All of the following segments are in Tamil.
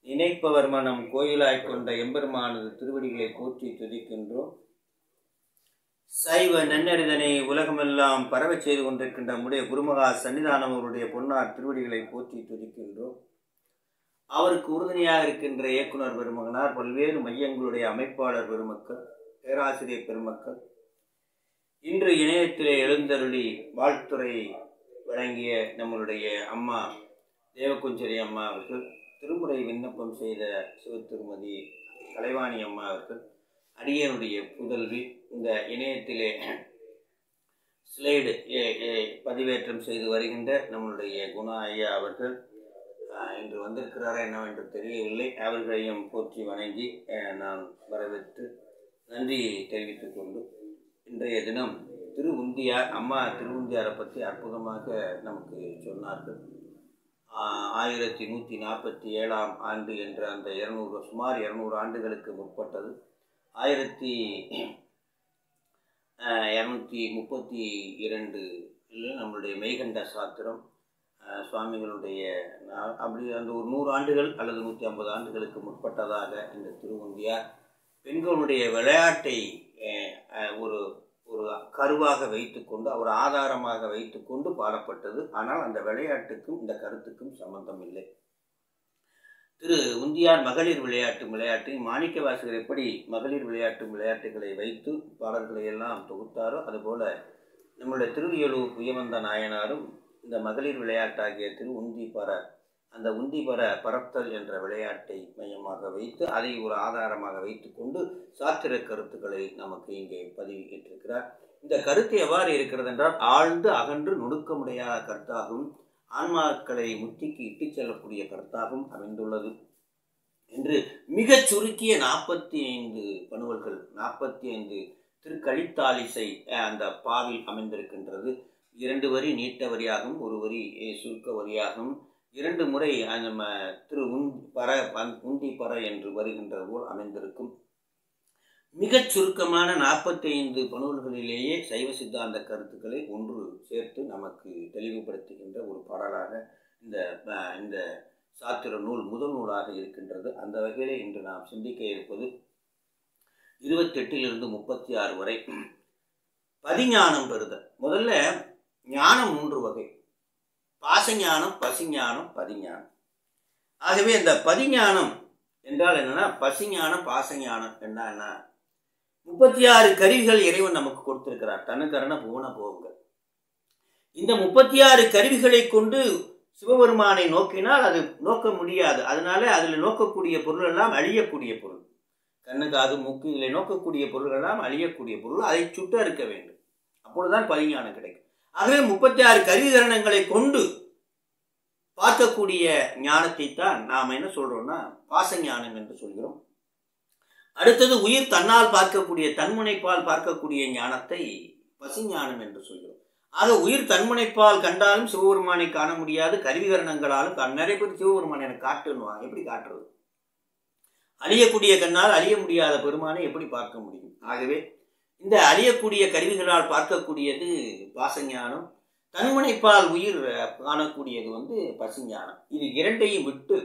நினைப்பவர் மனம் கோயிலாய்க் கொண்ட எம்பெருமானது திருவடிகளை போற்றி துதிக்கின்றோம் சைவ நன்னறிதனை உலகமெல்லாம் பரவச் செய்து கொண்டிருக்கின்ற நம்முடைய குருமகா சன்னிதானம் அவருடைய பொன்னார் திருவடிகளை போற்றி துதிக்கின்றோம் அவருக்கு உறுதுணையாக இருக்கின்ற இயக்குனர் பெருமகனார் பல்வேறு மையங்களுடைய அமைப்பாளர் பெருமக்கள் பேராசிரியர் பெருமக்கள் இன்று இணையத்திலே எழுந்தருளி வாழ்த்துறை வழங்கிய நம்மளுடைய அம்மா தேவகுஞ்சரி அம்மா அவர்கள் திருமுறை விண்ணப்பம் செய்த சிவத்திருமதி கலைவாணி அம்மா அவர்கள் அடியனுடைய புதல்வி இந்த இணையத்திலே ஸ்லைடு எ- எ- பதிவேற்றம் செய்து வருகின்ற நம்மளுடைய குணா ஐயா அவர்கள் ஆஹ், இன்று வந்திருக்கிறாரா என்னவென்று தெரியவில்லை அவர்களையும் போற்றி வணங்கி ஆஹ், நான் வரவேற்று நன்றி தெரிவித்துக் கொண்டு இன்றைய தினம் திரு உந்தியார் அம்மா திருவுந்தியாரை பற்றி அற்புதமாக நமக்கு சொன்னார்கள் ஆஹ், ஆயிரத்தி நூற்றி நாற்பத்தி ஏழாம் ஆண்டு என்ற அந்த இருநூறு சுமார் இருநூறு ஆண்டுகளுக்கு முற்பட்டது ஆயிரத்தி இரநூத்தி முப்பத்தி இரண்டு நம்மளுடைய மெய்கண்ட சாத்திரம் ஆஹ், சுவாமிகளுடைய நா- அப்படி அந்த ஒரு நூறு ஆண்டுகள் அல்லது நூற்றி ஐம்பது ஆண்டுகளுக்கு முற்பட்டதாக இந்த திருவுந்தியார் பெண்களுடைய விளையாட்டை ஆஹ், ஆஹ், ஒரு ஒரு கருவாக வைத்துக்கொண்டு ஒரு ஆதாரமாக வைத்துக்கொண்டு பாடப்பட்டது ஆனால் அந்த விளையாட்டுக்கும் இந்த கருத்துக்கும் சம்பந்தம் இல்லை திரு உந்தியார் மகளிர் விளையாட்டு விளையாட்டு மாணிக்க வாசகர் எப்படி மகளிர் விளையாட்டு விளையாட்டுகளை வைத்து பாடல்களை எல்லாம் தொகுத்தாரோ அதுபோல நம்முடைய திருவியலூர் உயவந்த நாயனாரும் இந்த மகளிர் விளையாட்டாகிய திரு உந்தி பர அந்த உந்தி பர பரத்தல் என்ற விளையாட்டை மையமாக வைத்து அதை ஒரு ஆதாரமாக வைத்துக்கொண்டு சாத்திர கருத்துக்களை நமக்கு இங்கே பதிவிட்டிருக்கிறார் இந்த கருத்து எவ்வாறு இருக்கிறது என்றால் ஆழ்ந்து அகன்று நுணுக்க முடியாத கருத்தாகவும் ஆன்மாக்களை முத்திக்கு இட்டுச் செல்லக்கூடிய கருத்தாகவும் அமைந்துள்ளது என்று மிகச் சுருக்கிய நாற்பத்தி ஐந்து பணுவல்கள் நாற்பத்தி ஐந்து திருக்கழித்தாலிசை அஹ், அந்த பாவில் அமைந்திருக்கின்றது இரண்டு வரி நீட்ட வரியாகவும் ஒரு வரி அஹ், சுருக்க வரியாகவும் இரண்டு முறை அஹ், நம்ம திரு உன் பர அந்- உந்தி பர என்று வருகின்றது போல் அமைந்திருக்கும் மிகச் சுருக்கமான நாற்பத்தி ஐந்து பணுவல்களிலேயே சைவ சித்தாந்த கருத்துக்களை ஒன்று சேர்த்து நமக்கு தெளிவுபடுத்துகின்ற ஒரு பாடலாக இந்த அஹ், இந்த சாத்திர நூல் முதல் நூலாக இருக்கின்றது அந்த வகையிலே இன்று நாம் சிந்திக்க இருப்பது இருபத்தெட்டிலிருந்து முப்பத்தி ஆறு வரை பதிஞானம் பெறுதல் முதல்ல ஞானம் மூன்று வகை பாசஞானம் பசிஞானம் பதிஞானம் ஆகவே இந்த பதிஞானம் என்றால் என்னன்னா பசிஞானம் பாசஞானம் என்ன என்ன முப்பத்தி ஆறு கருவிகள் இறைவன் நமக்கு கொடுத்திருக்கிறார் தனுக்கரண புவன போகங்கள் இந்த முப்பத்தி ஆறு கருவிகளை கொண்டு சிவபெருமானை நோக்கினால் அது நோக்க முடியாது அதனால அதில் நோக்கக்கூடிய பொருள் எல்லாம் அழியக்கூடிய பொருள் கண்ணு காது மூக்கு இதில் நோக்கக்கூடிய பொருள் எல்லாம் அழியக்கூடிய பொருள் அதை சுட்ட இருக்க வேண்டும் அப்பொழுதுதான் பரிஞானம் கிடைக்கும் ஆகவே முப்பத்தி ஆறு கருவிகரணங்களை கொண்டு பார்க்கக்கூடிய ஞானத்தை தான் நாம் என்ன சொல்றோம்னா பாசஞானம் என்று சொல்கிறோம் அடுத்தது உயிர் தன்னால் பார்க்கக்கூடிய தன்முனைப்பால் பார்க்கக்கூடிய ஞானத்தை பசிஞானம் என்று சொல்கிறோம் ஆக உயிர் தன்முனைப்பால் கண்டாலும் சிவபெருமானை காண முடியாது கருவிகரணங்களாலும் கா- நிறைய பேர் சிவபெருமானை எனக்கு காட்டுன்னுவாங்க எப்படி காட்டுறது அழியக்கூடிய கண்ணால் அழிய முடியாத பெருமானை எப்படி பார்க்க முடியும் ஆகவே இந்த அழியக்கூடிய கருவிகளால் பார்க்கக்கூடியது பாசஞானம் தன்முனைப்பால் உயிர் அஹ், காணக்கூடியது வந்து பசிஞானம் இது இரண்டையும் விட்டு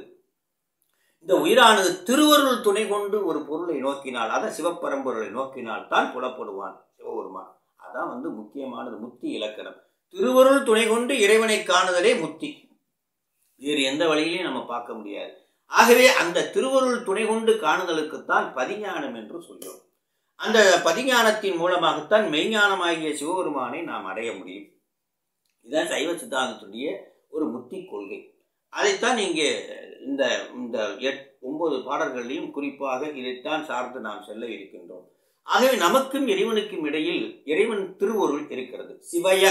இந்த உயிரானது திருவருள் துணை கொண்டு ஒரு பொருளை நோக்கினால் அதான் சிவப்பரம்பொருளை நோக்கினால் தான் புலப்படுவான் சிவபெருமான் அதான் வந்து முக்கியமானது முத்தி இலக்கணம் திருவருள் துணை கொண்டு இறைவனை காணுதலே முத்தி வேறு எந்த வழியிலையும் நம்ம பார்க்க முடியாது ஆகவே அந்த திருவருள் துணை கொண்டு காணுதலுக்குத்தான் பதிஞானம் என்று சொல்கிறோம் அந்த பதிஞானத்தின் மூலமாகத்தான் மெய்ஞானமாகிய சிவபெருமானை நாம் அடைய முடியும் இதுதான் சைவ சித்தாந்தத்துடைய ஒரு முத்தி கொள்கை அதைத்தான் இங்கே இந்த இந்த எட் ஒன்பது பாடல்களிலும் குறிப்பாக இதைத்தான் சார்ந்து நாம் செல்ல இருக்கின்றோம் ஆகவே நமக்கும் இறைவனுக்கும் இடையில் இறைவன் திருவருள் இருக்கிறது சிவய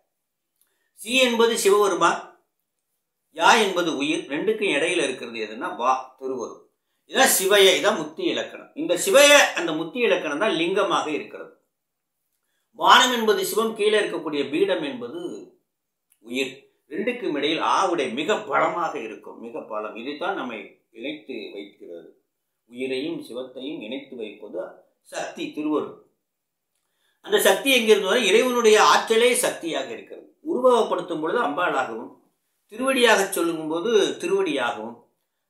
சி என்பது சிவபெருமான் யா என்பது உயிர் ரெண்டுக்கும் இடையில இருக்கிறது எதுன்னா வா திருவருள் இதான் சிவய இதான் முத்தி இலக்கணம் இந்த சிவய அந்த முத்தி இலக்கணம் தான் லிங்கமாக இருக்கிறது வானம் என்பது சிவம் கீழே இருக்கக்கூடிய பீடம் என்பது உயிர் ரெண்டுக்கும் இடையில் ஆவுடை மிக பலமாக இருக்கும் மிக பலம் இதைத்தான் நம்மை இணைத்து வைக்கிறது உயிரையும் சிவத்தையும் இணைத்து வைப்பது சக்தி திருவருள் அந்த சக்தி எங்கிருந்து வரை இறைவனுடைய ஆற்றலே சக்தியாக இருக்கிறது உருவகப்படுத்தும் பொழுது அம்பாளாகவும் திருவடியாக சொல்லும்போது திருவடியாகவும்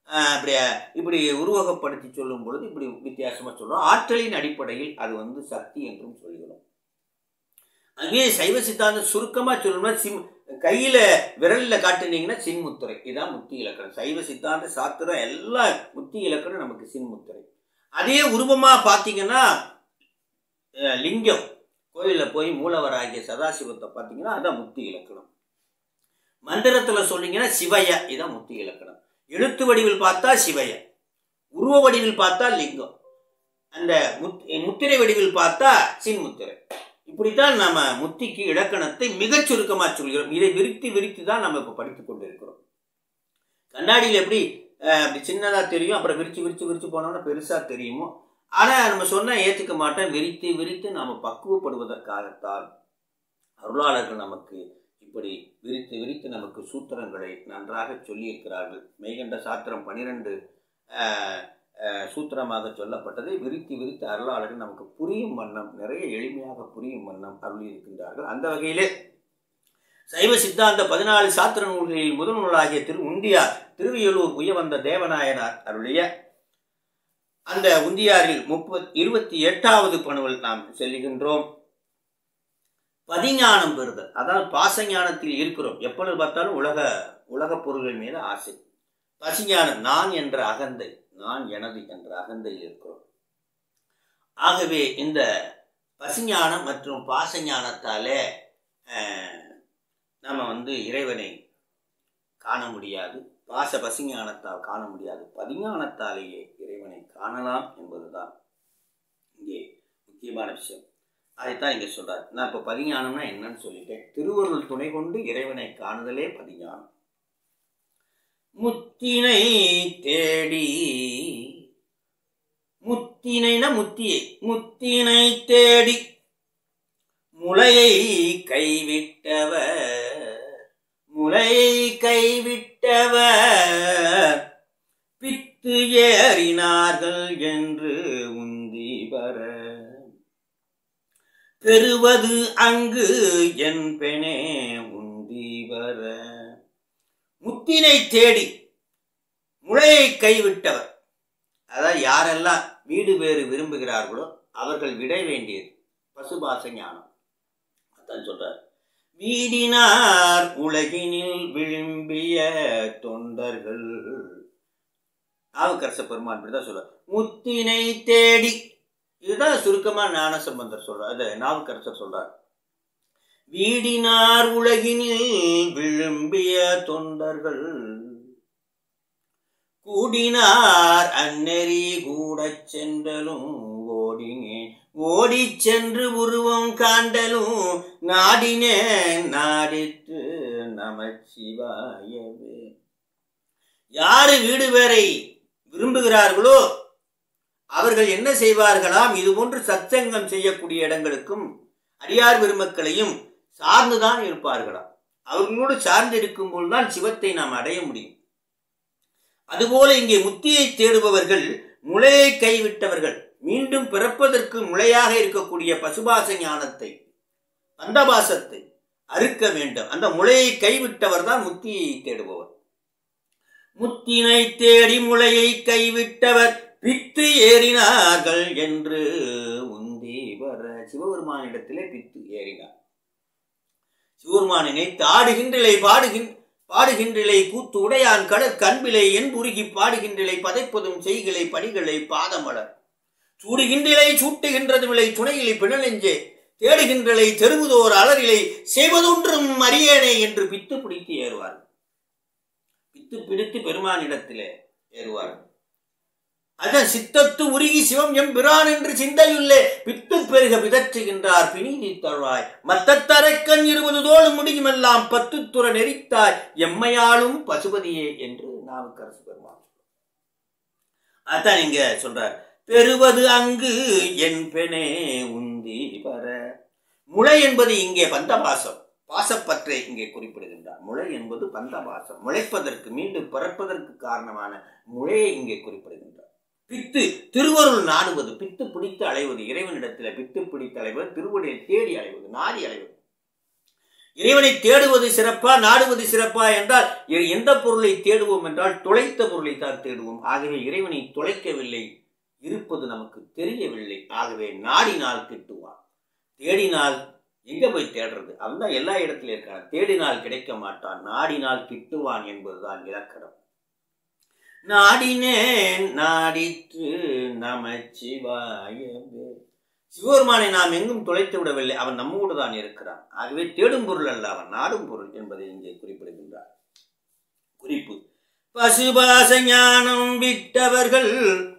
அஹ், இப்படி இப்படி உருவகப்படுத்தி சொல்லும் பொழுது இப்படி வித்தியாசமாக சொல்கிறோம் ஆற்றலின் அடிப்படையில் அது வந்து சக்தி என்றும் சொல்கிறோம் அங்கே சைவ சித்தாந்தம் சுருக்கமாக சொல்லணும்னா சிம் கையில் விரலில் காட்டுனீங்கன்னா சின்முத்திரை இதான் முத்தி இலக்கணம் சைவ சித்தாந்த சாத்திரம் எல்லா முத்தி இலக்கணம் நமக்கு சின்முத்திரை அதே உருவமாக பார்த்தீங்கன்னா அஹ், லிங்கம் கோயிலில் போய் மூலவராகிய சதாசிவத்தை பார்த்தீங்கன்னா அதான் முத்தி இலக்கணம் மந்திரத்தில் சொன்னீங்கன்னா சிவய இதான் முத்தி இலக்கணம் எழுத்து வடிவில் பார்த்தா சிவய உருவ வடிவில் பார்த்தா லிங்கம் அந்த முத் முத்திரை வடிவில் பார்த்தா சின்முத்திரை இப்படித்தான் நம்ம முத்திக்கு இலக்கணத்தை மிகச் சுருக்கமாக சொல்கிறோம் இதை விரித்து விரித்து தான் நம்ம இப்போ படித்துக் கொண்டு இருக்கிறோம் கண்ணாடியில் எப்படி அஹ், அப்படி சின்னதாக தெரியும் அப்புறம் விரிச்சு விரிச்சு விரிச்சு போனோம்னா பெருசாக தெரியுமோ ஆனால் நம்ம சொன்னால் ஏற்றுக்க மாட்டோம் விரித்து விரித்து நாம் பக்குவப்படுவதற்காகத்தான் அருளாளர்கள் நமக்கு இப்படி விரித்து விரித்து நமக்கு சூத்திரங்களை நன்றாக சொல்லியிருக்கிறார்கள் மெய்கண்ட சாத்திரம் பனிரெண்டு சூத்திரமாக சொல்லப்பட்டதை விரித்து விரித்து அருளாளர்கள் நமக்கு புரியும் வண்ணம் நிறைய எளிமையாக புரியும் வண்ணம் அருளி இருக்கின்றார்கள் அந்த வகையிலே சைவ சித்தாந்த பதினாலு சாத்திர நூல்களில் முதல் நூலாகிய திரு உந்தியார் திருவியலூர் உயவந்த தேவநாயனார் அருளிய அந்த உந்தியாரில் முப்பத் இருபத்தி எட்டாவது பணுவில் நாம் செல்லுகின்றோம் பதிஞானம் பெறுதல் அதாவது பாசஞானத்தில் இருக்கிறோம் எப்பொழுது பார்த்தாலும் உலக உலகப் பொருள்கள் மீது ஆசை பசிஞானம் நான் என்ற அகந்தை நான் எனது என்ற அகந்தையில் இருக்கிறோம் ஆகவே இந்த பசிஞானம் மற்றும் பாசஞானத்தாலே அஹ், நம்ம வந்து இறைவனை காண முடியாது பாச பசிஞானத்தால் காண முடியாது பதிஞானத்தாலேயே இறைவனை காணலாம் என்பதுதான் இங்கே முக்கியமான விஷயம் அதைத்தான் இங்கே சொல்றார் நான் இப்போ பதிஞானம்னா என்னன்னு சொல்லிட்டேன் திருவருள் துணை கொண்டு இறைவனை காணுதலே பதிஞானம் முத்தினை தேடி முத்தினைனா முத்தியை முத்தினை தேடி முளையை கைவிட்டவர் முளையை கைவிட்டவர் பித்து ஏறினார்கள் என்று உந்தி வர பெறுவது அங்கு என் பெணே உந்தி வர முத்தினை தேடி முளையை கைவிட்டவர் அதாவது யாரெல்லாம் வீடு வேறு விரும்புகிறார்களோ அவர்கள் விட வேண்டியது பசுபாச ஞானம் அதான் சொல்றார் வீடினார் உலகினில் விழும்பிய தொண்டர்கள் நாவுக்கரச பெருமான் இப்படிதான் சொல்றார் முத்தினை தேடி இதுதான் சுருக்கமா ஞான சம்பந்தர் சொல்றார் அது நாவுக்கரசர் சொல்றார் வீடினார் உலகினில் விழும்பிய தொண்டர்கள் கூடினார் அந்நெறி கூடச் சென்றலும் ஓடினேன் ஓடிச் சென்று உருவம் காண்டலும் நாடினேன் நாடிற்று நமச்சிவாயவே யாரு வீடு வேறை விரும்புகிறார்களோ அவர்கள் என்ன செய்வார்களாம் இது போன்று சத்சங்கம் செய்யக்கூடிய இடங்களுக்கும் அடியார் பெருமக்களையும் சார்ந்துதான் இருப்பார்களாம் அவர்களோடு சார்ந்து இருக்கும்போது தான் சிவத்தை நாம் அடைய முடியும் அதுபோல இங்கே முத்தியை தேடுபவர்கள் முளையை கைவிட்டவர்கள் மீண்டும் பிறப்பதற்கு முளையாக இருக்கக்கூடிய பசுபாச ஞானத்தை பந்தபாசத்தை அறுக்க வேண்டும் அந்த முளையை கைவிட்டவர் தான் முத்தியை தேடுபவர் முத்தினை தேடி முளையை கைவிட்டவர் பித்து ஏறினார்கள் என்று உந்தி வர சிவபெருமானிடத்திலே பித்து ஏறினார் சிவபெருமானினை தாடுகின்றலை பாடுகின்ற பாடுகின்றலை கூத்து உடையான் கடற் கண்பிலை என் உருகி பாடுகின்றலை பதைப்பதும் செய்களை பணிகளை பாதமலர் சூடுகின்றலை சூட்டுகின்றது விலை துணையிலை பிணலெஞ்சே தேடுகின்றலை தெருவுதோர் அலரிலை செய்வதொன்றும் அறியேனே என்று பித்து பிடித்து ஏறுவார் பித்து பிடித்து பெருமானிடத்திலே ஏறுவார் அதான் சித்தத்து உருகி சிவம் எம் பிரான் என்று சிந்தையுள்ளே பித்து பெருக பிதற்றுகின்றார் பிணிதி தழ்வாய் மத்தத்தரைக்கண் இருபது தோடு முடியுமெல்லாம் பத்து துற நெறித்தாய் எம்மையாளும் பசுபதியே என்று நாவுக்கரசு பெருமான் அதான் இங்க சொல்றார் பெறுவது அங்கு என் பெணே உந்தி வர முளை என்பது இங்கே பந்தபாசம் பாசப்பற்றை இங்கே குறிப்பிடுகின்றார் முளை என்பது பந்தபாசம் முளைப்பதற்கு மீண்டும் பிறப்பதற்கு காரணமான முளையை இங்கே குறிப்பிடுகின்றார் பித்து திருவருள் நாடுவது பித்து பிடித்து அலைவது இறைவனிடத்தில் பித்து பிடித்து அலைவது திருவடியை தேடி அலைவது நாடி அலைவது இறைவனை தேடுவது சிறப்பா நாடுவது சிறப்பா என்றால் எ- எந்த பொருளை தேடுவோம் என்றால் தொலைத்த பொருளை தான் தேடுவோம் ஆகவே இறைவனை தொலைக்கவில்லை இருப்பது நமக்கு தெரியவில்லை ஆகவே நாடினால் கிட்டுவான் தேடினால் எங்க போய் தேடுறது அவன் தான் எல்லா இடத்துலயும் இருக்கான் தேடினால் கிடைக்க மாட்டான் நாடினால் கிட்டுவான் என்பதுதான் இலக்கணம் நாடினேன் நாடிற்று நமச்சிவாயவே சிவபெருமானை நாம் எங்கும் தொலைத்து விடவில்லை அவன் நம்மோடு தான் இருக்கிறான் ஆகவே தேடும் பொருள் அல்ல அவன் நாடும் பொருள் என்பதை இங்கே குறிப்பிடுகின்றார் குறிப்பு பசுபாச ஞானம் விட்டவர்கள்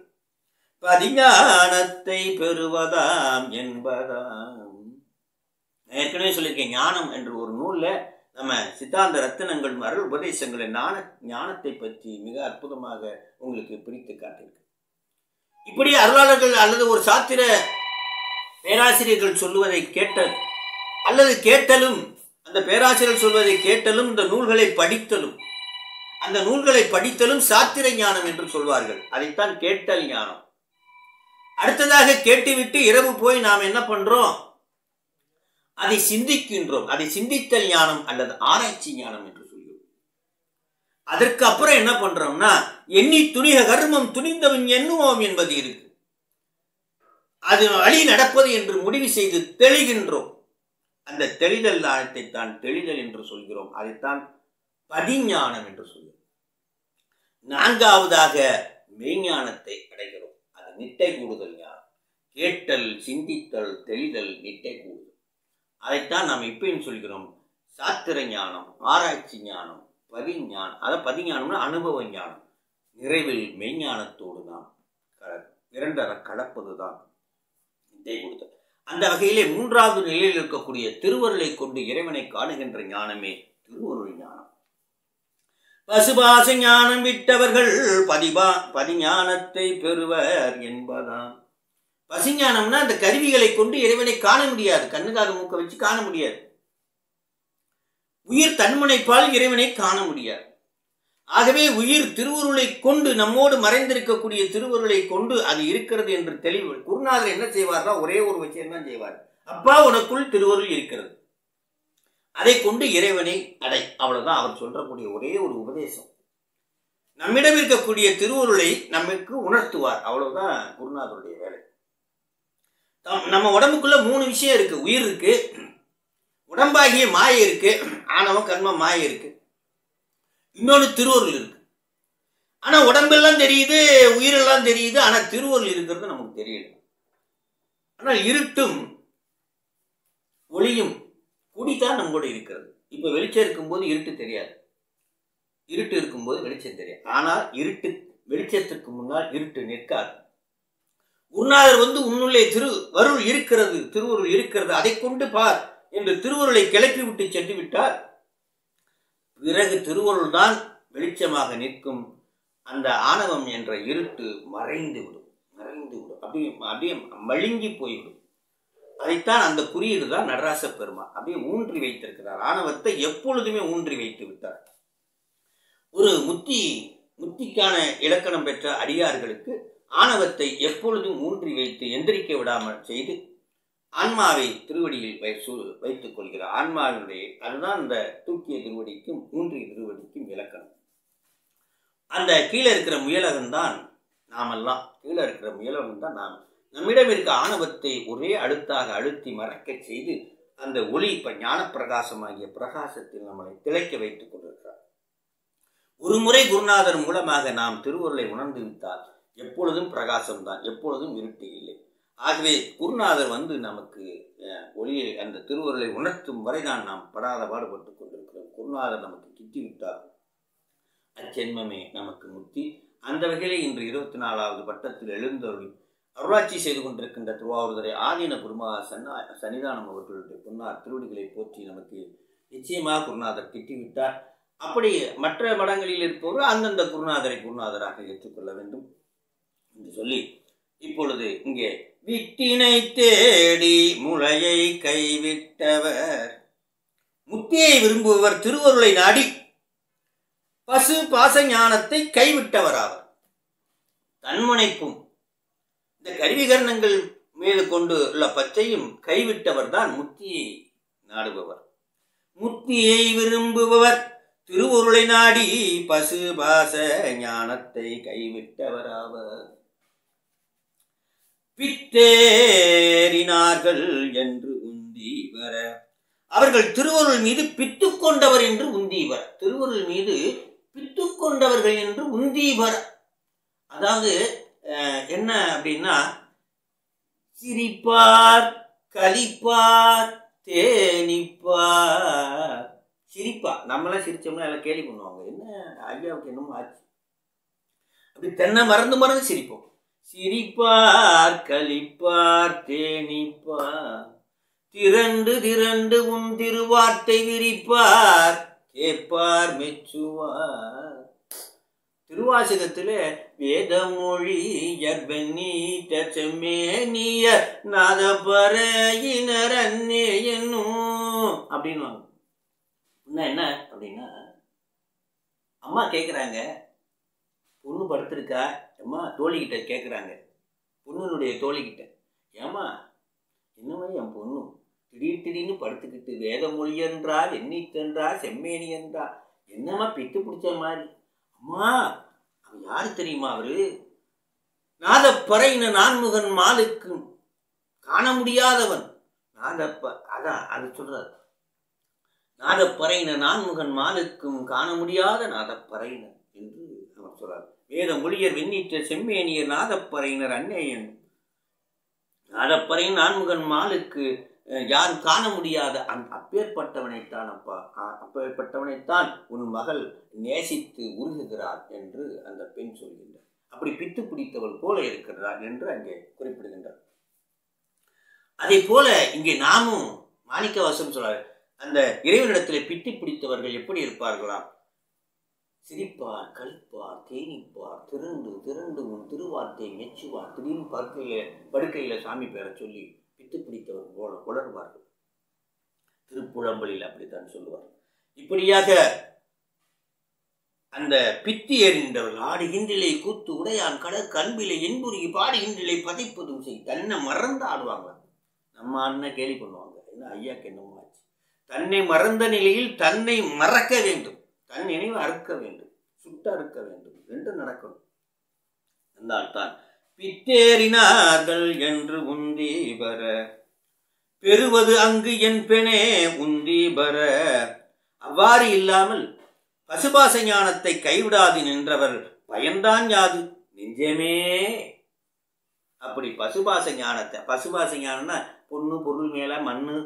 பதிஞானத்தை பெறுவதாம் என்பதாம் நான் ஏற்கனவே சொல்லியிருக்கேன் ஞானம் என்ற ஒரு நூல்ல நம்ம சித்தாந்த ரத்தினங்கள் அருள் உபதேசங்களை ஞான ஞானத்தை பற்றி மிக அற்புதமாக உங்களுக்கு பிரித்து காட்டியிருக்கு இப்படி அருளாளர்கள் அல்லது ஒரு சாத்திர பேராசிரியர்கள் சொல்லுவதை கேட்ட அல்லது கேட்டலும் அந்த பேராசிரியர் சொல்வதை கேட்டலும் இந்த நூல்களை படித்தலும் அந்த நூல்களை படித்தலும் சாத்திர ஞானம் என்று சொல்வார்கள் அதைத்தான் கேட்டல் ஞானம் அடுத்ததாக கேட்டுவிட்டு இரவு போய் நாம் என்ன பண்றோம் அதை சிந்திக்கின்றோம் அதை சிந்தித்தல் ஞானம் அல்லது ஆராய்ச்சி ஞானம் என்று சொல்கிறோம் அதற்கு அப்புறம் என்ன பண்றோம்னா எண்ணி துணிக கர்மம் துணிந்தவன் எண்ணுவோம் என்பது இருக்கு அது வழி நடப்பது என்று முடிவு செய்து தெளிகின்றோம் அந்த தெளிதல் ஞானத்தை தான் தெளிதல் என்று சொல்கிறோம் அதைத்தான் பதிஞானம் என்று சொல்கிறோம் நான்காவதாக மெய்ஞானத்தை அடைகிறோம் அது நிட்டை கூடுதல் ஞானம் கேட்டல் சிந்தித்தல் தெளிதல் நிட்டை கூடுதல் அதைத்தான் நாம் இப்பயும் சொல்கிறோம் சாத்திர ஞானம் ஆராய்ச்சி ஞானம் பதிஞானம் அதை பதிஞானம்னா அனுபவ ஞானம் நிறைவில் மெய்ஞானத்தோடு நாம் கல- இரண்டர கலப்பதுதான் நிட்டை கூடுதல் அந்த வகையிலே மூன்றாவது நிலையில் இருக்கக்கூடிய திருவருளை கொண்டு இறைவனை காணுகின்ற ஞானமே திருவருள் ஞானம் பசுபாச ஞானம் விட்டவர்கள் பதிபா பதிஞானத்தை பெறுவர் என்பதாம் பசிஞானம்னா அந்த கருவிகளை கொண்டு இறைவனை காண முடியாது கண்ணுக்காக மூக்க வச்சு காண முடியாது உயிர் தன்முனைப்பால் இறைவனை காண முடியாது ஆகவே உயிர் திருவருளை கொண்டு நம்மோடு மறைந்திருக்கக்கூடிய திருவருளை கொண்டு அது இருக்கிறது என்று தெளிவு குருநாதர் என்ன செய்வார்னா ஒரே ஒரு விஷயம் தான் செய்வார் அப்பா உனக்குள் திருவருள் இருக்கிறது அதை கொண்டு இறைவனை அடை அவ்வளவுதான் அவர் சொல்றக்கூடிய ஒரே ஒரு உபதேசம் நம்மிடம் இருக்கக்கூடிய திருவருளை நமக்கு உணர்த்துவார் அவ்வளவுதான் குருநாதருடைய வேலை தம்- நம்ம உடம்புக்குள்ள மூணு விஷயம் இருக்கு உயிர் இருக்கு உடம்பாகிய மாயை இருக்கு ஆணவம் கர்மம் மாயை இருக்கு இன்னொன்று திருவருள் இருக்கு ஆனா உடம்பெல்லாம் தெரியுது உயிரெல்லாம் தெரியுது ஆனா திருவருள் இருக்கிறது நமக்கு தெரியல ஆனால் இருட்டும் ஒளியும் கூடித்தான் நம்மோட இருக்கிறது இப்ப வெளிச்சம் இருக்கும்போது இருட்டு தெரியாது இருட்டு இருக்கும்போது வெளிச்சம் தெரியாது ஆனால் இருட்டு வெளிச்சத்துக்கு முன்னால் இருட்டு நிற்காது குருநாதர் வந்து உன்னுள்ளே திரு வருள் இருக்கிறது திருவருள் இருக்கிறது அதை கொண்டு பார் என்று திருவருளை கிளப்பி விட்டு சென்று விட்டார் பிறகு திருவருள் தான் வெளிச்சமாக நிற்கும் அந்த ஆணவம் என்ற இருட்டு மறைந்து விடும் மறைந்து விடும் அப்படியே அப்படியே மழுங்கி போய்விடும் அதைத்தான் அந்த குறியீடு தான் நடராச பெருமான் அப்படியே ஊன்றி வைத்திருக்கிறார் ஆணவத்தை எப்பொழுதுமே ஊன்றி வைத்து விட்டார் ஒரு முத்தி முத்திக்கான இலக்கணம் பெற்ற அடியார்களுக்கு ஆணவத்தை எப்பொழுதும் ஊன்றி வைத்து எந்திரிக்க விடாமல் செய்து ஆன்மாவை திருவடியில் வை- சு- வைத்துக் கொள்கிறார் ஆன்மாவினுடைய அதுதான் இந்த தூக்கிய திருவடிக்கும் ஊன்றிய திருவடிக்கும் இலக்கணம் அந்த கீழே இருக்கிற முயலகன் தான் நாமெல்லாம் கீழே இருக்கிற முயலகன் தான் நாம் நம்மிடம் இருக்க ஆணவத்தை ஒரே அழுத்தாக அழுத்தி மறைக்கச் செய்து அந்த ஒளி இப்ப ஞான பிரகாசமாகிய பிரகாசத்தில் நம்மளை திளைக்க வைத்துக் கொண்டிருக்கிறார் ஒரு முறை குருநாதர் மூலமாக நாம் திருவருளை உணர்ந்து விட்டால் எப்பொழுதும் பிரகாசம்தான் எப்பொழுதும் இருட்டு இல்லை ஆகவே குருநாதர் வந்து நமக்கு அஹ், ஒளியை அந்த திருவருளை உணர்த்தும் வரை தான் நாம் படாத பாடுபட்டுக் கொண்டிருக்கிறோம் குருநாதர் நமக்கு கிட்டி விட்டார் அச்சென்மமே நமக்கு முக்தி அந்த வகையிலே இன்று இருபத்தி நாலாவது பட்டத்தில் எழுந்தருளி அருளாட்சி செய்து கொண்டிருக்கின்ற திருவாவூர்துறை ஆதீன குருமா சன்னா சன்னிதானம் அவர்களுடைய பொன்னார் திருவடிகளை போற்றி நமக்கு நிச்சயமாக குருநாதர் கிட்டிவிட்டார் அப்படி மற்ற மடங்களில் இருப்பவர் அந்தந்த குருநாதரை குருநாதராக ஏற்றுக்கொள்ள வேண்டும் என்று சொல்லி இப்பொழுது இங்கே விட்டினை தேடி முளையை கைவிட்டவர் முத்தியை விரும்புபவர் திருவருளை நாடி பசு பாச ஞானத்தை கைவிட்டவர் ஆவர் தன்முனைப்பும் இந்த கருவிகரணங்கள் மீது கொண்டு உள்ள பற்றையும் கைவிட்டவர் தான் முத்தியை நாடுபவர் முத்தியை விரும்புபவர் திருவுருளை நாடி பசுபாச ஞானத்தை கைவிட்டவராவர் பித்தேறினார்கள் என்று உந்தி வர அவர்கள் திருவருள் மீது பித்து கொண்டவர் என்று உந்தி வர திருவருள் மீது பித்து கொண்டவர்கள் என்று உந்தி வர அதாவது அஹ், என்ன அப்படின்னா சிரிப்பார் கலிப்பார் தேனிப்பார் சிரிப்பா நம்மளாம் சிரிச்சோம்னா எல்லாம் கேலி பண்ணுவாங்க என்ன ஐயாவுக்கு என்னமோ ஆச்சு அப்படி தென்னை மறந்து மறந்து சிரிப்போம் சிரிப்பார் கலிப்பார் தேனிப்பார் திரண்டு திரண்டு உன் திருவார்த்தை விரிப்பார் கேட்பார் மெச்சுவார் திருவாசகத்துல வேதமொழி யர்பென்னீட்ட செம்மேனிய நாதபரையினர் அன்னே என்னும் அப்படின்வாங்க இன்னும் என்ன அப்படின்னா அம்மா கேட்குறாங்க பொண்ணு படுத்திருக்கா அம்மா தோழிக்கிட்ட கேட்குறாங்க பொண்ணுனுடைய தோழிக்கிட்ட ஏம்மா என்னம்மா என் பொண்ணு திடீர் திடீர்னு படுத்துக்கிட்டு வேத மொழி என்றால் எண்ணித்தென்றா செம்மேனி என்றா என்னம்மா பித்து பிடிச்ச மாதிரி அம்மா அவன் யாரு தெரியுமா அவரு நாதப்பறையின நான்முகன் மாலுக்கு காண முடியாதவன் நாதப்ப அதான் அது சொல்றாரு நாதப்பறையின நான்முகன் மாலுக்கும் காண முடியாத நாதப்பறையினர் என்று அவர் சொல்றார் வேத மொழியர் வெண்ணீற்ற செம்மேனியர் நாதப்பறையினர் அன்னையன் நாதப்பறையின் நான்முகன் மாலுக்கு அஹ், யாரும் காண முடியாத அந் அப்பேற்பட்டவனைத்தான் அப்பா அ- அப்பேற்பட்டவனைத்தான் உன் மகள் நேசித்து உருகுகிறார் என்று அந்த பெண் சொல்கின்றார் அப்படி பித்து பிடித்தவள் போல இருக்கிறார் என்று அங்கே குறிப்பிடுகின்றார் அதே போல இங்கே நாமும் மாணிக்கவாசம் சொல்றாரு அந்த இறைவனிடத்திலே பித்து பிடித்தவர்கள் எப்படி இருப்பார்களாம் சிரிப்பார் கழிப்பார் தேனிப்பார் திரண்டு திரண்டு உன் திருவார்த்தை மெச்சுவார் திடீர்னு படுக்கையில படுக்கையில சாமி பேரை சொல்லி பித்து பிடித்தவர் போல உணர்வார்கள் திருப்புழம்பலில் அப்படித்தான் சொல்லுவார் இப்படியாக அந்த பித்தி எறிந்தவர்கள் ஆடுகின்றிலே கூத்து உடையான் கடற் கண்பிலே என்புருகி பாடுகின்றிலே பதைப்பதும் செய் தன்னை மறந்து ஆடுவாங்க நம்ம அண்ணன் கேலி பண்ணுவாங்க என்ன ஐயாக்கு என்னமோ ஆச்சு தன்னை மறந்த நிலையில் தன்னை மறக்க வேண்டும் தன் நினைவு அறுக்க வேண்டும் சுட்ட அறுக்க வேண்டும் என்று நடக்கணும் என்றால்தான் பித்தேறினார்கள் என்று உந்தி பர பெறுவது அங்கு என் பெணே உந்தி பர அவ்வாறு இல்லாமல் பசுபாச ஞானத்தை கைவிடாது நின்றவர் பயன்தான் யாது நெஞ்சமே அப்படி பசுபாச ஞானத்தை பசுபாச ஞானம்னா பொண்ணு பொருள் மேல மண்ணு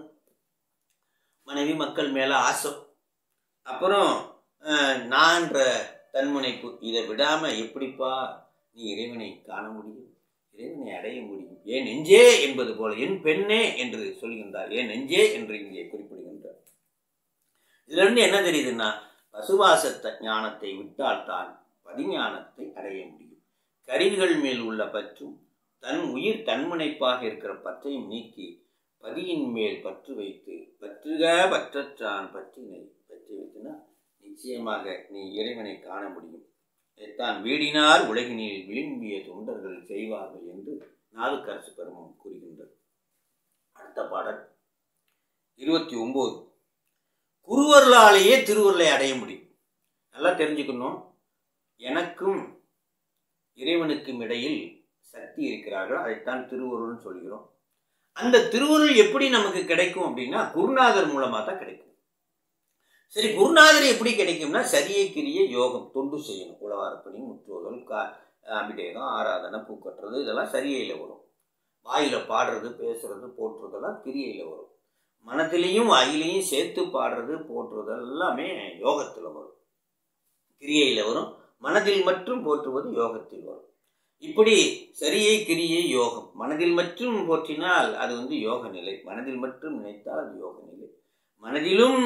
மனைவி மக்கள் மேல ஆசை அப்புறம் அஹ், நான்ற தன்முனைப்பு இதை விடாம எப்படிப்பா நீ இறைவனை காண முடியும் இறைவனை அடைய முடியும் ஏன் நெஞ்சே என்பது போல என் பெண்ணே என்று சொல்கின்றார் ஏன் நெஞ்சே என்று இங்கே குறிப்பிடுகின்றார் இதுல இருந்து என்ன தெரியுதுன்னா பசுவாசத்த ஞானத்தை விட்டால்தான் பதிஞானத்தை அடைய முடியும் கருவிகள் மேல் உள்ள பற்றும் தன் உயிர் தன்முனைப்பாக இருக்கிற பற்றையும் நீக்கி பதியின் மேல் பற்று வைத்து பற்றுக பற்றற்றான் பற்றினை பற்றி வைத்துனா நிச்சயமாக நீ இறைவனை காண முடியும் இதைத்தான் வீடினார் உலகினில் விரும்பிய தொண்டர்கள் செய்வார்கள் என்று நாவுக்கரசு பெருமம் கூறுகின்றது அடுத்த பாடல் இருபத்தி ஒன்பது குருவர்களாலேயே திருவருளை அடைய முடியும் நல்லா தெரிஞ்சுக்கணும் எனக்கும் இறைவனுக்கும் இடையில் சக்தி இருக்கிறார்கள் அதைத்தான் திருவருள்னு சொல்கிறோம் அந்த திருவருள் எப்படி நமக்கு கிடைக்கும் அப்படின்னா குருநாதர் மூலமாக தான் கிடைக்கும் சரி குருநாதர் எப்படி கிடைக்கும்னா சரியை கிரிய யோகம் தொண்டு செய்யணும் உழவாரப்பணி முற்றோதல் கா அபிடேகம் ஆராதனை பூக்கட்டுறது இதெல்லாம் சரியையில் வரும் வாயில பாடுறது பேசுறது போற்றுறதெல்லாம் கிரியையில் வரும் மனத்திலையும் வாயிலையும் சேர்த்து பாடுறது போற்றுறது எல்லாமே யோகத்தில் வரும் கிரியையில் வரும் மனதில் மட்டும் போற்றுவது யோகத்தில் வரும் இப்படி சரியை கிரியை யோகம் மனதில் மட்டும் போற்றினால் அது வந்து யோக நிலை மனதில் மட்டும் நினைத்தால் அது யோக நிலை மனதிலும்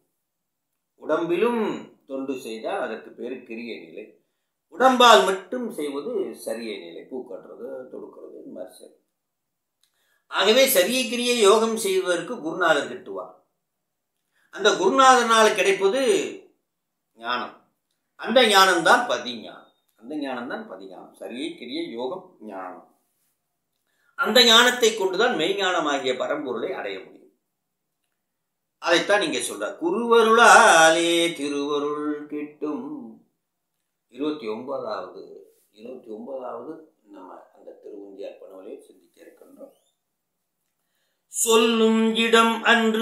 உடம்பிலும் தொண்டு செய்தால் அதற்கு பேர் கிரிய நிலை உடம்பால் மட்டும் செய்வது சரிய நிலை பூ கட்டுறது தொடுக்கிறது இந்த மாதிரி சரி ஆகவே சரிய கிரிய யோகம் செய்வதற்கு குருநாதர் கிட்டுவார் அந்த குருநாதனால் கிடைப்பது ஞானம் அந்த ஞானம்தான் பதிஞானம் அந்த ஞானம் தான் பதிஞானம் சரியை கிரிய யோகம் ஞானம் அந்த ஞானத்தை கொண்டுதான் மெய்ஞானமாகிய பரம்பொருளை அடைய முடியும் அதைத்தான் நீங்க சொல்ற குருவருளாலே திருவருள் கிட்டும் இருபத்தி ஒன்பதாவது இருபத்தி ஒன்பதாவது நம்ம அந்த திருவந்தியார் பணவலை சிந்திக்க இருக்கின்றோம் சொல்லும் இடம் அன்று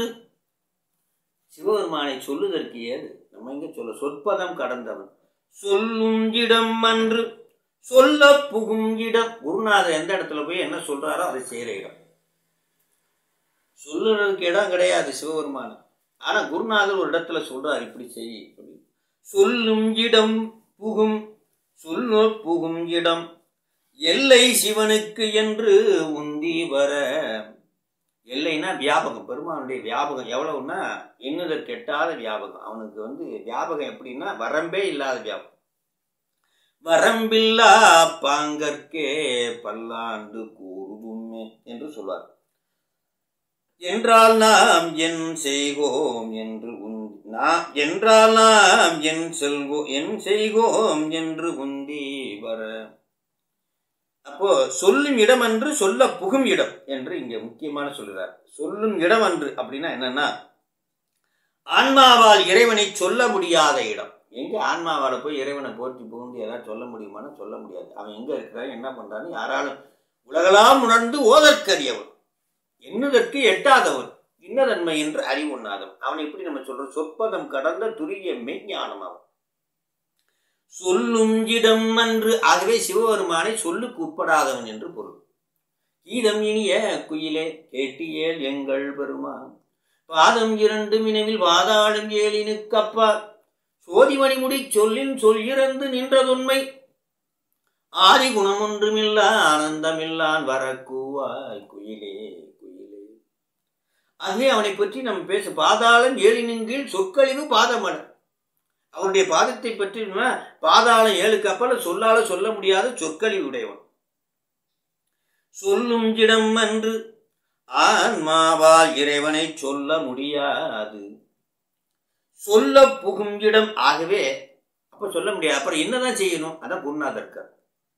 சிவபெருமானை சொல்லுதற்கு ஏது நம்ம இங்க சொல்ல சொற்பதம் கடந்தவன் சொல்லும் இடம் அன்று சொல்ல புகும் இடம் குருநாதர் எந்த இடத்துல போய் என்ன சொல்றாரோ அதை செய்யற இடம் சொல்லுறதுக்கு இடம் கிடையாது சிவபெருமான ஆனா குருநாதர் ஒரு இடத்துல சொல்றார் இப்படி செய் இப்படி சொல்லும் இடம் புகும் சொல்ல புகும் இடம் எல்லை சிவனுக்கு என்று உந்தி வர எல்லைனா வியாபகம் பெருமானுடைய வியாபகம் எவ்வளவுன்னா எண்ணுதற்கு எட்டாத வியாபகம் அவனுக்கு வந்து வியாபகம் எப்படின்னா வரம்பே இல்லாத வியாபகம் வரம்பில்லா பாங்கற்கே பல்லாண்டு கூறுதுமே என்று சொல்வார் என்றால் நாம் என் செய்கோம் என்று உந்தி நாம் என்றால் நாம் என் செல்கோ என் செய்கோம் என்று உந்தி வர அப்போ சொல்லும் இடம் அன்று சொல்ல புகும் இடம் என்று இங்க முக்கியமான சொல்லுறார் சொல்லும் இடம் அன்று அப்படின்னா என்னன்னா ஆன்மாவால் இறைவனை சொல்ல முடியாத இடம் எங்க ஆன்மாவால போய் இறைவனை போற்றி புகுந்து ஏதாவது சொல்ல முடியுமான்னு சொல்ல முடியாது அவன் எங்க இருக்கிறான் என்ன பண்றான்னு யாராலும் உலகலாம் உணர்ந்து ஓதற்கரியவன் எண்ணுதற்கு எட்டாதவன் இன்னதன்மை என்று அறிவுண்ணாதவன் அவனை எப்படி நம்ம சொல்றோம் சொற்பதம் கடந்த துரிய மெய்ஞானம் அவன் சொல்லும் இடம் அன்று ஆகவே சிவபெருமானை சொல்லுக்கு உட்படாதவன் என்று பொருள் கீதம் இனிய குயிலே கேட்டியேல் எங்கள் பெருமான் பாதம் இரண்டு மினவில் வாதாளும் ஏழினுக்கப்பா சோதிமணிமுடி சொல்லின் சொல் இறந்து நின்றதுண்மை ஆதி குணமொன்றுமில்லா ஆனந்தமில்லான் வரக்கூவாய் குயிலே குயிலே ஆகவே அவனை பற்றி நம்ம பேச பாதாளம் ஏழினின் கீழ் சொற்கழிவு பாதமன அவருடைய பாதத்தை பற்றி நம்ம பாதாளம் ஏழு கப்பல சொல்லால சொல்ல முடியாத சொற்கழிவு உடையவன் சொல்லும் இடம் அன்று ஆன்மாவால் இறைவனை சொல்ல முடியாது சொல்ல புகும் இடம் ஆகவே அப்ப சொல்ல முடியாது அப்புறம் என்னதான் செய்யணும் அதான் குருநாதர்கர்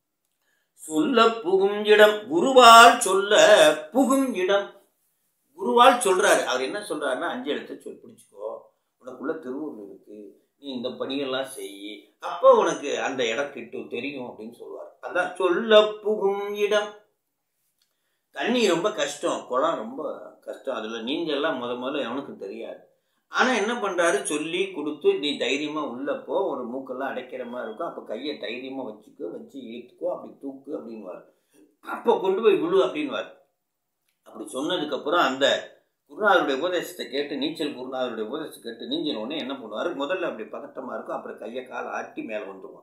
சொல்ல புகும் இடம் குருவால் சொல்ல புகும் இடம் குருவால் சொல்றாரு அவர் என்ன சொல்றாருன்னா அஞ்சு எழுத்து சொல் பிடிச்சுக்கோ உனக்குள்ள திருவூர் இருக்கு நீ இந்த பணியெல்லாம் செய் அப்போ உனக்கு அந்த இடம் கிட்டும் தெரியும் அப்படின்னு சொல்லுவார் அதான் சொல்ல புகும் இடம் தண்ணி ரொம்ப கஷ்டம் குளம் ரொம்ப கஷ்டம் அதில் நீஞ்செல்லாம் முத முதல்ல எவனுக்கு தெரியாது ஆனால் என்ன பண்ணுறாரு சொல்லி கொடுத்து நீ தைரியமாக உள்ளப்போ ஒரு மூக்கெல்லாம் அடைக்கிற மாதிரி இருக்கும் அப்போ கையை தைரியமாக வச்சுக்கோ வச்சு இழுத்துக்கோ அப்படி தூக்கு அப்படின்வார் அப்போ கொண்டு போய் விழு அப்படின்வார் அப்படி சொன்னதுக்கப்புறம் அந்த குருநாதருடைய உபதேசத்தை கேட்டு நீச்சல் குருநாதருடைய உபதேசத்தை கேட்டு நீஞ்சல் உடனே என்ன பண்ணுவார் முதல்ல அப்படி பதட்டமாக இருக்கும் அப்புறம் கையை காலை ஆட்டி மேலே வந்துடுவான்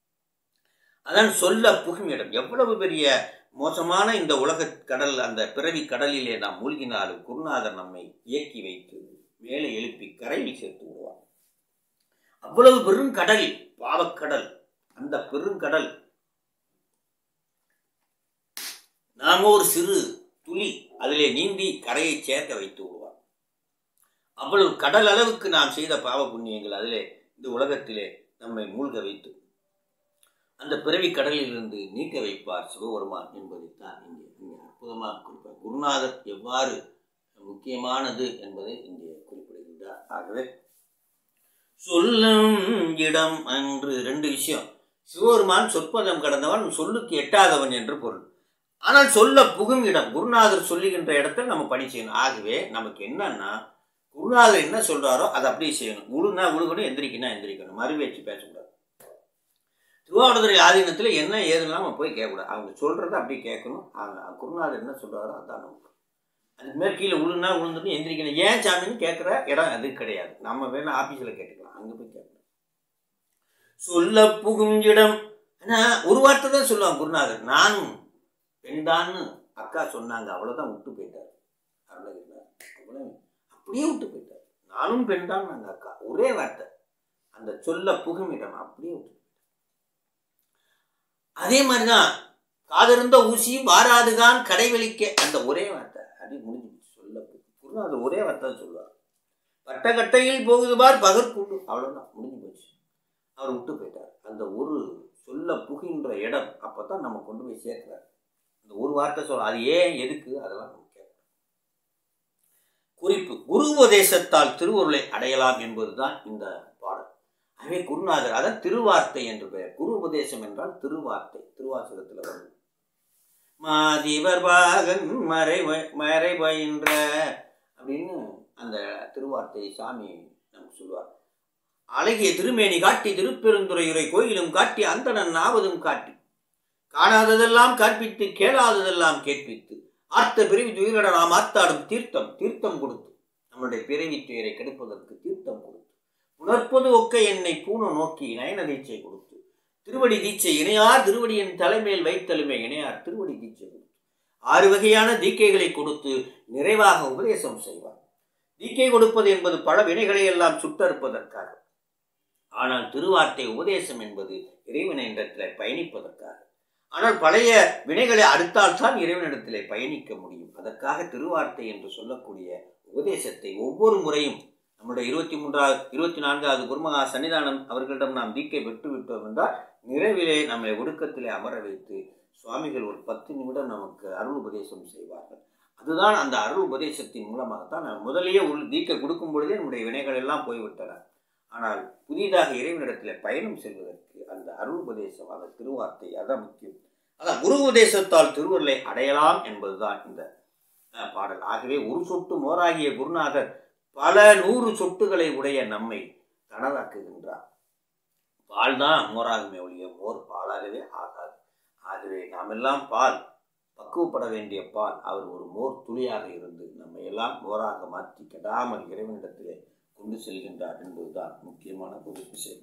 அதான் சொல்ல புகுமிடம் எவ்வளவு பெரிய மோசமான இந்த உலக கடல் அந்த பிறவி கடலிலே நாம் மூழ்கினாலும் குருநாதர் நம்மை இயக்கி வைத்து மேலே எழுப்பி கரையில் சேர்த்து விடுவார் அவ்வளவு பெருங்கடல் பாவக்கடல் அந்த பெருங்கடல் நாம ஒரு சிறு துளி அதிலே நீந்தி கரையை சேர்க்க வைத்து விடுவார் அவ்வளவு கடல் அளவுக்கு நாம் செய்த பாவ புண்ணியங்கள் அதிலே இந்த உலகத்திலே நம்மை மூழ்க வைத்து அந்த பிறவி கடலிலிருந்து நீக்க வைப்பார் சிவபெருமான் என்பதைத்தான் இங்கே இங்கே அற்புதமாக குறிப்பார் குருநாதர் எவ்வாறு முக்கியமானது என்பதை இங்கே குறிப்பிடுகின்றார் ஆகவே சொல்லும் இடம் அன்று ரெண்டு விஷயம் சிவபெருமான் சொற்பதம் கடந்தவன் சொல்லுக்கு எட்டாதவன் என்று பொருள் ஆனால் சொல்ல புகும் இடம் குருநாதர் சொல்லுகின்ற இடத்துல நம்ம பணி செய்யணும் ஆகவே நமக்கு என்னன்னா குருநாதர் என்ன சொல்றாரோ அதை அப்படியே செய்யணும் உழுனா உழுகணும் எந்திரிக்கணும் எந்திரிக்கணும் மறுவேச்சு பேசக்கூடாது திருவாவடுதுறை ஆதீனத்தில் என்ன ஏதுன்னா நம்ம போய் கேட்கக்கூடாது அவங்க சொல்கிறத அப்படியே கேட்கணும் அவங்க குருநாதர் என்ன சொல்கிறாரோ அதான் நமக்கு அதுக்கு மேலே கீழே விழுந்தா விழுந்துட்டு எந்திரிக்கணும் ஏன் சாமின்னு கேட்குற இடம் அது கிடையாது நம்ம வேணா ஆஃபீஸில் கேட்டுக்கலாம் அங்கே போய் கேட்கலாம் சொல்ல புகும் இடம் ஆனால் ஒரு வார்த்தை தான் சொல்லுவாங்க குருநாதர் நானும் பெண்தான்னு அக்கா சொன்னாங்க அவ்வளோதான் விட்டு போயிட்டார் அருணகிரினார் அவ்வளோ அப்படியே விட்டு போயிட்டார் நானும் பெண்தான் நாங்கள் அக்கா ஒரே வார்த்தை அந்த சொல்ல புகும் இடம் அப்படியே விட்டு அதே மாதிரிதான் காதிருந்த ஊசியும் வாராதுதான் கடைவெளிக்க அந்த ஒரே வார்த்தை அப்படி முடிஞ்சு சொல்ல குருநாதர் ஒரே வார்த்தை தான் சொல்லுவார் வட்டக்கட்டையில் போகுது பார் பகற்கூடு அவ்வளோதான் முடிஞ்சு போச்சு அவர் விட்டு போயிட்டார் அந்த ஒரு சொல்ல புகின்ற இடம் அப்போ தான் நம்ம கொண்டு போய் சேர்க்கிறார் அந்த ஒரு வார்த்தை சொல்ல அது ஏன் எதுக்கு அதெல்லாம் நம்ம கேட்கணும் குறிப்பு குரு உபதேசத்தால் திருவருளை அடையலாம் என்பதுதான் இந்த பாடல் ஆகவே குருநாதர் அதான் திருவார்த்தை என்று பெயர் குரு உபதேசம் என்றால் திருவார்த்தை திருவாசகத்தில் வரும் மாதிவர் பாகன் மறை மறை பயின்ற அப்படின்னு அந்த திருவார்த்தை சாமி நமக்கு சொல்லுவார் அழகிய திருமேனி காட்டி திருப்பெருந்துறையுரை கோயிலும் காட்டி அந்தணன் நாவதும் காட்டி காணாததெல்லாம் கற்பித்து கேளாததெல்லாம் கேட்பித்து ஆர்த்த பிறவி துயிலட நாம் ஆத்தாடும் தீர்த்தம் தீர்த்தம் கொடுத்து நம்முடைய பிறவி துயரை கெடுப்பதற்கு தீர்த்தம் கொடுத்து உணர்ப்பது ஒக்க என்னை பூண நோக்கி நயன தீட்சை கொடுத்து திருவடி தீட்சை இணையார் திருவடியின் தலைமையில் வைத்தலுமே இணையார் திருவடி தீட்சை கொடுத்து ஆறு வகையான தீக்கைகளை கொடுத்து நிறைவாக உபதேசம் செய்வார் தீக்கை கொடுப்பது என்பது பல வினைகளை எல்லாம் சுட்டறுப்பதற்காக ஆனால் திருவார்த்தை உபதேசம் என்பது இறைவனிடத்தில் பயணிப்பதற்காக ஆனால் பழைய வினைகளை அடுத்தால்தான் இறைவனிடத்திலே பயணிக்க முடியும் அதற்காக திருவார்த்தை என்று சொல்லக்கூடிய உபதேசத்தை ஒவ்வொரு முறையும் நம்முடைய இருபத்தி மூன்றாவது இருபத்தி நான்காவது குருமகா சன்னிதானம் அவர்களிடம் நாம் தீக்கை பெற்று விட்டோம் என்றால் நிறைவிலே நம்மை ஒடுக்கத்திலே அமர வைத்து சுவாமிகள் ஒரு பத்து நிமிடம் நமக்கு அருள் உபதேசம் செய்வார்கள் அதுதான் அந்த அருள் உபதேசத்தின் மூலமாகத்தான் நான் முதலியே உள் தீக்கை கொடுக்கும் பொழுதே நம்முடைய வினைகள் எல்லாம் போய்விட்டன ஆனால் புதிதாக இறைவனிடத்தில் பயணம் செல்வதற்கு அந்த அருள் உபதேசம் அந்த திருவார்த்தை அதான் முக்கியம் அதான் குரு உபதேசத்தால் திருவருளை அடையலாம் என்பதுதான் இந்த பாடல் ஆகவே ஒரு சொட்டு மோராகிய குருநாதர் பல நூறு சொட்டுகளை உடைய நம்மை தனதாக்குகின்றார் பால் தான் மோராகுமே ஒழிய மோர் பாலாகவே ஆகாது ஆகவே நாமெல்லாம் பால் பக்குவப்பட வேண்டிய பால் அவர் ஒரு மோர் துளியாக இருந்து நம்மை எல்லாம் மோராக மாற்றி கெடாமல் இறைவனிடத்திலே கொண்டு செல்கின்றார் என்பதுதான் முக்கியமான ஒரு விஷயம்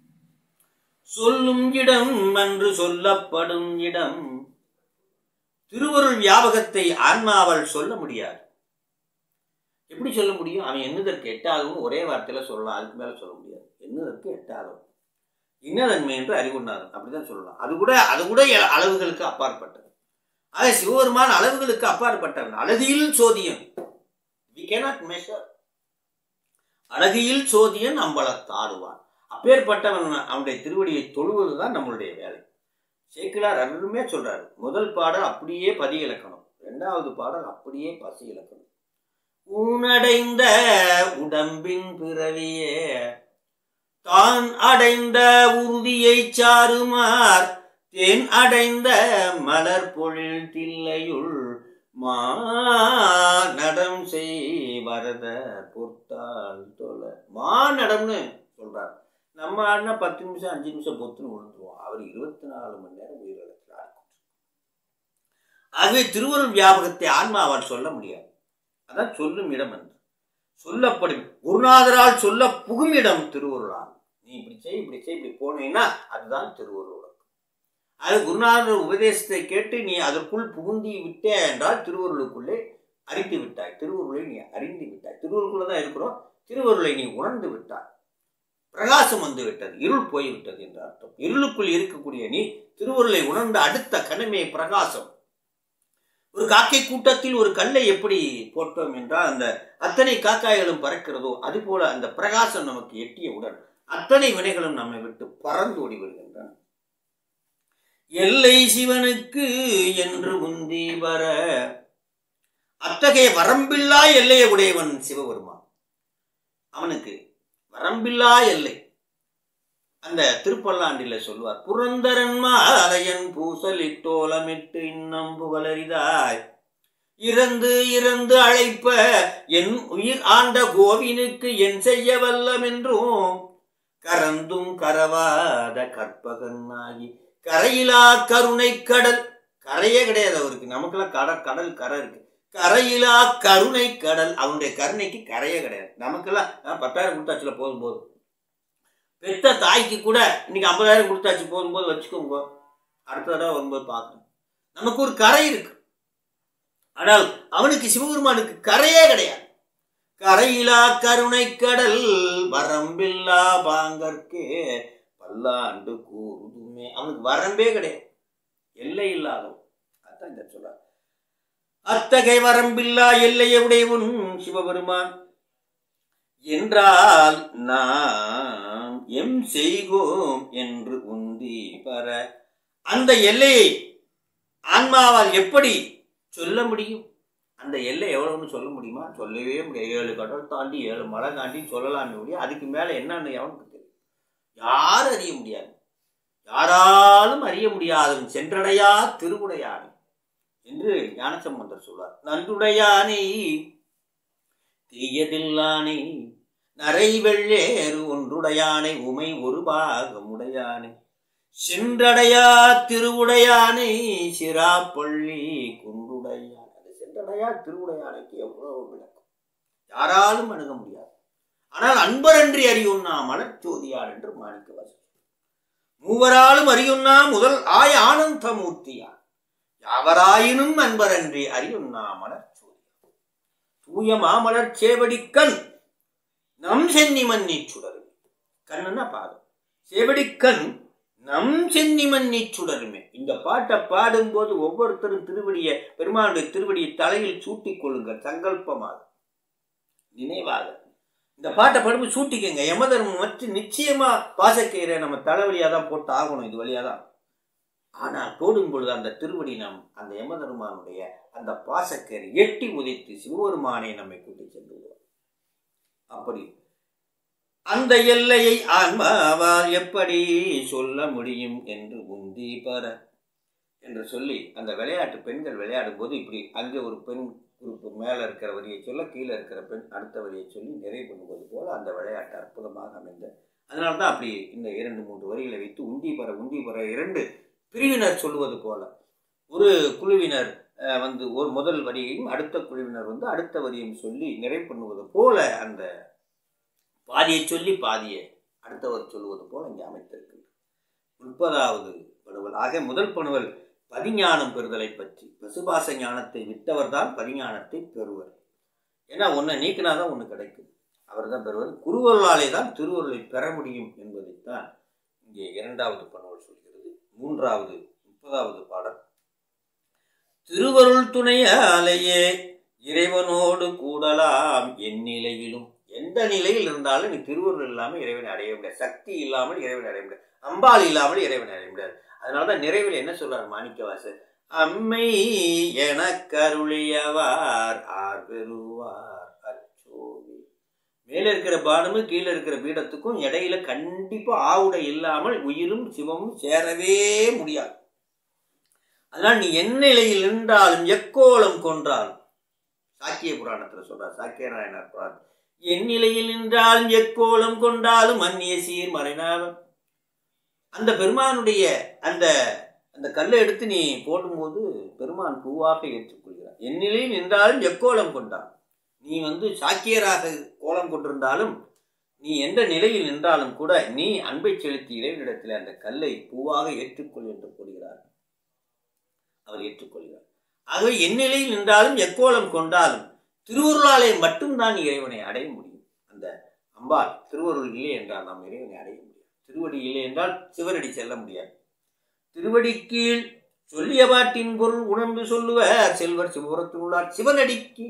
சொல்லும் இடம் என்று சொல்லப்படும் இடம் திருவருள் வியாபகத்தை ஆன்மாவால் சொல்ல முடியாது எப்படி சொல்ல முடியும் அவன் என்னதற்கு எட்டாதவன் ஒரே வார்த்தையில சொல்லலாம் அதுக்கு மேல சொல்ல முடியாது என்னதற்கு எட்டாதவன் இன்னதன்மை என்று அறிவுண்டாதன் அப்படிதான் சொல்லலாம் அது கூட அது கூட அளவுகளுக்கு அப்பாற்பட்டது ஆக சிவபெருமான் அளவுகளுக்கு அப்பாற்பட்டவன் அழகியில் சோதியன் வி கேனாட் மெஷர் அழகியில் சோதியன் அம்பலத்தாடுவான் அப்பேற்பட்டவன் அவனுடைய திருவடியை தொழுவதுதான் நம்மளுடைய வேலை சேக்கிலார் அருமே சொல்றாரு முதல் பாடல் அப்படியே பதி இலக்கணம் இரண்டாவது பாடல் அப்படியே பசி இலக்கணம் ஊனடைந்த உடம்பின் பிறவியே தான் அடைந்த உறுதியை சாருமார் தேன் அடைந்த மலர் பொழில் தில்லையுள் மாநடம் செய் வரத பொத்தால் தொல மாநடம்னு சொல்றார் நம்ம ஆடினா பத்து நிமிஷம் அஞ்சு நிமிஷம் பொத்துன்னு விழுந்துருவோம் அவர் இருபத்தி நாலு மணி நேரம் உயிரிழத்தில் ஆடிக்கும் ஆகவே திருவருள் வியாபகத்தை ஆன்மாவால் சொல்ல முடியாது அதான் சொல்லும் இடம் என்று சொல்லப்படும் குருநாதரால் சொல்ல புகும் இடம் திருவருளால் நீ இப்படி செய் இப்படி செய் இப்படி போனீங்கன்னா அதுதான் திருவருள் அது குருநாதர் உபதேசத்தை கேட்டு நீ அதற்குள் புகுந்தி விட்டே என்றால் திருவருளுக்குள்ளே அறிந்து விட்டாய் திருவருளை நீ அறிந்து விட்டாய் திருவருளுக்குள்ள தான் இருக்கிறோம் திருவருளை நீ உணர்ந்து விட்டாய் பிரகாசம் வந்து விட்டது இருள் போய்விட்டது என்ற அர்த்தம் இருளுக்குள் இருக்கக்கூடிய நீ திருவருளை உணர்ந்த அடுத்த கனமே பிரகாசம் ஒரு காக்கை கூட்டத்தில் ஒரு கல்லை எப்படி போட்டோம் என்றால் அந்த அத்தனை காக்காய்களும் பறக்கிறதோ அதுபோல அந்த பிரகாசம் நமக்கு எட்டியவுடன் அத்தனை வினைகளும் நம்மை விட்டு பறந்து ஓடி வருகின்றன எல்லை சிவனுக்கு என்று முந்தி வர அத்தகைய வரம்பில்லா எல்லையை உடையவன் சிவபெருமான் அவனுக்கு வரம்பில்லா எல்லை அந்த திருப்பல்லாண்டில சொல்வார் புரந்தரன் மாலையன் பூசலிட்டோலமிட்டு இன்னம் புகழரிதாய் இறந்து இறந்து அழைப்ப என் உயிர் ஆண்ட கோவினுக்கு என் செய்ய வல்லமென்றும் கரந்தும் கரவாத கற்பகனாகி கரையிலா கருணை கடல் கரையே கிடையாது அவருக்கு நமக்கெல்லாம் கடல் கடல் கரை இருக்கு கரையிலா கருணை கடல் அவனுடைய கருணைக்கு கரையே கிடையாது நமக்கெல்லாம் பத்தாயிரம் கொடுத்தாச்சுல போதும் போதும் பெத்த தாய்க்கு கூட இன்னைக்கு ஐம்பதாயிரம் கொடுத்தாச்சு போகும்போது வச்சுக்கோங்க அடுத்த தடவை வரும்போது பார்க்கணும் நமக்கு ஒரு கரை இருக்கு ஆனால் அவனுக்கு சிவபெருமானுக்கு கரையே கிடையாது கரையிலா கருணை கடல் வரம்பில்லா பாங்கற்கே பல்லாண்டு கூறுதுமே அவனுக்கு வரம்பே கிடையாது எல்லை இல்லாதவன் அதான் இந்த சொல்ற அத்தகை வரம்பில்லா எல்லையை உடையவன் சிவபெருமான் என்றால் நாம் எம் செய்கோம் என்று உந்தி பெற அந்த எல்லையை ஆன்மாவால் எப்படி சொல்ல முடியும் அந்த எல்லை எவ்வளவுன்னு சொல்ல முடியுமா சொல்லவே முடியாது ஏழு கடல் தாண்டி ஏழு மலை தாண்டி சொல்லலாமே முடியும் அதுக்கு மேலே என்னன்னு எவனுக்கு தெரியும் யாரும் அறிய முடியாது யாராலும் அறிய முடியாதவன் சென்றடையா திருவுடையானே என்று ஞானசம்பந்தர் சொல்வார் நன்றுடையானே தீயதில்லானே நரை வெள்ளேறு ஒன்றுடையானை உமை ஒரு பாகமுடையானே சென்றடையா திருவுடையானை சிராப்பள்ளி குன்றுடையான் அது சென்றடையா திருவுடையானைக்கு எவ்வளவு விளக்கம் யாராலும் அணுக முடியாது ஆனால் அன்பரன்றி அறியுண்ணா மலர்ச்சோதியார் என்று மாணிக்க வாசல் மூவராலும் அறியுண்ணா முதல் ஆய ஆனந்தமூர்த்தியார் யாவராயினும் அன்பரன்றி அறியுண்ணா மலர்ச்சோதியார் தூய மாமலர் சேவடிக்கண் நம் சென்னிமன் நீச்சுடருமே கண்ணுன்னா பாதம் சேவடிக்கண் நம் சென்னிமன் நீச்சுடருமே இந்த பாட்டை பாடும்போது ஒவ்வொருத்தரும் திருவடியை பெருமானுடைய திருவடியை தலையில் சூட்டிக் கொள்ளுங்கள் சங்கல்பமாக நினைவாக இந்த பாட்டை பாடும்போது சூட்டிக்கங்க யமதர்மம் வச்சு நிச்சயமா பாசக்கயிறை நம்ம தலைவலியாக தான் போட்டு ஆகணும் இது வழியாக தான் ஆனால் போடும் பொழுது அந்த திருவடி நம் அந்த யமதர்மானுடைய அந்த பாசக்கயிறை எட்டி உதைத்து சிவபெருமானை நம்மை கூட்டி சென்று விடுவார் அப்படி அந்த எல்லையை ஆன்மாவால் எப்படி சொல்ல முடியும் என்று உந்தி பெற என்று சொல்லி அந்த விளையாட்டு பெண்கள் விளையாடும் போது இப்படி அங்கே ஒரு பெண் குரூப்பு மேலே இருக்கிற வரியை சொல்ல கீழே இருக்கிற பெண் அடுத்த வரியை சொல்லி நிறைவு பண்ணுவது போல அந்த விளையாட்டு அற்புதமாக அமைந்த அதனால தான் அப்படி இந்த இரண்டு மூன்று வரிகளை வைத்து உந்தி பெற உந்தி பெற இரண்டு பிரிவினர் சொல்லுவது போல ஒரு குழுவினர் அஹ், வந்து ஒரு முதல் வரியையும் அடுத்த குழுவினர் வந்து அடுத்த வரியையும் சொல்லி நிறைவு பண்ணுவது போல அந்த பாதியை சொல்லி பாதியை அடுத்தவர் சொல்லுவது போல இங்கே அமைத்திருக்கின்றது முப்பதாவது பணுவல் ஆக முதல் பணுவல் பதிஞானம் பெறுதலை பற்றி பசுபாச ஞானத்தை விட்டவர் தான் பதிஞானத்தை பெறுவர் ஏன்னா ஒன்றை நீக்கினா தான் ஒன்று கிடைக்கும் அவர் தான் பெறுவர் குருவருளாலே தான் திருவருளை பெற முடியும் என்பதைத்தான் இங்கே இரண்டாவது பணுவல் சொல்கிறது மூன்றாவது முப்பதாவது பாடல் திருவருள் துணையாலேயே இறைவனோடு கூடலாம் என் நிலையிலும் எந்த நிலையில் இருந்தாலும் நீ திருவருள் இல்லாமல் இறைவனை அடைய முடியாது சக்தி இல்லாமல் இறைவனை அடைய முடியாது அம்பாள் இல்லாமல் இறைவனை அடைய முடியாது அதனால தான் நிறைவில் என்ன சொல்றார் மாணிக்கவாசர் அம்மை என கருளியவார் ஆர் பெறுவார் அச்சோவி மேலே இருக்கிற பானமும் கீழே இருக்கிற பீடத்துக்கும் இடையில கண்டிப்பா ஆவுடை இல்லாமல் உயிரும் சிவமும் சேரவே முடியாது அதனால் நீ என் நிலையில் நின்றாலும் எக்கோலம் கொன்றாலும் சாக்கிய புராணத்துல சொல்றார் சாக்கிய நாயனார் புராணம் என் நிலையில் நின்றாலும் எக்கோலம் கொண்டாலும் அந்நிய சீர் மறைனாவன் அந்த பெருமானுடைய அந்த அந்த கல்லை எடுத்து நீ போடும்போது பெருமான் பூவாக ஏற்றுக்கொள்கிறார் என் நிலையில் நின்றாலும் எக்கோலம் கொண்டான் நீ வந்து சாக்கியராக கோலம் கொண்டிருந்தாலும் நீ எந்த நிலையில் நின்றாலும் கூட நீ அன்பை செலுத்தி இறைவனிடத்தில் அந்த கல்லை பூவாக ஏற்றுக்கொள் என்று கூறுகிறார் அவர் ஏற்றுக்கொள்கிறார் ஆகவே என் நிலையில் நின்றாலும் எக்கோலம் கொண்டாலும் திருவருளாலே மட்டும்தான் இறைவனை அடைய முடியும் அந்த அம்பாள் திருவருள் இல்லை என்றால் நாம் இறைவனை அடைய முடியும் திருவடி இல்லை என்றால் சிவரடி செல்ல முடியாது திருவடி கீழ் சொல்லிய பாட்டின் பொருள் உணர்ந்து சொல்லுவர் செல்வர் சிவபுரத்தினுள்ளார் சிவனடிக்கு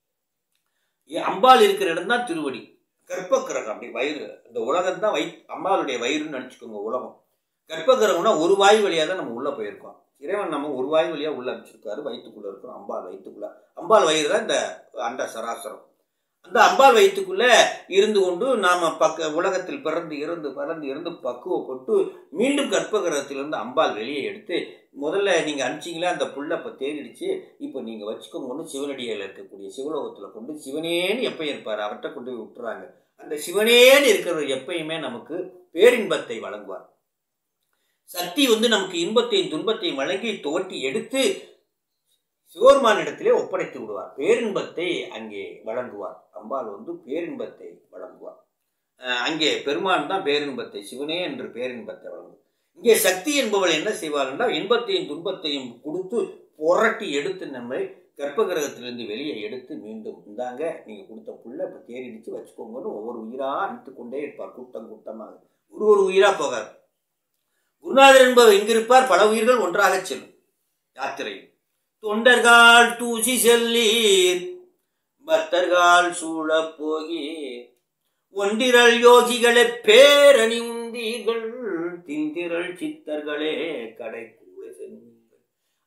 ஏ, அம்பாள் இருக்கிற இடம் தான் திருவடி கர்ப்பக்கிரகம் அப்படி வயிறு இந்த உலகம் தான் வை அம்பாளுடைய வயிறுன்னு நினச்சிக்கோங்க உலகம் கர்ப்பகிரகம்னா ஒரு வாய் வழியாக தான் நம்ம உள்ளே போயிருக்கோம் இறைவன் நம்ம ஒரு வாய் வழியாக உள்ள அமைச்சிருக்காரு வயிற்றுக்குள்ளே இருக்கிறோம் அம்பாள் வயிற்றுக்குள்ள அம்பாள் வயிறு தான் இந்த அண்ட சராசரம் அந்த அம்பாள் வயிற்றுக்குள்ள இருந்து கொண்டு நாம பக்க உலகத்தில் பிறந்து இறந்து பிறந்து இறந்து பக்குவப்பட்டு மீண்டும் கர்ப்பகிரகத்திலிருந்து அம்பாள் வெளியே எடுத்து முதல்ல நீங்கள் அனுப்பிச்சிங்களா அந்த புல்லை இப்போ தேடிடுச்சு இப்போ நீங்கள் வச்சுக்கோங்கன்னு சிவனடியில் இருக்கக்கூடிய சிவலோகத்தில் கொண்டு சிவனேன்னு எப்போ இருப்பார் அவர்கிட்ட கொண்டு போய் விட்டுறாங்க அந்த சிவனேன்னு இருக்கிறவர் எப்பயுமே நமக்கு பேரின்பத்தை வழங்குவார் சக்தி வந்து நமக்கு இன்பத்தையும் துன்பத்தையும் வழங்கி தோட்டி எடுத்து சிவபெருமானிடத்திலே ஒப்படைத்து விடுவார் பேரின்பத்தை அங்கே வழங்குவார் அம்பாள் வந்து பேரின்பத்தை வழங்குவார் அஹ் அங்கே பெருமான் தான் பேரின்பத்தை சிவனே என்று பேரின்பத்தை வழங்குவார் இங்கே சக்தி என்பவள் என்ன செய்வாள் என்றால் இன்பத்தையும் துன்பத்தையும் கொடுத்து புரட்டி எடுத்து நம்மை கர்ப்பகிரகத்திலிருந்து வெளியே எடுத்து மீண்டும் இந்தாங்க நீங்கள் கொடுத்த புல்லை இப்போ தேடிடிச்சு வச்சுக்கோங்கன்னு ஒவ்வொரு உயிராக அனுத்து கொண்டே இருப்பார் கூட்டம் கூட்டமாக ஒரு ஒரு உயிராக போகார் குருநாதர் என்பவர் எங்கிருப்பார் பல உயிர்கள் ஒன்றாக செல்லும் யாத்திரையில் தொண்டர்கள் தூசி செல்லீர் பக்தர்கள் சூழப் போகீர் ஒன்றிரள் யோகிகளே பேரணி உந்தீர்கள் திந்திரள் சித்தர்களே கடை கூட செல்லுங்கள்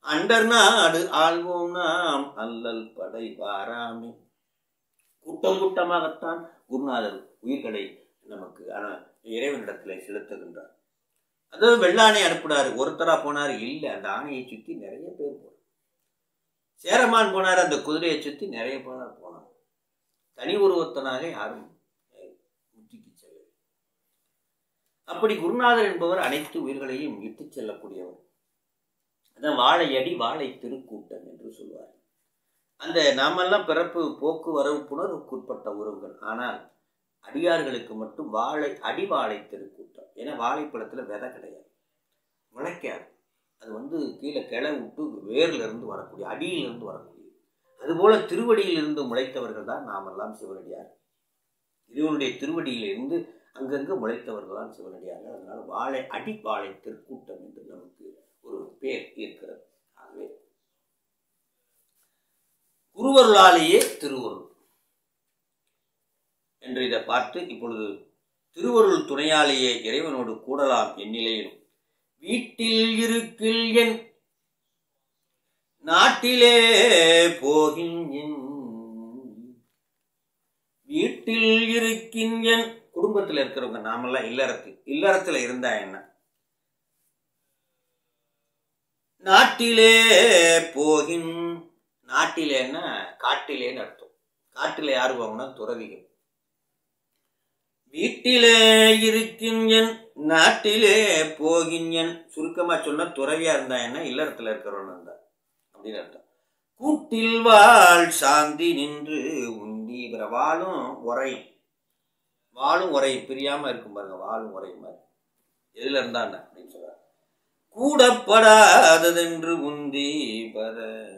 அண்டர் நாடு ஆள்வோம் நாம் அல்லல் படை வாராமே கூட்டம் கூட்டமாகத்தான் குருநாதர் உயிர்களை நமக்கு ஆனால் இறைவனிடத்தில் செலுத்துகின்றார் அதாவது வெள்ளாணை அனுப்புனார் ஒருத்தரா போனார் இல்லை அந்த ஆணையை சுற்றி நிறைய பேர் போனார் சேரமான் போனார் அந்த குதிரையை சுற்றி நிறைய போனார் போனார் தனி ஒருவத்தனாக யாரும் முற்றிக்கு செல்ல அப்படி குருநாதர் என்பவர் அனைத்து உயிர்களையும் இட்டுச் செல்லக்கூடியவர் அதான் வாழையடி வாழை திருக்கூட்டம் என்று சொல்வார் அந்த நாமெல்லாம் பிறப்பு போக்குவரவு புணர்வுக்குட்பட்ட உறவுகள் ஆனால் அடியார்களுக்கு மட்டும் வாழை அடிவாழை திருக்கூட்டம் ஏன்னா வாழைப்பழத்தில் விதை கிடையாது முளைக்காது அது வந்து கீழே கிளை விட்டு வேர்ல இருந்து வரக்கூடிய அடியிலிருந்து வரக்கூடிய அதுபோல திருவடியிலிருந்து முளைத்தவர்கள் தான் நாமெல்லாம் சிவனடியார் இறைவனுடைய திருவடியிலிருந்து அங்கங்கே முளைத்தவர்கள் தான் சிவனடியார்கள் அதனால் வாழை அடிப்பாழை திருக்கூட்டம் என்று நமக்கு ஒரு பேர் இருக்கிறது ஆகவே குருவருளாலேயே திருவருள் என்று இதை பார்த்து இப்பொழுது திருவருள் துணையாலேயே இறைவனோடு கூடலாம் எந்நிலையிலும் வீட்டில் இருக்கில் என் நாட்டிலே போகின் என் வீட்டில் இருக்கின் என் குடும்பத்தில் இருக்கிறவங்க நாமெல்லாம் இல்லறத்தில் இல்லறத்தில் இருந்தா என்ன நாட்டிலே போகின் நாட்டிலேன்னா காட்டிலேன்னு அர்த்தம் காட்டில் யார் போகணும்னா துறவிகள் வீட்டிலே இருக்கின் என் நாட்டிலே போகின் என் சுருக்கமா சொன்னா துறவியா இருந்தா என்ன இல்லறத்துல இருக்கிறவன் இருந்தா அப்படின்னு அர்த்தம் கூட்டில் வாழ் சாந்தி நின்று உண்டி பிற வாழும் உரையும் வாழும் உரையும் பிரியாம இருக்கும் பாருங்க வாழும் உரையும் மாதிரி எதுல இருந்தான் அப்படின்னு சொல்றாரு கூடப்படாததென்று உந்தி பர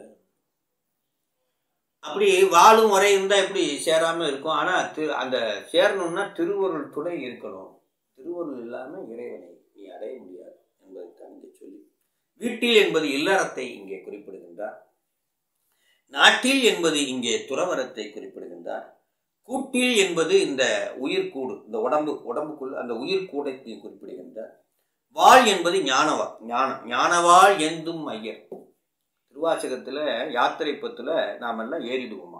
அப்படி வாழும் முறை இருந்தால் எப்படி சேராமல் இருக்கும் ஆனால் திரு அந்த சேரணும்னா திருவருள் துணை இருக்கணும் திருவருள் இல்லாமல் இறைவனை நீ அடைய முடியாது என்பதை தந்தை சொல்லி வீட்டில் என்பது இல்லறத்தை இங்கே குறிப்பிடுகின்றார் நாட்டில் என்பது இங்கே துறவரத்தை குறிப்பிடுகின்றார் கூட்டில் என்பது இந்த உயிர்கூடு இந்த உடம்பு உடம்புக்குள் அந்த உயிர்கூடத்தை குறிப்பிடுகின்றார் வாழ் என்பது ஞானவா ஞானம் ஞானவாள் எந்தும் ஐயர் திருவாசகத்தில் யாத்திரை பத்தில் நாம் எல்லாம் ஏறிடுவோமா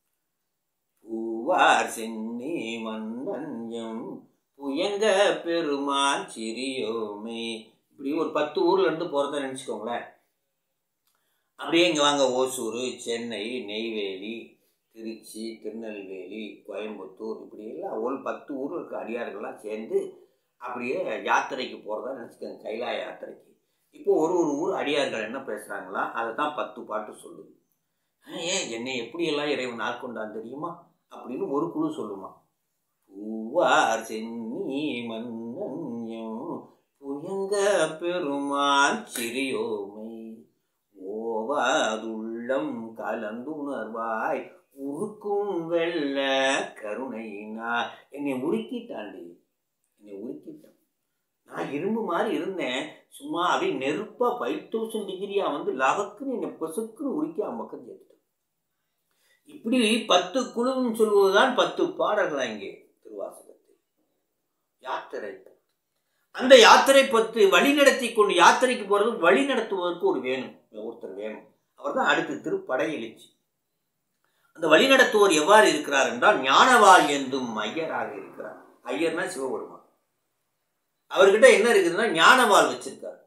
பூவார் சென்னி மன்னன்யம் புயங்க பெருமான் சிறியோமே இப்படி ஒரு பத்து ஊர்ல இருந்து போகிறத நினச்சிக்கோங்களேன் அப்படியே இங்கே வாங்க ஓசூர் சென்னை நெய்வேலி திருச்சி திருநெல்வேலி கோயம்புத்தூர் இப்படி எல்லாம் ஒரு பத்து ஊரில் இருக்க அடியார்கள்லாம் சேர்ந்து அப்படியே யாத்திரைக்கு போகிறதா நினச்சிக்கோங்க கைலா யாத்திரைக்கு இப்போ ஒரு ஒரு ஊர் அடியார்கள் என்ன பேசுகிறாங்களா அதை தான் பத்து பாட்டு சொல்லுது ஏன் என்னை எப்படியெல்லாம் இறைவன் ஆட்கொண்டான் தெரியுமா அப்படின்னு ஒரு குழு சொல்லுமா பூவார் சென்னி மன்னன்யம் புயங்க பெருமான் சிறியோமை ஓவாதுள்ளம் கலந்துணர்வாய் உருக்கும் வெள்ள கருணையினார் என்னை உருக்கிட்டாண்டி என்னை உருக்கிட்டான் நான் இரும்பு மாதிரி இருந்தேன் சும்மா அப்படியே நெருப்பா ஃபைவ் தௌசண்ட் டிகிரியா வந்து லவக்குன்னு என்னை பொசுக்குன்னு உருக்கி அவன் பக்கம் சேர்த்துட்டான் இப்படி பத்து குழுன்னு சொல்வதுதான் பத்து பாடல்களா இங்கே திருவாசகத்தில் யாத்திரை பத்து அந்த யாத்திரை பத்து வழி நடத்தி கொண்டு யாத்திரைக்கு போறது வழி நடத்துவதற்கு ஒரு வேணும் ஒருத்தர் வேணும் அவர் தான் அடுத்து திருப்படை எழுச்சி அந்த வழி நடத்துவோர் எவ்வாறு இருக்கிறார் என்றால் ஞானவாள் என்றும் ஐயராக இருக்கிறார் ஐயர்னா சிவபெருமான் அவர்கிட்ட என்ன இருக்குதுன்னா ஞானவாள் வச்சிருக்காரு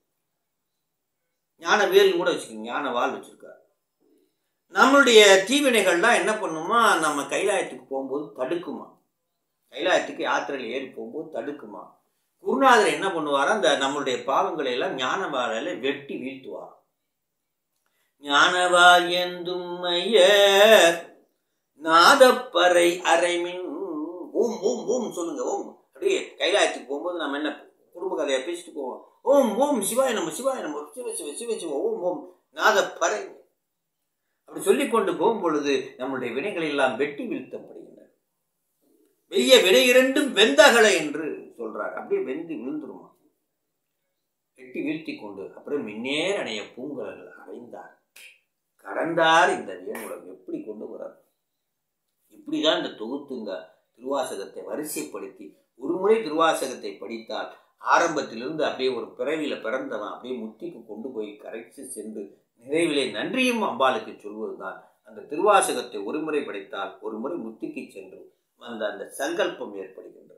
ஞான வேல் கூட வச்சுக்கோங்க ஞானவாள் வச்சிருக்காரு நம்மளுடைய தீவினைகள்லாம் என்ன பண்ணுமா நம்ம கைலாயத்துக்கு போகும்போது தடுக்குமா கைலாயத்துக்கு யாத்திரையில் ஏறி போகும்போது தடுக்குமா குருநாதர் என்ன பண்ணுவாரா அந்த நம்மளுடைய பாவங்களை எல்லாம் ஞானவாளால வெட்டி வீழ்த்துவார் ஞானவாள் எந்தும் ஐயர் நாதப்பறை அரைமின் ஓம் ஓம் ஓம் சொல்லுங்க ஓம் அப்படியே கைலாயத்துக்கு போகும்போது நம்ம என்ன குடும்ப கதையை பேசிட்டு போவோம் ஓம் ஓம் சிவாய நம்ம சிவாய நம்ம சிவ சிவ சிவ சிவ ஓம் ஓம் நாதப்பறை அப்படி சொல்லிக் கொண்டு போகும் பொழுது நம்முடைய வினைகள் எல்லாம் வெட்டி வீழ்த்தப்படுகின்றன வெய்ய வினை இரண்டும் வெந்தகலை என்று சொல்றார் அப்படியே வெந்து விழுந்துருமா வெட்டி வீழ்த்தி கொண்டு அப்புறம் மின்னேற அணைய பூங்கலர்கள் அடைந்தார் கடந்தார் இந்த வியனுலகம் எப்படி கொண்டு வரார் இப்படிதான் இந்த தொகுத்து இந்த திருவாசகத்தை வரிசைப்படுத்தி ஒரு முறை திருவாசகத்தை படித்தால் ஆரம்பத்திலிருந்து அப்படியே ஒரு பிறவியில பிறந்தவன் அப்படியே முத்திக்கு கொண்டு போய் கரைச்சு சென்று நிறைவிலே நன்றியும் அம்பாளுக்கு சொல்வதுதான் அந்த திருவாசகத்தை ஒருமுறை படைத்தால் ஒரு முறை முத்திக்கு சென்று அந்த அந்த சங்கல்பம் ஏற்படுகின்றது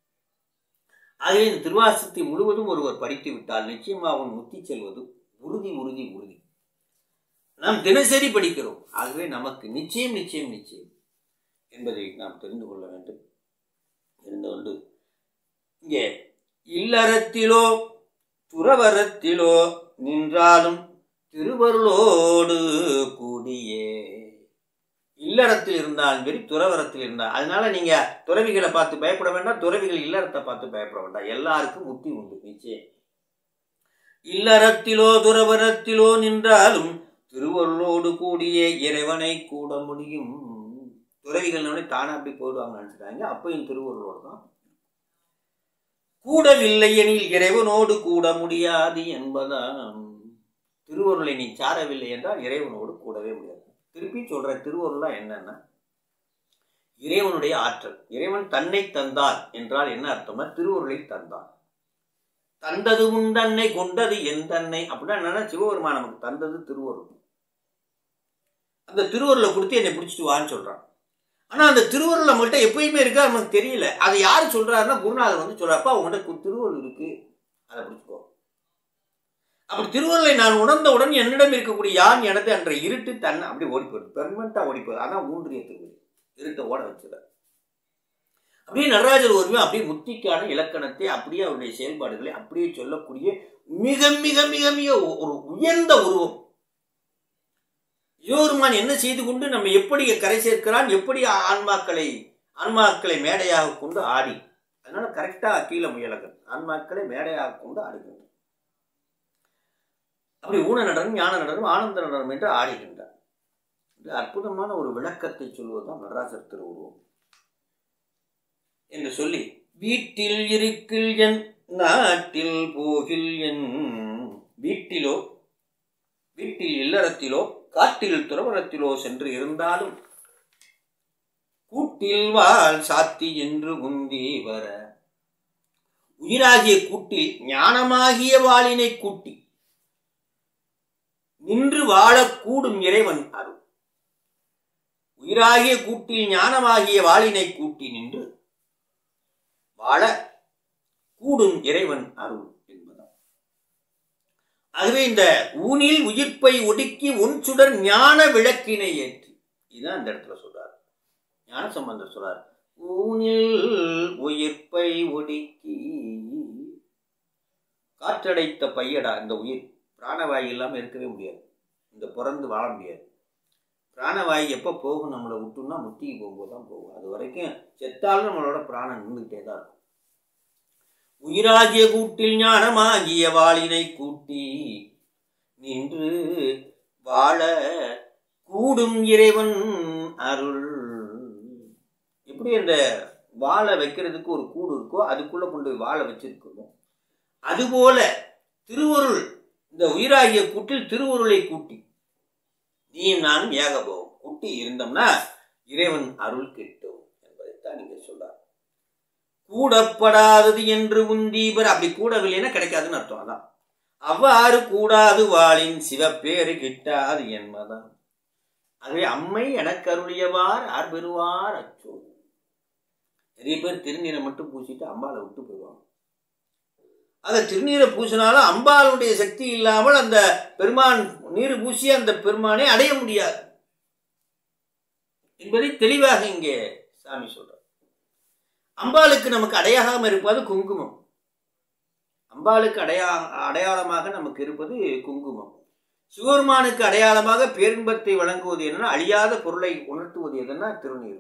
ஆகவே இந்த திருவாசகத்தை முழுவதும் ஒருவர் படித்து விட்டால் நிச்சயமா அவன் முத்தி செல்வது உறுதி உறுதி உறுதி நாம் தினசரி படிக்கிறோம் ஆகவே நமக்கு நிச்சயம் நிச்சயம் நிச்சயம் என்பதை நாம் தெரிந்து கொள்ள வேண்டும் இருந்து கொண்டு இங்கே இல்லறத்திலோ துறவரத்திலோ நின்றாலும் திருவருளோடு கூடியே இல்லறத்தில் இருந்தாலும் சரி துறவரத்தில் இருந்தால் அதனால நீங்க துறவிகளை பார்த்து பயப்பட வேண்டாம் துறவிகள் இல்லறத்தை பார்த்து பயப்பட வேண்டாம் எல்லாருக்கும் முத்தி உண்டு நிச்சயம் இல்லறத்திலோ துறவரத்திலோ நின்றாலும் திருவருளோடு கூடிய இறைவனை கூட முடியும் துறவிகள் தானே அப்படி போயிடுவாங்க நினைச்சிட்டாங்க அப்பையும் திருவருளோடு தான் கூடவில்லை எனில் இறைவனோடு கூட முடியாது என்பதாம் திருவருளை நீ சாரவில்லை என்றால் இறைவனோடு கூடவே முடியாது திருப்பி சொல்ற திருவருளா என்னன்னா இறைவனுடைய ஆற்றல் இறைவன் தன்னை தந்தார் என்றால் என்ன அர்த்தமா திருவருளை தந்தான் தந்தது உன் தன்னை கொண்டது என் தன்னை அப்படின்னா என்னன்னா சிவபெருமான் நமக்கு தந்தது திருவருள் அந்த திருவருளை கொடுத்து என்னை பிடிச்சிட்டு வான்னு சொல்றான் ஆனா அந்த திருவருள் நம்மள்ட்ட எப்பயுமே இருக்கா நமக்கு தெரியல அதை யார் சொல்றாருன்னா குருநாதர் வந்து சொல்றப்பா உங்கள்கிட்ட திருவருள் இருக்கு அதை பிடிச்சிக்கோ அப்படி திருவருளை நான் உணர்ந்தவுடன் என்னிடம் இருக்கக்கூடிய யான் எனது என்ற இருட்டு தன்னை அப்படி ஓடி போயிடுது பெர்மனண்டா ஓடி போகுது அதான் ஊன்றிய திருவருள் இருட்டை ஓட வச்சுறார் அப்படியே நடராஜர் ஒருமே அப்படியே முத்திக்கான இலக்கணத்தை அப்படியே அவருடைய செயல்பாடுகளை அப்படியே சொல்லக்கூடிய மிக மிக மிக மிக ஒரு உயர்ந்த உருவம் யோருமான் என்ன செய்து கொண்டு நம்ம எப்படி கரை சேர்க்கிறான் எப்படி ஆன்மாக்களை ஆன்மாக்களை மேடையாக கொண்டு ஆடி அதனால கரெக்டா கீழே முயலகன் ஆன்மாக்களை மேடையாக கொண்டு ஆடுகின்றான் அப்படி ஊன நடனம் ஞான நடனம் ஆனந்த நடனம் என்று ஆடுகின்றார் இது அற்புதமான ஒரு விளக்கத்தை சொல்வதுதான் நடராஜர் திருவுருவம் என்று சொல்லி வீட்டில் இருக்கில் என் நாட்டில் போகில் என் வீட்டிலோ வீட்டில் இல்லறத்திலோ காட்டில் துறவரத்திலோ சென்று இருந்தாலும் கூட்டில் வாழ் சாத்தி என்று உந்தி வர உயிராகிய கூட்டில் ஞானமாகிய வாளினை கூட்டி நின்று வாழக்கூடும் இறைவன் அருள் உயிராகிய கூட்டில் ஞானமாகிய வாளினை கூட்டி நின்று வாழ கூடும் இறைவன் அருள் என்பதாம் ஆகவே இந்த ஊனில் உயிர்ப்பை ஒடுக்கி உன் சுடர் ஞான விளக்கினை ஏற்றி இதுதான் இந்த இடத்துல சொல்றார் ஞான சம்பந்தர் சொல்றார் ஊனில் உயிர்ப்பை ஒடுக்கி காற்றடைத்த பையடா இந்த உயிர் பிராணவாயு இல்லாமல் இருக்கவே முடியாது இந்த பிறந்து வாழ முடியாது பிராணவாயு எப்போ போகும் நம்மளை விட்டுன்னா முத்திக்கு போகும்போது தான் போகும் அது வரைக்கும் செத்தாலும் நம்மளோட பிராணம் நின்றுகிட்டே தான் இருக்கும் உயிராகிய கூட்டில் ஞானமாகிய வாளினை கூட்டி நின்று வாழ கூடும் இறைவன் அருள் எப்படி அந்த வாழை வைக்கிறதுக்கு ஒரு கூடு இருக்கோ அதுக்குள்ள கொண்டு போய் வாழை வச்சிருக்கணும் அதுபோல திருவருள் இந்த உயிராகிய கூட்டில் திருவருளை கூட்டி நீ நானும் ஏகபோகம் கூட்டி இருந்தோம்னா இறைவன் அருள் கிட்டும் என்பதைத்தான் நீங்க சொல்றார் கூடப்படாதது என்று உந்தீபர் அப்படி கூடவில்லைன்னா கிடைக்காதுன்னு அர்த்தம் அதான் அவ்வாறு கூடாது வாளின் சிவப்பேறு கிட்டாது என்பதான் ஆகவே அம்மை எனக்கு அருளியவார் ஆர் பெறுவார் அச்சோ நிறைய பேர் திருநீரை மட்டும் பூசிட்டு அம்பாவை விட்டு போயிடுவாங்க அந்த திருநீரை பூசினாலும் அம்பாளுடைய சக்தி இல்லாமல் அந்த பெருமான் நீர் பூசி அந்த பெருமானை அடைய முடியாது என்பதை தெளிவாக இங்கே சாமி சொல்றார் அம்பாளுக்கு நமக்கு அடையாளமாக இருப்பது குங்குமம் அம்பாளுக்கு அடையா அடையாளமாக நமக்கு இருப்பது குங்குமம் சிவபெருமானுக்கு அடையாளமாக பேரின்பத்தை வழங்குவது என்னன்னா அழியாத பொருளை உணர்த்துவது எதுன்னா திருநீர்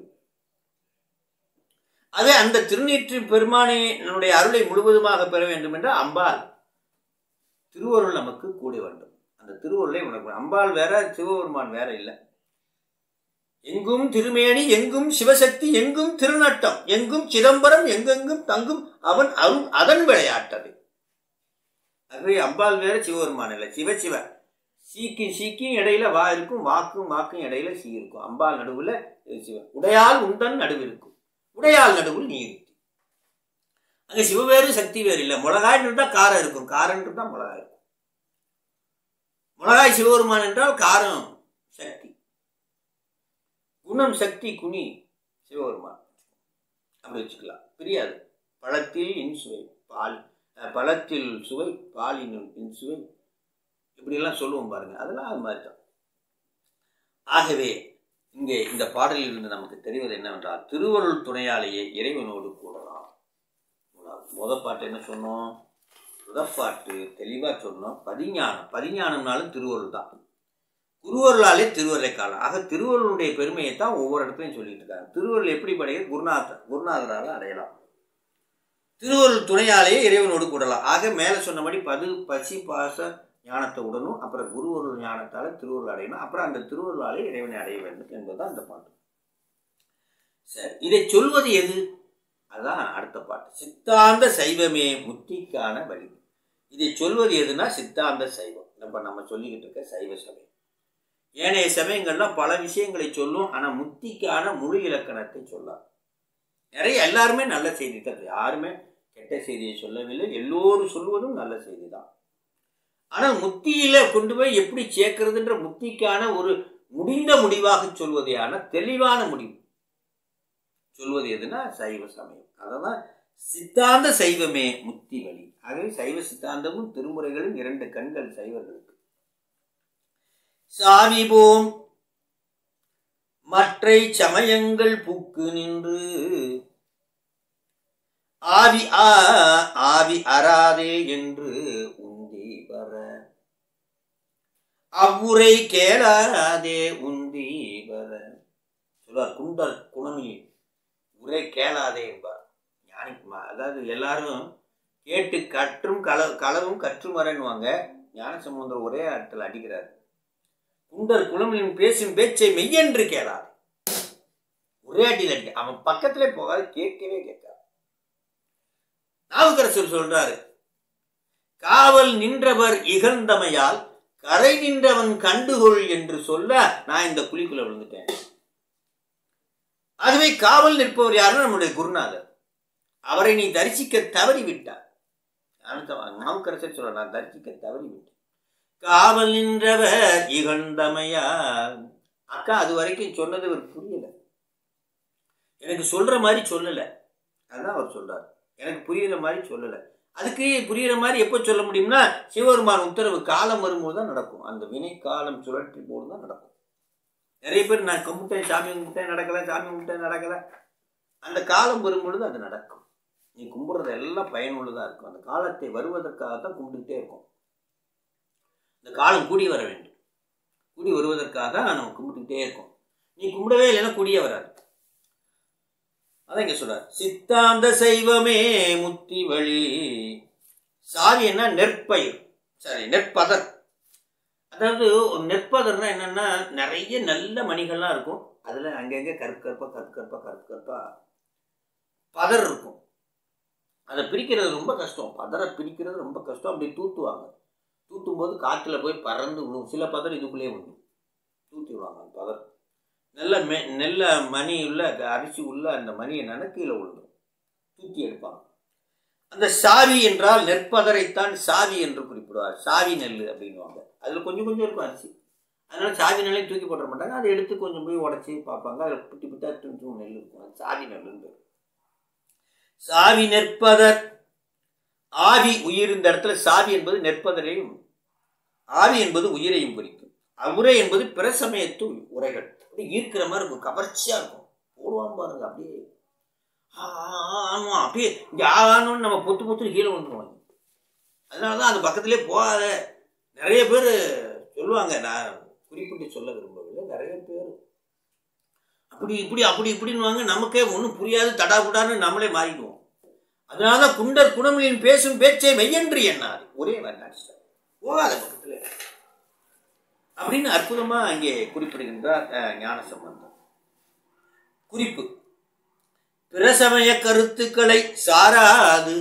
அதே அந்த திருநீற்று பெருமானை நம்முடைய அருளை முழுவதுமாக பெற வேண்டும் என்றால் அம்பாள் திருவருள் நமக்கு கூட வேண்டும் அந்த திருவருளை உனக்கு அம்பாள் வேற சிவபெருமான் வேற இல்லை எங்கும் திருமேனி எங்கும் சிவசக்தி எங்கும் திருநட்டம் எங்கும் சிதம்பரம் எங்கெங்கும் தங்கும் அவன் அருள் அதன் விளையாட்டது ஆகவே அம்பாள் வேற சிவபெருமான் இல்லை சிவ சிவ சீக்கி சீக்கியும் இடையில வா இருக்கும் வாக்கும் வாக்கும் இடையில சீ இருக்கும் அம்பாள் நடுவுல சிவ உடையால் உந்தன் நடுவு இருக்கும் உடையால் நடுவில் நீ இருக்கு அங்கே சிவ வேறு சக்தி வேறு இல்லை மிளகாய்னு இருந்தால் காரம் இருக்கும் காரம் இருந்தால் மிளகாய் இருக்கும் மிளகாய் சிவபெருமான் என்றால் காரம் சக்தி குணம் சக்தி குனி சிவபெருமான் அப்படி வச்சுக்கலாம் பிரியாது பழத்தில் இன்சுவை பால் அஹ், பழத்தில் சுவை பாலின் இன்சுவை இப்படியெல்லாம் சொல்லுவோம் பாருங்க அதெல்லாம் அது மாதிரி தான் ஆகவே இங்கே இந்த பாடலில் இருந்து நமக்கு தெரிவது என்னவென்றால் திருவருள் துணையாலேயே இறைவனோடு கூடலாம் முத பாட்டு என்ன சொன்னோம் முதப்பாட்டு தெளிவாக சொன்னோம் பதிஞானம் பதிஞானம்னாலும் திருவருள் தான் குருவருளாலே திருவருளை காணலாம் ஆக திருவருளுடைய பெருமையை தான் ஒவ்வொரு இடத்துலையும் சொல்லிட்டு இருக்காங்க திருவருள் எப்படி படைய குருநாதர் குருநாதரால் அடையலாம் திருவருள் துணையாலேயே இறைவனோடு கூடலாம் ஆக மேலே சொன்னபடி பது பசி பாச ஞானத்தை உடனும் அப்புறம் குருவருள் ஞானத்தால திருவருள் அடையணும் அப்புறம் அந்த திருவருளாலே இறைவனை அடைய வேண்டும் என்பதுதான் அந்த பாட்டு சரி இதை சொல்வது எது அதுதான் அடுத்த பாட்டு சித்தாந்த சைவமே முத்திக்கான வழி இதை சொல்வது எதுனா சித்தாந்த சைவம் நம்ம நம்ம சொல்லிக்கிட்டு இருக்க சைவ சமயம் ஏனைய சமயங்கள்லாம் பல விஷயங்களை சொல்லும் ஆனால் முத்திக்கான முழு இலக்கணத்தை சொல்லாது நிறைய எல்லாருமே நல்ல செய்தி தான் யாருமே கெட்ட செய்தியை சொல்லவில்லை எல்லோரும் சொல்வதும் நல்ல செய்தி தான் ஆனால் முத்தியில கொண்டு போய் எப்படி சேர்க்கறதுன்ற முத்திக்கான ஒரு முடிந்த முடிவாக சொல்வதையான தெளிவான முடிவு சொல்வது எதுனா சைவ சமயம் அததான் சித்தாந்த சைவமே முத்தி வழி ஆகவே சைவ சித்தாந்தமும் திருமுறைகளும் இரண்டு கண்கள் சைவர்களுக்கு சாவி போம் மற்றை சமயங்கள் புக்கு நின்று ஆவி ஆ ஆவி அறாதே என்று உந்தி வர அவ்வுரை கேளாதே உந்தி வர சொல்வார் குண்டர் குணமில் உரை கேளாதே என்பார் ஞானி அதாவது எல்லாரும் கேட்டு கற்றும் கள களவும் கற்றும் வரன்னுவாங்க ஞான சம்பந்தர் ஒரே இடத்துல அடிக்கிறார் குண்டர் குளமிலின் பேசும் பேச்சை மெய்யென்று கேளாது ஒரே அடியில் அடிக்க அவன் பக்கத்திலே போகாது கேட்கவே கேட்காது நாவுக்கரசர் சொல்றாரு காவல் நின்றவர் இகழ்ந்தமையால் கரை நின்றவன் கண்டுகொள் என்று சொல்ல நான் இந்த குழிக்குள்ள விழுந்துட்டேன் அதுவே காவல் நிற்பவர் யாருன்னா நம்முடைய குருநாதர் அவரை நீ தரிசிக்க தவறி விட்டார் நாவுக்கரசர் சொல்ற நான் தரிசிக்க தவறி விட்டேன் காவல் நின்றவர் இகழ்ந்தமையால் அக்கா அது வரைக்கும் சொன்னது அவர் புரியல எனக்கு சொல்ற மாதிரி சொல்லல அதுதான் அவர் சொல்றார் எனக்கு புரியுற மாதிரி சொல்லல அதுக்கு புரியுற மாதிரி எப்போ சொல்ல முடியும்னா சிவபெருமான் உத்தரவு காலம் வரும்போது தான் நடக்கும் அந்த வினை காலம் சுழற்றி போது தான் நடக்கும் நிறைய பேர் நான் கும்பிட்டேன் சாமி கும்பிட்டேன் நடக்கல சாமி கும்பிட்டேன் நடக்கல அந்த காலம் வரும்பொழுது அது நடக்கும் நீ கும்பிட்றது எல்லாம் பயனுள்ளதாக இருக்கும் அந்த காலத்தை வருவதற்காக தான் கும்பிட்டுக்கிட்டே இருக்கும் இந்த காலம் கூடி வர வேண்டும் கூடி வருவதற்காக தான் நம்ம கும்பிட்டுக்கிட்டே இருக்கோம் நீ கும்பிடவே இல்லைன்னா கூடியே வராது அதான் இங்க சொல்றார் சித்தாந்த சைவமே முத்தி வழி சாவி என்ன நெற்பயிர் சரி நெற்பதர் அதாவது ஒரு நெற்பதர்னா என்னன்னா நிறைய நல்ல மணிகள்லாம் இருக்கும் அதில் அங்கங்கே கற்கற்பா கற்கற்பா கற்கற்பா பதர் இருக்கும் அதை பிரிக்கிறது ரொம்ப கஷ்டம் பதரை பிரிக்கிறது ரொம்ப கஷ்டம் அப்படி தூத்துவாங்க தூத்தும் போது காற்றுல போய் பறந்து விழும் சில பதர் இதுக்குள்ளேயே விழும் தூத்தி விடுவாங்க அந்த பதர் நல்ல மெ நெல்ல மணி உள்ள அரிசி உள்ள அந்த மணியை நனக்கீழே விழுந்துடும் தூக்கி எடுப்பாங்க அந்த சாவி என்றால் நெற்பதரைத்தான் சாவி என்று குறிப்பிடுவார் சாவி நெல் அப்படின்வாங்க அதில் கொஞ்சம் கொஞ்சம் இருக்கும் அரிசி அதனால சாவி நெல்லையும் தூக்கி போட மாட்டாங்க அதை எடுத்து கொஞ்சம் போய் உடச்சி பார்ப்பாங்க அதில் புட்டி புட்டா துண்டு நெல் இருக்கும் அது சாவி நெல்லுன்னு பேர் சாவி நெற்பதர் ஆவி உயிர் இந்த இடத்துல சாவி என்பது நெற்பதரையும் ஆவி என்பது உயிரையும் குறிக்கும் அவ்வுரை என்பது பிரசமயத்து உரைகள் அப்படியே ஈர்க்கிற மாதிரி இருக்கும் கவர்ச்சியாக இருக்கும் போடுவான் பாருங்க அப்படியே ஆமாம் அப்படியே இங்கே ஆகணும்னு நம்ம பொத்து பொத்து கீழே வந்துடுவாங்க அதனால தான் அந்த பக்கத்துலேயே போகாத நிறைய பேர் சொல்லுவாங்க நான் குறிப்பிட்டு சொல்ல விரும்பவில்லை நிறைய பேர் அப்படி இப்படி அப்படி இப்படின்னுவாங்க நமக்கே ஒன்றும் புரியாது தடாபுடான்னு நம்மளே மாறிடுவோம் அதனால தான் குண்டர் குணமிலின் பேசும் பேச்சை மெய்யன்று எண்ணாது ஒரே மாதிரி போகாத பக்கத்தில் அப்படின்னு அற்புதமா அங்கே குறிப்பிடுகின்றார் ஞான சம்பந்தம் குறிப்பு பிரசமய கருத்துக்களை சாராது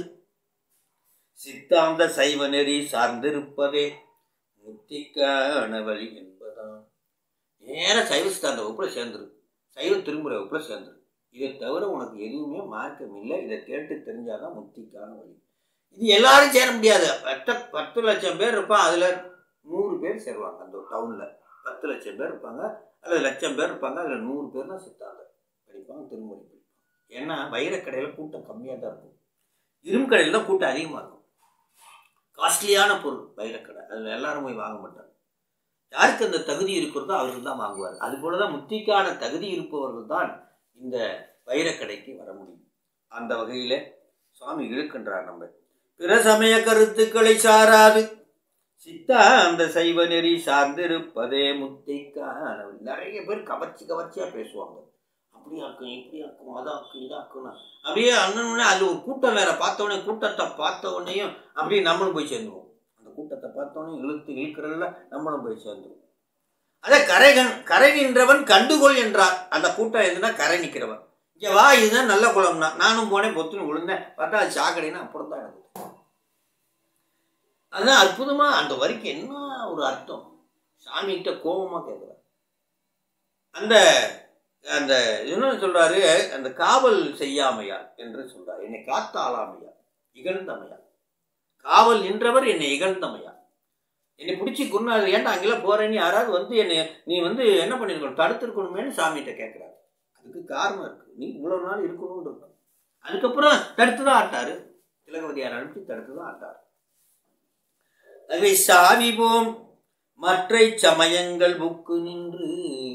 சித்தாந்த சைவ நெறி சார்ந்திருப்பதே முத்திக்கான வழி என்பதான் நேர சைவ சித்தாந்த வகுப்புல சேர்ந்துரு சைவ திருமுறை வகுப்புல சேர்ந்துரு இதை தவிர உனக்கு எதுவுமே மார்க்கம் இல்லை இதை கேட்டு தெரிஞ்சாதான் முக்திக்கான வழி இது எல்லாரும் சேர முடியாது பத்து பத்து லட்சம் பேர் இருப்பான் அதில் நூறு பேர் சேருவாங்க அந்த டவுனில் பத்து லட்சம் பேர் இருப்பாங்க அதில் லட்சம் பேர் இருப்பாங்க அதில் நூறு பேர் தான் சித்தாந்தம் படிப்பாங்க திருமுறை படிப்பாங்க ஏன்னா வைரக்கடையில் கூட்டம் கம்மியாக தான் இருக்கும் இரும்பு கடையில் தான் கூட்டம் அதிகமாக இருக்கும் காஸ்ட்லியான பொருள் வைரக்கடை அதில் எல்லாரும் போய் வாங்க மாட்டாங்க யாருக்கு அந்த தகுதி இருக்கிறதோ அவர்கள் தான் வாங்குவார் அதுபோல தான் முத்திக்கான தகுதி இருப்பவர்கள் தான் இந்த வைரக்கடைக்கு வர முடியும் அந்த வகையில் சுவாமி இழுக்கின்றார் நம்ம பிற சமய கருத்துக்களை சாராது சித்தா அந்த சைவ நெறி சார்ந்திருப்பதே முத்திக்கான வழி. நிறைய பேர் கவர்ச்சி கவர்ச்சியா பேசுவாங்க அப்படி ஆக்கும் இப்படி ஆக்கும் அதாக்கும் இதாக்கும் அப்படியே அண்ணன் அது ஒரு கூட்டம் வேற பார்த்த உடனே கூட்டத்தை பார்த்த உடனேயும் அப்படியே நம்மளும் போய் சேர்ந்துருவோம் அந்த கூட்டத்தை பார்த்த உடனே இழுத்து இழுக்கிறதுல நம்மளும் போய் சேர்ந்துருவோம் அதே கரைகன் கரைகின்றவன் கண்டுகொள் என்றார் அந்த கூட்டம் எதுனா கரை நிற்கிறவன் இங்க வா இதுதான் நல்ல குளம்னா நானும் போனேன் பொத்துன்னு விழுந்தேன் பார்த்தா அது சாக்கடைன்னா அப்புறம் தான் எனக்கு தெரியும். அதான் அற்புதமா அந்த வரிக்கு என்ன ஒரு அர்த்தம் சாமி கிட்ட கோபமா கேட்குறாரு அந்த அந்த என்ன சொல்றாரு அந்த காவல் செய்யாமையார் என்று சொல்றார் என்னை காத்தாளாமையார் இகழ்ந்தமையார் காவல் நின்றவர் என்னை இகழ்ந்தமையார் என்னை பிடிச்சி குருநாள் ஏன்டா அங்கெல்லாம் போறேன்னு யாராவது வந்து என்னை நீ வந்து என்ன பண்ணிருக்கணும் தடுத்திருக்கணுமேனு சாமிகிட்ட கேட்குறாரு அதுக்கு காரணம் இருக்கு நீ இவ்வளவு நாள் இருக்கணும்னு இருக்கும் அதுக்கப்புறம் தடுத்து தான் ஆட்டாரு திலகவதியார் அனுப்பிச்சு தடுத்து தான் ஆட்டார் அதை சாவிவோம் மற்றை சமயங்கள் புக்கு நின்று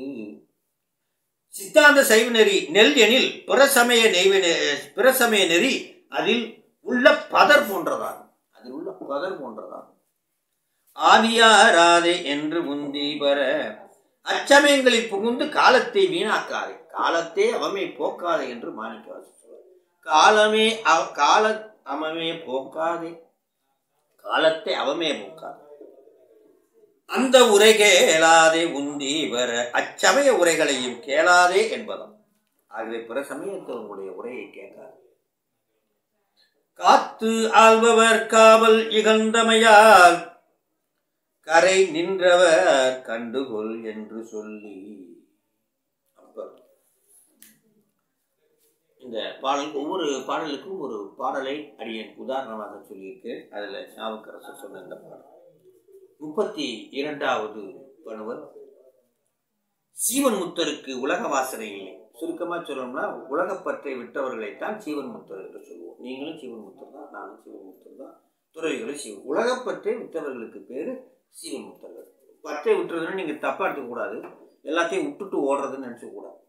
சித்தாந்த சைவ நெறி நெல் எனில் பிறசமய நெய்வ நெ- பிறசமய நெறி அதில் உள்ள பதர் போன்றதாகும் அதில் உள்ள பதர் போன்றதாகும் ஆதியாராதே என்று முந்தி பெற அச்சமயங்களில் புகுந்து காலத்தை வீணாக்காதே காலத்தே அவமே போக்காதே என்று மாணிக்கவாசர் சொல்றார் காலமே அவ- கால அவமே போக்காதே காலத்தை அவமே போக்காதே அந்த உரை கேளாதே உந்தி வர அச்சமய உரைகளையும் கேளாதே என்பதாம் ஆகவே பிற சமயத்தவங்களுடைய உரையை கேட்காது காத்து ஆள்பவர் காவல் இகழ்ந்தமையால் கரை நின்றவர் கண்டுகொள் என்று சொல்லி அப்ப இந்த பாடல் ஒவ்வொரு பாடலுக்கும் ஒரு பாடலை அடியேன் உதாரணமாக சொல்லியிருக்கு அதில் ஞாபகரசர் சொன்ன இந்த பாடல் முப்பத்தி இரண்டாவது பணுவர் சீவன் முத்தருக்கு உலக வாசனை இல்லை சுருக்கமாக சொல்லணும்னா உலகப்பற்றை விட்டவர்களைத்தான் சீவன் முத்தர் என்று சொல்லுவோம் நீங்களும் சீவன் முத்தர் தான் நானும் சீவன் முத்தர் தான் துறவிகளும் சீவன் உலகப்பற்றை விட்டவர்களுக்கு பேர் சீவன் முத்தர்கள் பற்றை விட்டுறதுன்னு நீங்கள் தப்பாக எடுத்துக்கூடாது எல்லாத்தையும் விட்டுட்டு ஓடுறதுன்னு நினச்சக்கூடாது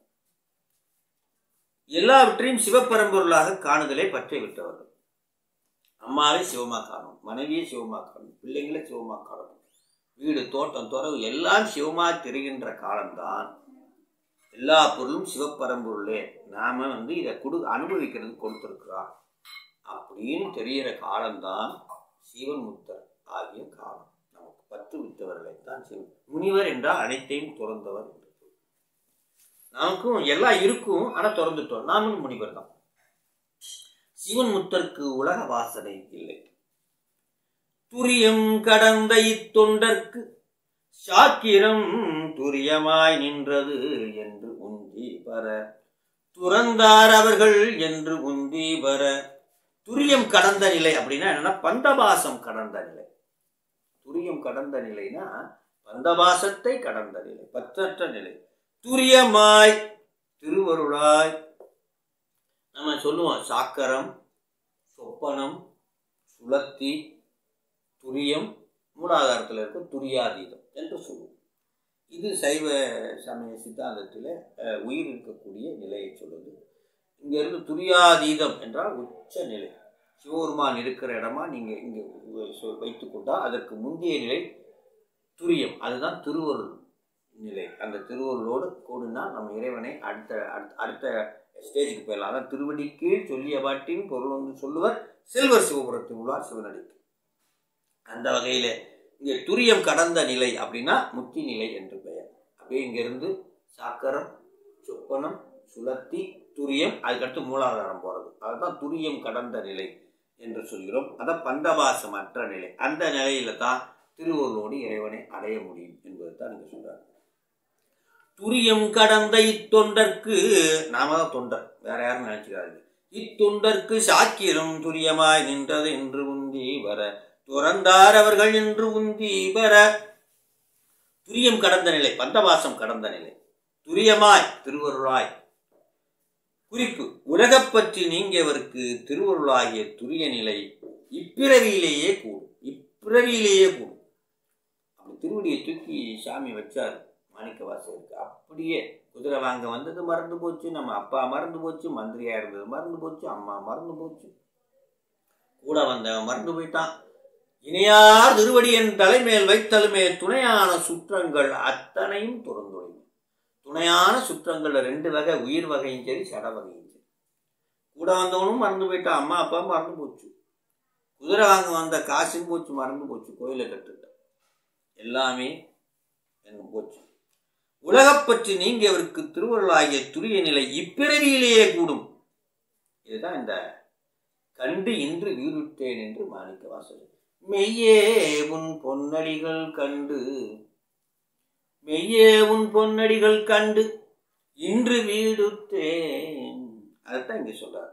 எல்லாவற்றையும் சிவப்பரம்பொருளாக காணுதலை பற்றை விட்டவர்கள் அம்மாவை சிவமாக காணும் மனைவியை சிவமாக காணும் பிள்ளைங்களை சிவமாக காணும் வீடு தோட்டம் துறவு எல்லாம் சிவமாக தெரிகின்ற காலம்தான் எல்லா பொருளும் சிவப்பரம்பொருளே நாம வந்து இதை கொடு அனுபவிக்கிறது கொடுத்துருக்குறோம் அப்படின்னு தெரிகிற காலம்தான் சிவன் முத்தர் ஆகிய காலம் நமக்கு பத்து வித்தவர்களை தான் சிவன் முனிவர் என்றால் அனைத்தையும் துறந்தவர் என்று பொருள். நமக்கும் எல்லாம் இருக்கும் ஆனால் திறந்துட்டோம் நாமும் முனிவர் தான் சிவன் முத்தருக்கு உலக வாசனை இல்லை துரியம் கடந்த இத்தொண்டர்க்கு சாக்கிரம் துரியமாய் நின்றது என்று உந்தி பர துறந்தார் அவர்கள் என்று உந்தி பர துரியம் கடந்த நிலை அப்படின்னா என்னன்னா பந்தபாசம் கடந்த நிலை துரியம் கடந்த நிலைனா பந்தபாசத்தை கடந்த நிலை பற்றற்ற நிலை துரியமாய் திருவருளாய் நம்ம சொல்லுவோம் சாக்கரம் சொப்பனம் சுளத்தி துரியம் மூலாதாரத்தில் இருக்க துரியாதீதம் என்று சொல்லுவோம் இது சைவ சமய சித்தாந்தத்தில் அஹ், உயிர் இருக்கக்கூடிய நிலையை சொல்லுது இங்க இருந்து துரியாதீதம் என்றால் உச்ச நிலை சிவபெருமான் இருக்கிற இடமா நீங்க இங்க வைத்துக்கொண்டா அதற்கு முந்தைய நிலை துரியம் அதுதான் திருவருள் நிலை அந்த திருவருளோடு கூடுனா நம்ம இறைவனை அடுத்த அடுத்த- அடுத்த ஸ்டேஜுக்கு போயிடலாம் அதான் திருவடி கீழ் சொல்லிய பாட்டின் பொருள் வந்து சொல்லுவர் செல்வர் சிவபுரத்தில் உள்ளார் சிவனடிக்கு அந்த வகையில் இங்கே துரியம் கடந்த நிலை அப்படின்னா முக்தி நிலை என்று பெயர் அப்படியே இங்கிருந்து சாக்கரம் சொப்பனம் சுளத்தி துரியம் அதுக்கடுத்து மூலாதாரம் போகிறது அதுதான் துரியம் கடந்த நிலை என்று சொல்கிறோம் அதான் பந்தபாசமற்ற நிலை அந்த நிலையில தான் திருவருளோடு இறைவனை அடைய முடியும் என்பது தான் இங்கே சொல்றாரு துரியம் கடந்த இத்தொண்டர்க்கு நாம தான் தொண்டர் வேற யாரும் நினைச்சுக்காதீங்க இத்துண்டற்கு சாக்கிரம் துரியமாய் நின்றது என்று உந்தி வர துறந்தார் அவர்கள் என்று உந்தி வர துரியம் கடந்த நிலை பந்தவாசம் கடந்த நிலை துரியமாய் திருவருளாய் குறிப்பு உலகப் பற்றி நீங்கியவருக்கு திருவருளாகிய துரிய நிலை இப்பிறவியிலேயே கூடும் இப்பிறவியிலேயே கூடும் அப்படி திருவடியை தூக்கி சாமி வச்சார் மாணிக்க வாசகருக்கு அப்படியே குதிரை வாங்க வந்தது மறந்து போச்சு நம்ம அப்பா மறந்து போச்சு மந்திரியா இருந்தது மறந்து போச்சு அம்மா மறந்து போச்சு கூட வந்தவன் மறந்து போயிட்டான் இணையார் திருவடியின் தலைமேல் வைத்தலுமே துணையான சுற்றங்கள் அத்தனையும் துறந்துடையும் துணையான சுற்றங்கள் ரெண்டு வகை உயிர் வகையும் சரி சட வகையும் சரி கூட வந்தவனும் மறந்து போயிட்டான் அம்மா அப்பா மறந்து போச்சு குதிரை வாங்க வந்த காசும் போச்சு மறந்து போச்சு கோயிலை கட்டுட்டேன் எல்லாமே என்ன போச்சு உலகப் பற்றி நீங்கியவருக்கு திருவருளாகிய துரிய நிலை இப்பிறவியிலேயே கூடும் இதுதான் இந்த கண்டு இன்று வீருட்டேன் என்று மாணிக்க வாசகர் மெய்யே உன் பொன்னடிகள் கண்டு மெய்யே உன் பொன்னடிகள் கண்டு இன்று வீடுத்தேன் அதைத்தான் இங்க சொல்றார்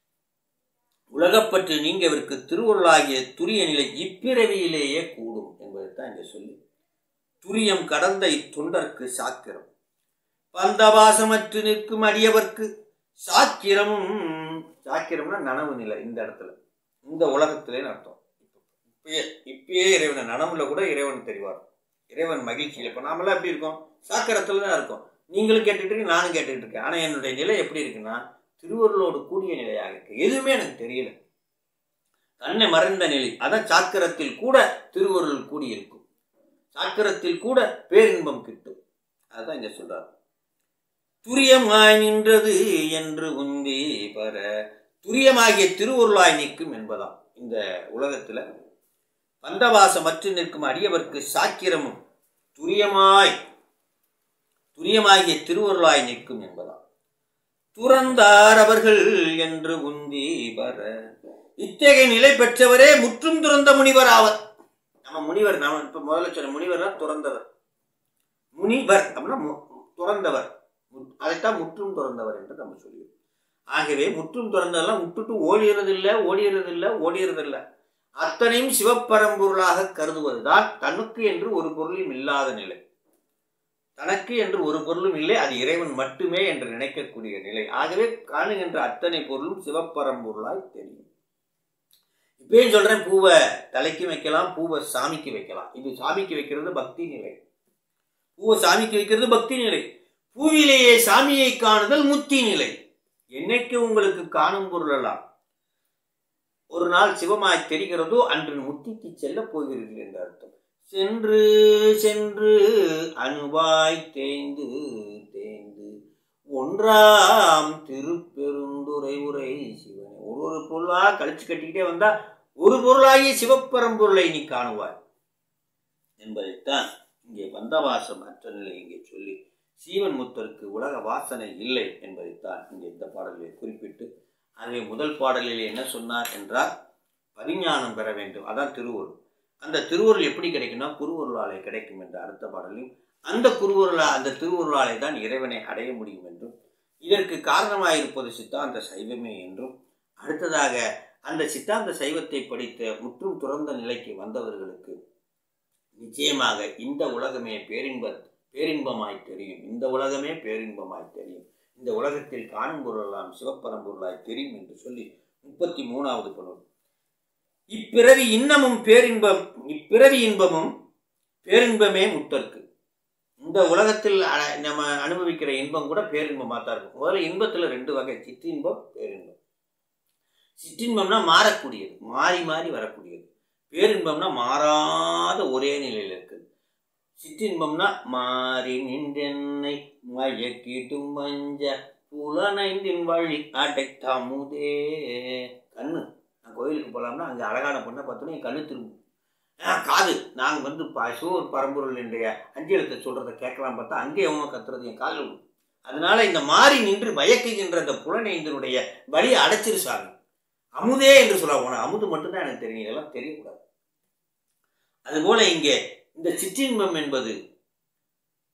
உலகப்பற்று நீங்கவிற்கு திருவருளாகிய துரிய நிலை இப்பிறவியிலேயே கூடும் என்பதைத்தான் இங்க சொல்லி துரியம் கடந்த இத்தொண்டர்க்கு சாக்கிரம் பந்தவாசமற்று நிற்கும் அடியவர்க்கு சாக்கிரமும் சாக்கிரம்னா நனவு நிலை இந்த இடத்துல இந்த உலகத்திலேன்னு அர்த்தம் இப்பயே இப்பயே இறைவனை நனவுல கூட இறைவன் தெரிவார் இறைவன் மகிழ்ச்சியில் இப்போ நாமெல்லாம் எப்படி இருக்கோம் சாக்கரத்தில் தான் இருக்கோம் நீங்களும் கேட்டுட்டு இருக்கீங்க நானும் கேட்டுட்டு இருக்கேன் ஆனால் என்னுடைய நிலை எப்படி இருக்குன்னா திருவருளோடு கூடிய நிலையாக இருக்கு எதுவுமே எனக்கு தெரியல தன்னை மறைந்த நிலை அதான் சாக்கரத்தில் கூட திருவருள் கூடி இருக்கும் சாக்கரத்தில் கூட பேரின்பம் கிட்டும் அதுதான் இங்க சொல்றார் துரியமாய் நின்றது என்று உந்தி பர துரியமாகிய திருவருளாய் நிற்கும் என்பதாம் இந்த உலகத்துல பந்தவாசமற்று நிற்கும் அடியவர்க்கு சாக்கிரமும் துரியமாய் துரியமாகிய திருவருளாய் நிற்கும் என்பதாம் துறந்தார் அவர்கள் என்று உந்தி பர இத்தகைய நிலை பெற்றவரே முற்றும் துறந்த முனிவர் ஆவர் நம்ம முனிவர் நம்ம இப்ப முதல்ல சொன்ன முனிவர்னா துறந்தவர் முனிவர் அப்படின்னா மு- துறந்தவர் மு- அதைத்தான் முற்றும் துறந்தவர் என்று நம்ம சொல்லுவோம் ஆகவே முற்றும் துறந்ததெல்லாம் விட்டுட்டு ஓடிறது இல்லை ஓடிறது இல்லை ஓடிறது இல்லை அத்தனையும் சிவப்பரம்பொருளாக கருதுவதுதான் தனக்கு என்று ஒரு பொருளும் இல்லாத நிலை தனக்கு என்று ஒரு பொருளும் இல்லை அது இறைவன் மட்டுமே என்று நினைக்கக்கூடிய நிலை ஆகவே காணுகின்ற அத்தனை பொருளும் சிவப்பரம்பொருளாய் தெரியும் இப்பயும் சொல்றேன் பூவை தலைக்கு வைக்கலாம் பூவை சாமிக்கு வைக்கலாம் இது சாமிக்கு வைக்கிறது பக்தி நிலை பூவை சாமிக்கு வைக்கிறது பக்தி நிலை பூவிலேயே சாமியை காணுதல் முத்தி நிலை என்னைக்கு உங்களுக்கு காணும் பொருளெல்லாம் ஒரு நாள் சிவமாய் தெரிகிறதோ அன்று முத்திக்கு செல்ல போகிறீர்கள் என்று அர்த்தம் சென்று சென்று அணுவாய் தேய்ந்து தேய்ந்து ஒன்றாம் திருப்பெருந்துரை உரை சிவனை ஒரு ஒரு பொருளாக கழிச்சு கட்டிக்கிட்டே வந்தா ஒரு பொருளாகிய சிவப்பரம்பொருளை நீ காணுவாய் என்பதைத்தான் இங்கே வந்தவாசம் அற்ற நிலை இங்கே சொல்லி சீவன் முத்தருக்கு உலக வாசனை இல்லை என்பதைத்தான் இங்கே இந்த பாடலில் குறிப்பிட்டு அதிலே முதல் பாடலில் என்ன சொன்னார் என்றால் பரிஞானம் பெற வேண்டும் அதான் திருவருள் அந்த திருவருள் எப்படி கிடைக்கும்னா குருவருளாலே கிடைக்கும் என்ற அடுத்த பாடலில் அந்த குருவருளா அந்த திருவருளாலே தான் இறைவனை அடைய முடியும் என்றும் இதற்கு காரணமாயிருப்பது சித்தாந்த சைவமே என்றும் அடுத்ததாக அந்த சித்தாந்த சைவத்தை படித்த முற்றும் துறந்த நிலைக்கு வந்தவர்களுக்கு நிச்சயமாக இந்த உலகமே பேரின்ப பேரின்பமாய் தெரியும் இந்த உலகமே பேரின்பமாய் தெரியும் இந்த உலகத்தில் காணும் பொருளெல்லாம் சிவப்பரம்பொருளாய் தெரியும் என்று சொல்லி முப்பத்தி மூணாவது பொருள் இப்பிறவி இன்னமும் பேரின்பம் இப்பிறவி இன்பமும் பேரின்பமே முத்தற்கு இந்த உலகத்தில் அ- நம்ம அனுபவிக்கிற இன்பம் கூட பேரின்பமாக தான் இருக்கும் முதல்ல இன்பத்தில் ரெண்டு வகை சிற்றின்பம் பேரின்பம் சிற்றின்பம்னா மாறக்கூடியது மாறி மாறி வரக்கூடியது பேரின்பம்னா மாறாத ஒரே நிலையில் இருக்குது சிற்றின்பம்னா மாறி நின்றென்னை மயக்கிட்டும் மஞ்ச புலனைந்தின் வழி அடைத்தாமுதே கண்ணு நான் கோயிலுக்கு போகலாம்னா அங்கே அழகான பொண்ணை பார்த்தோன்னே என் கண்ணு திரும்பும் ஆ, காது நாங்கள் வந்து பசுவர் பரம்பொருள் என்ற அஞ்சு எழுத்தை சொல்கிறத கேட்கலாம் பார்த்தா அங்கே எவனோ கத்துறது என் காலில் விழும். அதனால இந்த மாறி நின்று மயக்குகின்ற அந்த புலனைந்தினுடைய வழியை அடைச்சிரு சாமி அமுதே என்று சொல்ல போனால் அமுது மட்டும்தான் எனக்கு தெரியும் இதெல்லாம் தெரியக்கூடாது அதுபோல இங்கே இந்த சிற்றின்பம் என்பது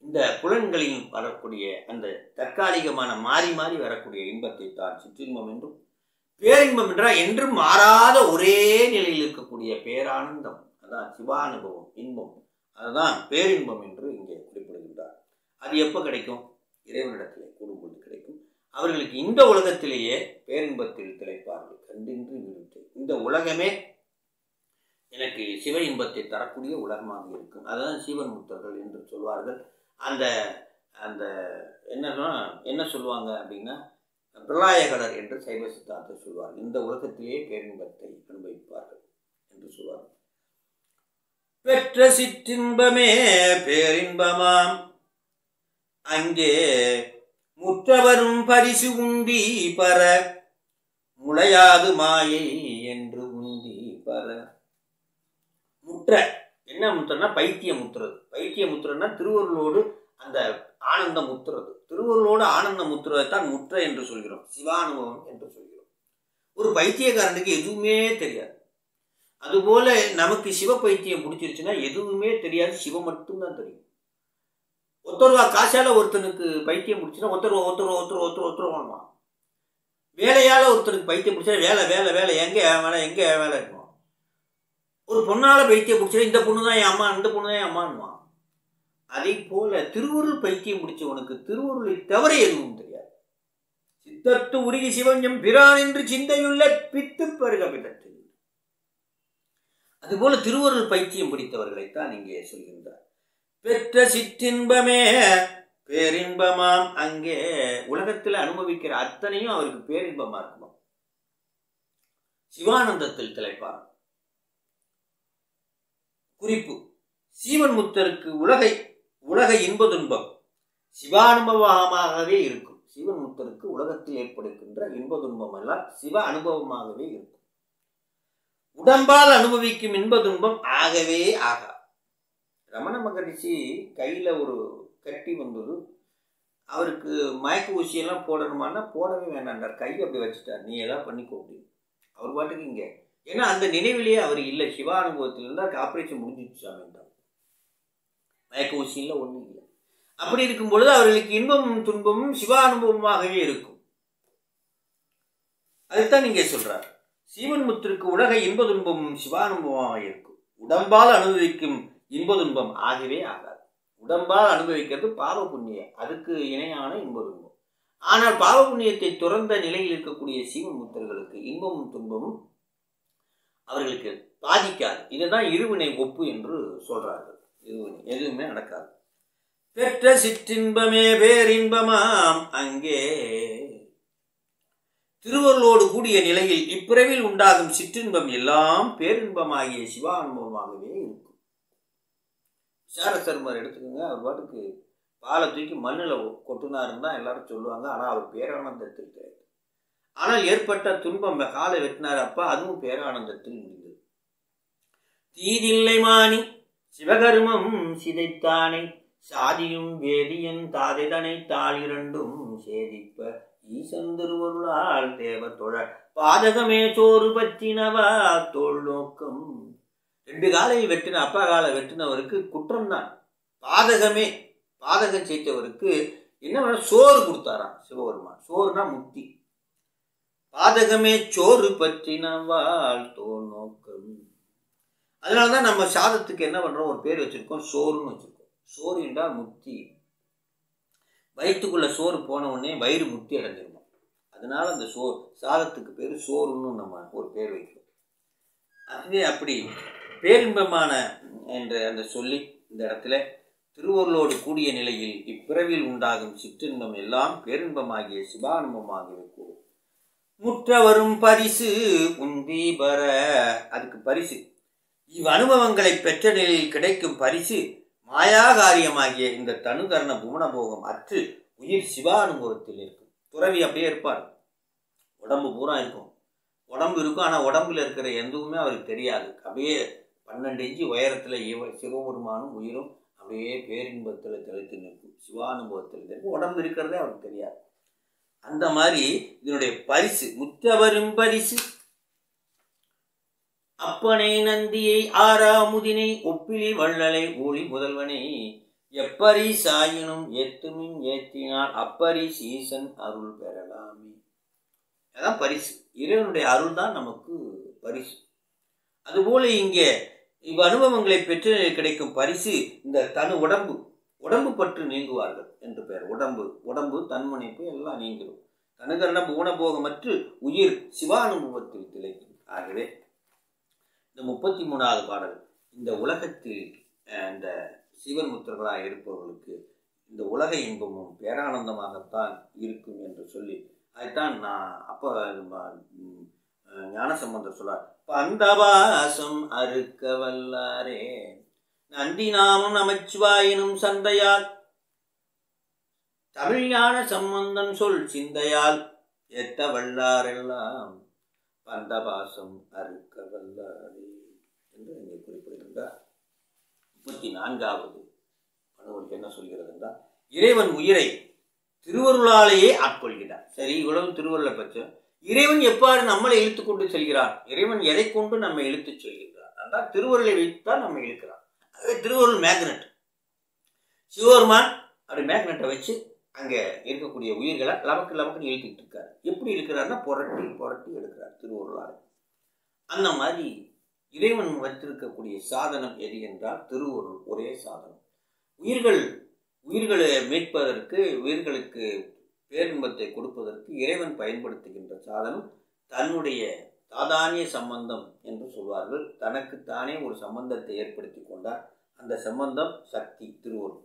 இந்த புலன்களில் வரக்கூடிய அந்த தற்காலிகமான மாறி மாறி வரக்கூடிய இன்பத்தை தான் சிற்றின்பம் என்றும் பேரின்பம் என்றால் என்றும் மாறாத ஒரே நிலையில் இருக்கக்கூடிய பேரானந்தம் அதான் சிவானுபவம் இன்பம் அதுதான் பேரின்பம் என்று இங்கே குறிப்பிடுகின்றார் அது எப்போ கிடைக்கும் இறைவனிடத்திலே கூடும்போது கிடைக்கும் அவர்களுக்கு இந்த உலகத்திலேயே பேரின்பத்தில் திளைப்பார்கள் கண்டின்றி விருட்டு இந்த உலகமே எனக்கு சிவ இன்பத்தை தரக்கூடிய உலகமாக இருக்கும் அதுதான் சீவன் முத்தர்கள் என்று சொல்வார்கள் அந்த அந்த என்னன்னா என்ன சொல்லுவாங்க அப்படின்னா பிரளாயகடர் என்று சைவ சித்தாந்தத்தை சொல்வார் இந்த உலகத்திலேயே பேரின்பத்தை அனுபவிப்பார்கள் என்று சொல்வார்கள் பெற்ற சிற்றின்பமே பேரின்பமாம் அங்கே முற்றவரும் பரிசு உண்டி பர முளையாது மாயை என்று உண்டி பர முற்ற என்ன முத்திரன்னா பைத்திய முத்துறது பைத்திய முத்திரன்னா திருவருளோடு அந்த ஆனந்தம் முத்துறது திருவருளோடு ஆனந்தம் முத்துறதை தான் முற்ற என்று சொல்கிறோம் சிவானுபவம் என்று சொல்கிறோம் ஒரு பைத்தியக்காரனுக்கு எதுவுமே தெரியாது அதுபோல நமக்கு சிவ பைத்தியம் பிடிச்சிருச்சுன்னா எதுவுமே தெரியாது சிவம் மட்டும்தான் தெரியும் ஒருத்தருவா காசால ஒருத்தனுக்கு பைத்தியம் பிடிச்சுன்னா ஒருத்தர் ஒருத்தர் ஒருத்தர் ஒருத்தர் ஒருத்தர் வாங்குவான் வேலையால ஒருத்தருக்கு பைத்தியம் பிடிச்சா வேலை வேலை வேலை எங்க வேலை எங்க வேலை இருக்கும் ஒரு பொண்ணால பைத்தியம் பிடிச்சா இந்த பொண்ணு தான் என் அம்மா இந்த பொண்ணு தான் என் அம்மான்னுவான் அதே போல திருவருள் பைத்தியம் பிடிச்சவனுக்கு திருவருளை தவிர எதுவும் தெரியாது சித்தத்து உருகி சிவஞ்சம் பிரான் என்று சிந்தையுள்ள பித்து பருக பிதற்று அதுபோல திருவருள் பைத்தியம் பிடித்தவர்களைத்தான் இங்கே சொல்கின்றார் பெற்ற சிற்றின்பமே பேரின்பமாம் அங்கே உலகத்தில் அனுபவிக்கிற அத்தனையும் அவருக்கு பேரின்பமா இருக்குமா சிவானந்தத்தில் திளைப்பார் குறிப்பு சீவன் முத்தருக்கு உலகை உலக இன்ப துன்பம் சிவானுபவமாகவே இருக்கும் சிவன் முத்தருக்கு உலகத்தில் ஏற்படுகின்ற இன்ப துன்பம் எல்லாம் சிவ அனுபவமாகவே இருக்கும் உடம்பால் அனுபவிக்கும் இன்ப துன்பம் ஆகவே ஆகா ரமண மகரிஷி கையில் ஒரு கட்டி வந்தது அவருக்கு மயக்க ஊசியெல்லாம் போடணுமானா போடவே வேண்டாண்டார் கை அப்படி வச்சுட்டார் நீ எதாவது பண்ணிக்கோ அப்படின்னு அவர் பாட்டுக்கு இங்கே ஏன்னா அந்த நினைவிலேயே அவர் இல்லை சிவா அனுபவத்தில் இருந்தால் ஆப்ரேஷன் முடிஞ்சிச்சு சாமின்றார் மயக்க ஊசியில் ஒன்றும் இல்லை அப்படி இருக்கும் பொழுது அவர்களுக்கு இன்பமும் துன்பமும் சிவா அனுபவமாகவே இருக்கும் அதைத்தான் இங்கே சொல்றார் சீவன் முத்திற்கு உலக இன்ப துன்பமும் சிவானுபவமாக இருக்கும் உடம்பால் அனுபவிக்கும் இன்ப துன்பம் ஆகவே ஆகாது உடம்பால் அனுபவிக்கிறது பாவ புண்ணியம் அதுக்கு இணையான இன்ப துன்பம் ஆனால் பாவ புண்ணியத்தை துறந்த நிலையில் இருக்கக்கூடிய சீவன் முத்தர்களுக்கு இன்பமும் துன்பமும் அவர்களுக்கு பாதிக்காது இதுதான் இருவினை ஒப்பு என்று சொல்றார்கள் இருவினை எதுவுமே நடக்காது பெற்ற சிற்றின்பமே பேரின்பமாம் அங்கே திருவருளோடு கூடிய நிலையில் இப்பிறவில் உண்டாகும் சிற்றின்பம் எல்லாம் பேரின்பமாகிய சிவானுபவமாகவே இருக்கும் விசாரசர்மர் எடுத்துக்கோங்க அவர் பாட்டுக்கு பாலை தூக்கி மண்ணில் கொட்டினாருன்னு தான் எல்லாரும் சொல்லுவாங்க ஆனால் அவர் பேரானந்தத்தில் கிடையாது ஆனால் ஏற்பட்ட துன்பம் காலை வெட்டினார் அப்ப அதுவும் பேரானந்தத்தில் முடிந்தது தீதில்லை மாணி சிவகர்மம் சிதைத்தானே சாதியும் வேதியன் தாதைதனை தாள் இரண்டும் சேதிப்ப ஈசன் திருவருளால் தேவத்தொழ பாதகமே சோறு பற்றினவா தோல் நோக்கம் ரெண்டு காலை வெட்டின அப்பா காலை வெட்டினவருக்கு குற்றம் தான் பாதகமே பாதகம் செய்தவருக்கு என்ன பண்ண சோறு கொடுத்தாராம் சிவபெருமான் சோறுனா முக்தி பாதகமே சோறு பற்றினவாள் தோல் நோக்கம் அதனால தான் நம்ம சாதத்துக்கு என்ன பண்ணுறோம் ஒரு பேர் வச்சுருக்கோம் சோறுன்னு வச்சுருக்கோம் சோறு என்றால் முக்தி வயிற்றுக்குள்ள சோறு போன உடனே வயிறு முக்தி அடைஞ்சிருக்கும் அதனால அந்த சோ சாதத்துக்கு பேர் சோறுன்னு நம்ம ஒரு பேர் வைக்கிறோம் அதுவே அப்படி பேரின்பமான என்ற அந்த சொல்லி இந்த இடத்துல திருவருளோடு கூடிய நிலையில் இப்பிறவில் உண்டாகும் சிற்றின்பம் எல்லாம் பேரின்பமாகிய சிவானுபமாகிய கூடும் முற்ற வரும் பரிசு உந்தி பர அதுக்கு பரிசு இவ் அனுபவங்களை பெற்ற நிலையில் கிடைக்கும் பரிசு மாயாகாரியமாகிய இந்த தனுகரண புவனபோகம் அற்று உயிர் சிவானுபவத்தில் இருக்கும் துறவி அப்படியே இருப்பார் உடம்பு பூரா இருக்கும் உடம்பு இருக்கும் ஆனால் உடம்புல இருக்கிற எதுவுமே அவருக்கு தெரியாது அப்படியே பன்னெண்டு இன்ச்சு உயரத்தில் இவ சிவபெருமானும் உயிரும் அப்படியே பேரின்பத்தில் தெளித்து நிற்கும் சிவானுபவத்தில் இருக்கும் உடம்பு இருக்கிறதே அவருக்கு தெரியாது அந்த மாதிரி இதனுடைய பரிசு முத்தவரும் பரிசு அப்பனை நந்தியை ஆறாமுதினை ஒப்பிலி வள்ளலை ஊழி முதல்வனை எப்பரி சாயினும் ஏத்துமின் ஏத்தினால் அப்பரி சீசன் அருள் பெறலாமே அதான் பரிசு இறைவனுடைய அருள் தான் நமக்கு பரிசு அதுபோல இங்கே இவ் அனுபவங்களை பெற்று கிடைக்கும் பரிசு இந்த தனு உடம்பு உடம்பு பற்று நீங்குவார்கள் என்று பெயர் உடம்பு உடம்பு தன்முனைப்பு எல்லாம் நீங்கிடும் தனுகரணம் ஊனபோகமற்று உயிர் சிவானுபவத்தில் திளைக்கும் ஆகவே இந்த முப்பத்தி மூணாவது பாடல் இந்த உலகத்தில் அஹ், இந்த சிவன் முத்திரர்களாக இருப்பவர்களுக்கு இந்த உலக இன்பமும் பேரானந்தமாகத்தான் இருக்கும் என்று சொல்லி அதைத்தான் நான் அப்போ ஞானசம்பந்தர் சொல்றார் பந்தவாசம் அறுக்க வல்லாரே நந்தி நாமம் நமச்சிவாயினும் சந்தையால் தமிழ் ஞான சம்பந்தன் சொல் சிந்தையால் எத்த வல்லாரெல்லாம் பந்தபாசம் அறுக்க வல்லாரே என்று இங்கே குறிப்பிடுகின்றார் முப்பத்தி நான்காவது அனுவலுக்கு என்ன சொல்கிறது என்றால் இறைவன் உயிரை திருவருளாலேயே ஆட்கொள்கிறார் சரி இவ்வளவு திருவருளை பற்றி இறைவன் எவ்வாறு நம்மளை இழுத்து கொண்டு செல்கிறார் இறைவன் எதை கொண்டு நம்மை இழுத்துச் செல்கின்றார் என்றால் திருவருளை வைத்துதான் நம்மை இழுக்கிறார் அதுவே திருவருள் மேக்னெட் சிவபெருமான் அப்படி மேக்னெட்டை வச்சு அங்கே இருக்கக்கூடிய உயிர்களை லமக்கு லமக்குன்னு இழுத்துக்கிட்டு இருக்காரு எப்படி இருக்கிறாருன்னா புரட்டி புரட்டி எடுக்கிறார் திருவருளால் அந்த மாதிரி இறைவன் வைத்திருக்கக்கூடிய சாதனம் எது என்றால் திருவருள் ஒரே சாதனம் உயிர்கள் உயிர்களை மீட்பதற்கு உயிர்களுக்கு பேரின்பத்தை கொடுப்பதற்கு இறைவன் பயன்படுத்துகின்ற சாதனம் தன்னுடைய தாதானிய சம்பந்தம் என்று சொல்வார்கள் தனக்குத்தானே ஒரு சம்பந்தத்தை ஏற்படுத்தி கொண்டார் அந்த சம்பந்தம் சக்தி திருவருள்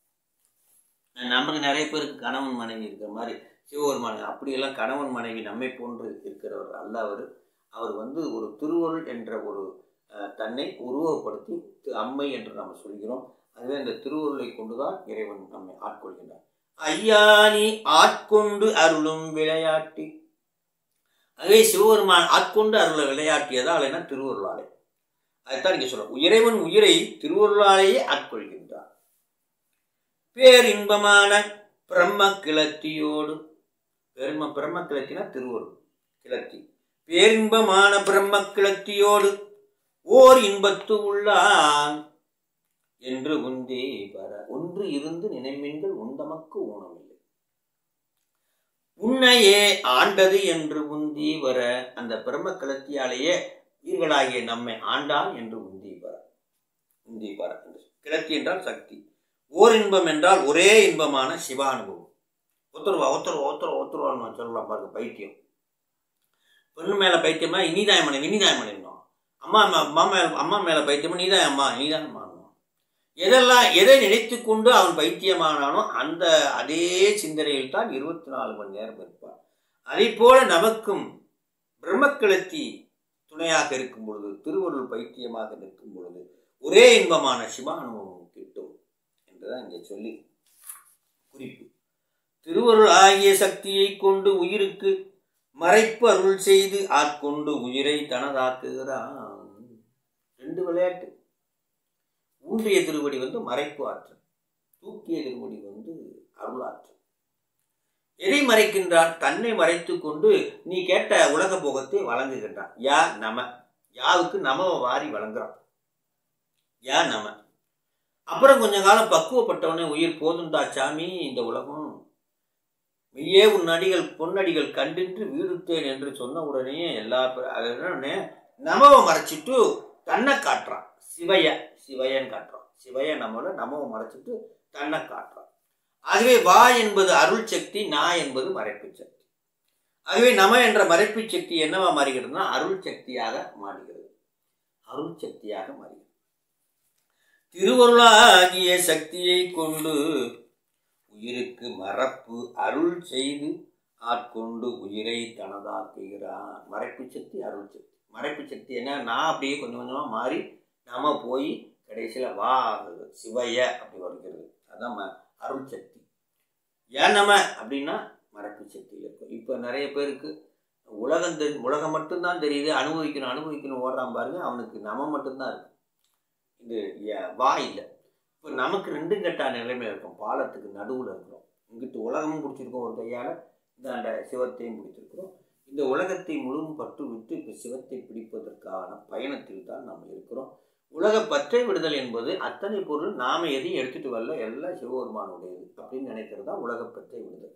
நமக்கு நிறைய பேருக்கு கணவன் மனைவி இருக்கிற மாதிரி சிவபெருமான் அப்படியெல்லாம் கணவன் மனைவி நம்மை போன்று இருக்கிறவர் அல்ல அவர் அவர் வந்து ஒரு திருவருள் என்ற ஒரு அஹ், தன்னை உருவப்படுத்தி தி- அம்மை என்று நாம் சொல்கிறோம் அதுவே அந்த திருவருளை கொண்டுதான் இறைவன் நம்மை ஆட்கொள்கின்றார் ஐயா நீ ஆட்கொண்டு அருளும் விளையாட்டி அதுவே சிவபெருமான் ஆட்கொண்டு அருள விளையாட்டியதால் என்ன திருவருளாலே அதைத்தான் இங்கே சொல்றோம் இறைவன் உயிரை திருவருளாலேயே ஆட்கொள்கின்றார் பேரின்பமான பிரம்ம கிளத்தியோடு பெரும பிரம்ம கிளத்தினா திருவருள் கிளத்தி பேரின்பமான பிரம்ம கிளத்தியோடு ஓர் இன்பத்து உள்ளான் என்று உந்தே வர ஒன்று இருந்து நினைமின்கள் உந்தமக்கு ஊனமில்லை உன்னையே ஆண்டது என்று உந்தி வர அந்த பிரம்ம கிளத்தியாலேயே உயிர்களாகிய நம்மை ஆண்டான் என்று உந்தி வர உந்தி வர என்று கிளத்தி என்றால் சக்தி ஓர் இன்பம் என்றால் ஒரே இன்பமான சிவானுபவம் ஒத்துருவா ஒத்துருவா ஒத்துருவா ஒத்துருவான்னு சொல்லலாம் பாருங்க பைத்தியம் பெண்ணு மேல பைத்தியமா இனிதாய மனைவி இனிதாய மனைவினோம் அம்மா மே- அம்மா மேல அம்மா மேல பைத்தியமா நீதான் அம்மா நீதான் அம்மா எதெல்லாம் எதை நினைத்து கொண்டு அவன் பைத்தியமானானோ அந்த அதே சிந்தனையில் தான் இருபத்தி நாலு மணி நேரம் இருப்பான் அதே போல நமக்கும் பிரம்மக்கிளத்தி துணையாக இருக்கும் பொழுது திருவருள் பைத்தியமாக நிற்கும் பொழுது ஒரே இன்பமான சிவானுபவம் கிட்டும் என்றுதான் இங்கே சொல்லி குறிப்பு திருவருள் ஆகிய சக்தியை கொண்டு உயிருக்கு மறைப்பு அருள் செய்து ஆட்கொண்டு உயிரை தனதாக்குகிறான் ரெண்டு விளையாட்டு ஊன்றிய திருவடி வந்து மறைப்பு ஆற்றல் தூக்கிய திருவடி வந்து அருளாற்றல் எதை மறைக்கின்றான் தன்னை மறைத்து கொண்டு நீ கேட்ட உலக போகத்தை வழங்குகின்றான் யா நம யாவுக்கு நமவை வாரி வழங்குறான் யா நம அப்புறம் கொஞ்ச காலம் பக்குவப்பட்டவனே உயிர் போதுண்டா சாமி இந்த உலகம் மெய்யே உன் அடிகள் பொன்னடிகள் கண்டின்று வீடுத்தேன் என்று சொன்ன உடனே எல்லா பேர் அது என்னன்னு நமவை மறைச்சிட்டு தன்னை காட்டுறான் சிவைய சிவையன்னு காட்டுறான் சிவைய நம்மள நமவை மறைச்சிட்டு தன்னை காட்டுறான் ஆகவே வா என்பது அருள் சக்தி நா என்பது மறைப்பு சக்தி ஆகவே நம என்ற மறைப்பு சக்தி என்னவா மாறுகிறதுனா அருள் சக்தியாக மாறுகிறது அருள் சக்தியாக மாறுகிறது திருவருளாகிய சக்தியை கொண்டு உயிருக்கு மறப்பு அருள் செய்து ஆட்கொண்டு உயிரை தனதாக்குகிறான் மறைப்பு சக்தி அருள் சக்தி மறைப்பு சக்தி என்ன நான் அப்படியே கொஞ்சம் கொஞ்சமாக மாறி நாம போய் கடைசியில் வா சிவைய அப்படி வருகிறது அதான் ம- அருள் சக்தி ஏன் நம்ம அப்படின்னா மறைப்பு சக்தி இருக்கும் இப்போ நிறைய பேருக்கு உலகம் தெரி உலகம் மட்டும்தான் தெரியுது அனுபவிக்கணும் அனுபவிக்கணும் ஓடுறான் பாருங்க அவனுக்கு நம்ம மட்டும்தான் இருக்கு இது ஏ- வா இல்லை இப்போ நமக்கு ரெண்டும் கெட்டா நிலைமையில இருக்கும் பாலத்துக்கு நடுவில் இருக்கிறோம் இங்கிட்டு உலகமும் பிடிச்சிருக்கோம் ஒரு கையால் இந்தாண்ட சிவத்தையும் பிடிச்சிருக்கிறோம் இந்த உலகத்தை முழுவதும் பட்டு விட்டு இப்போ சிவத்தை பிடிப்பதற்கான பயணத்தில் தான் நம்ம இருக்கிறோம் உலக பற்றை விடுதல் என்பது அத்தனை பொருள் நாம எதையும் எடுத்துட்டு வரல எல்லாம் சிவபெருமானுடையது அப்படின்னு நினைக்கிறது தான் உலக பற்றை விடுதல்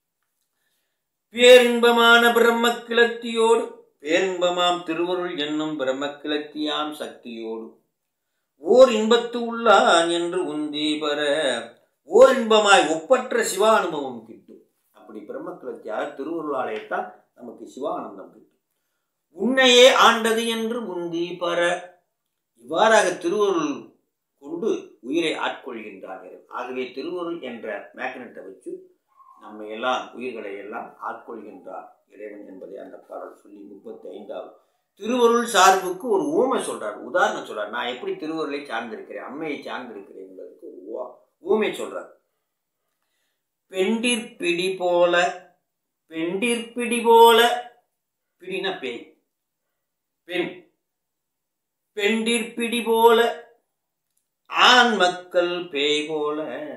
பேரின்பமான பிரம்ம கிளத்தியோடு பேரின்பமாம் திருவருள் என்னும் பிரம்ம கிளத்தியாம் சக்தியோடு ஓர் இன்பத்து உள்ளான் என்று உந்தி பெற ஓர் இன்பமாய் ஒப்பற்ற சிவானுபவம் கிட்டும் அப்படி பிரம்ம கிளத்தியாக திருவருளாலயத்தான் நமக்கு சிவானந்தம் கிட்டும் உன்னையே ஆண்டது என்று உந்தி பெற இவ்வாறாக திருவருள் கொண்டு உயிரை ஆட்கொள்கின்றார் ஆகவே திருவருள் என்ற மேக்னெட்டை வச்சு நம்ம எல்லாம் உயிர்களை எல்லாம் ஆட்கொள்கின்றார் இறைவன் என்பதை அந்த பாடல் சொல்லி முப்பத்தி ஐந்தாவது திருவருள் சார்புக்கு ஒரு ஊமை சொல்றார் உதாரணம் சொல்றார் நான் எப்படி திருவருளை சார்ந்திருக்கிறேன் அம்மையை சார்ந்திருக்கிறேன் என்பதற்கு ஒரு ஊ- ஊமை சொல்றார் பெண்டிற்பிடி போல பெண்டிற்பிடி போல பிடினா பேய் பெண் பெண்டிற்பிடி போல ஆண் மக்கள் பேய் போல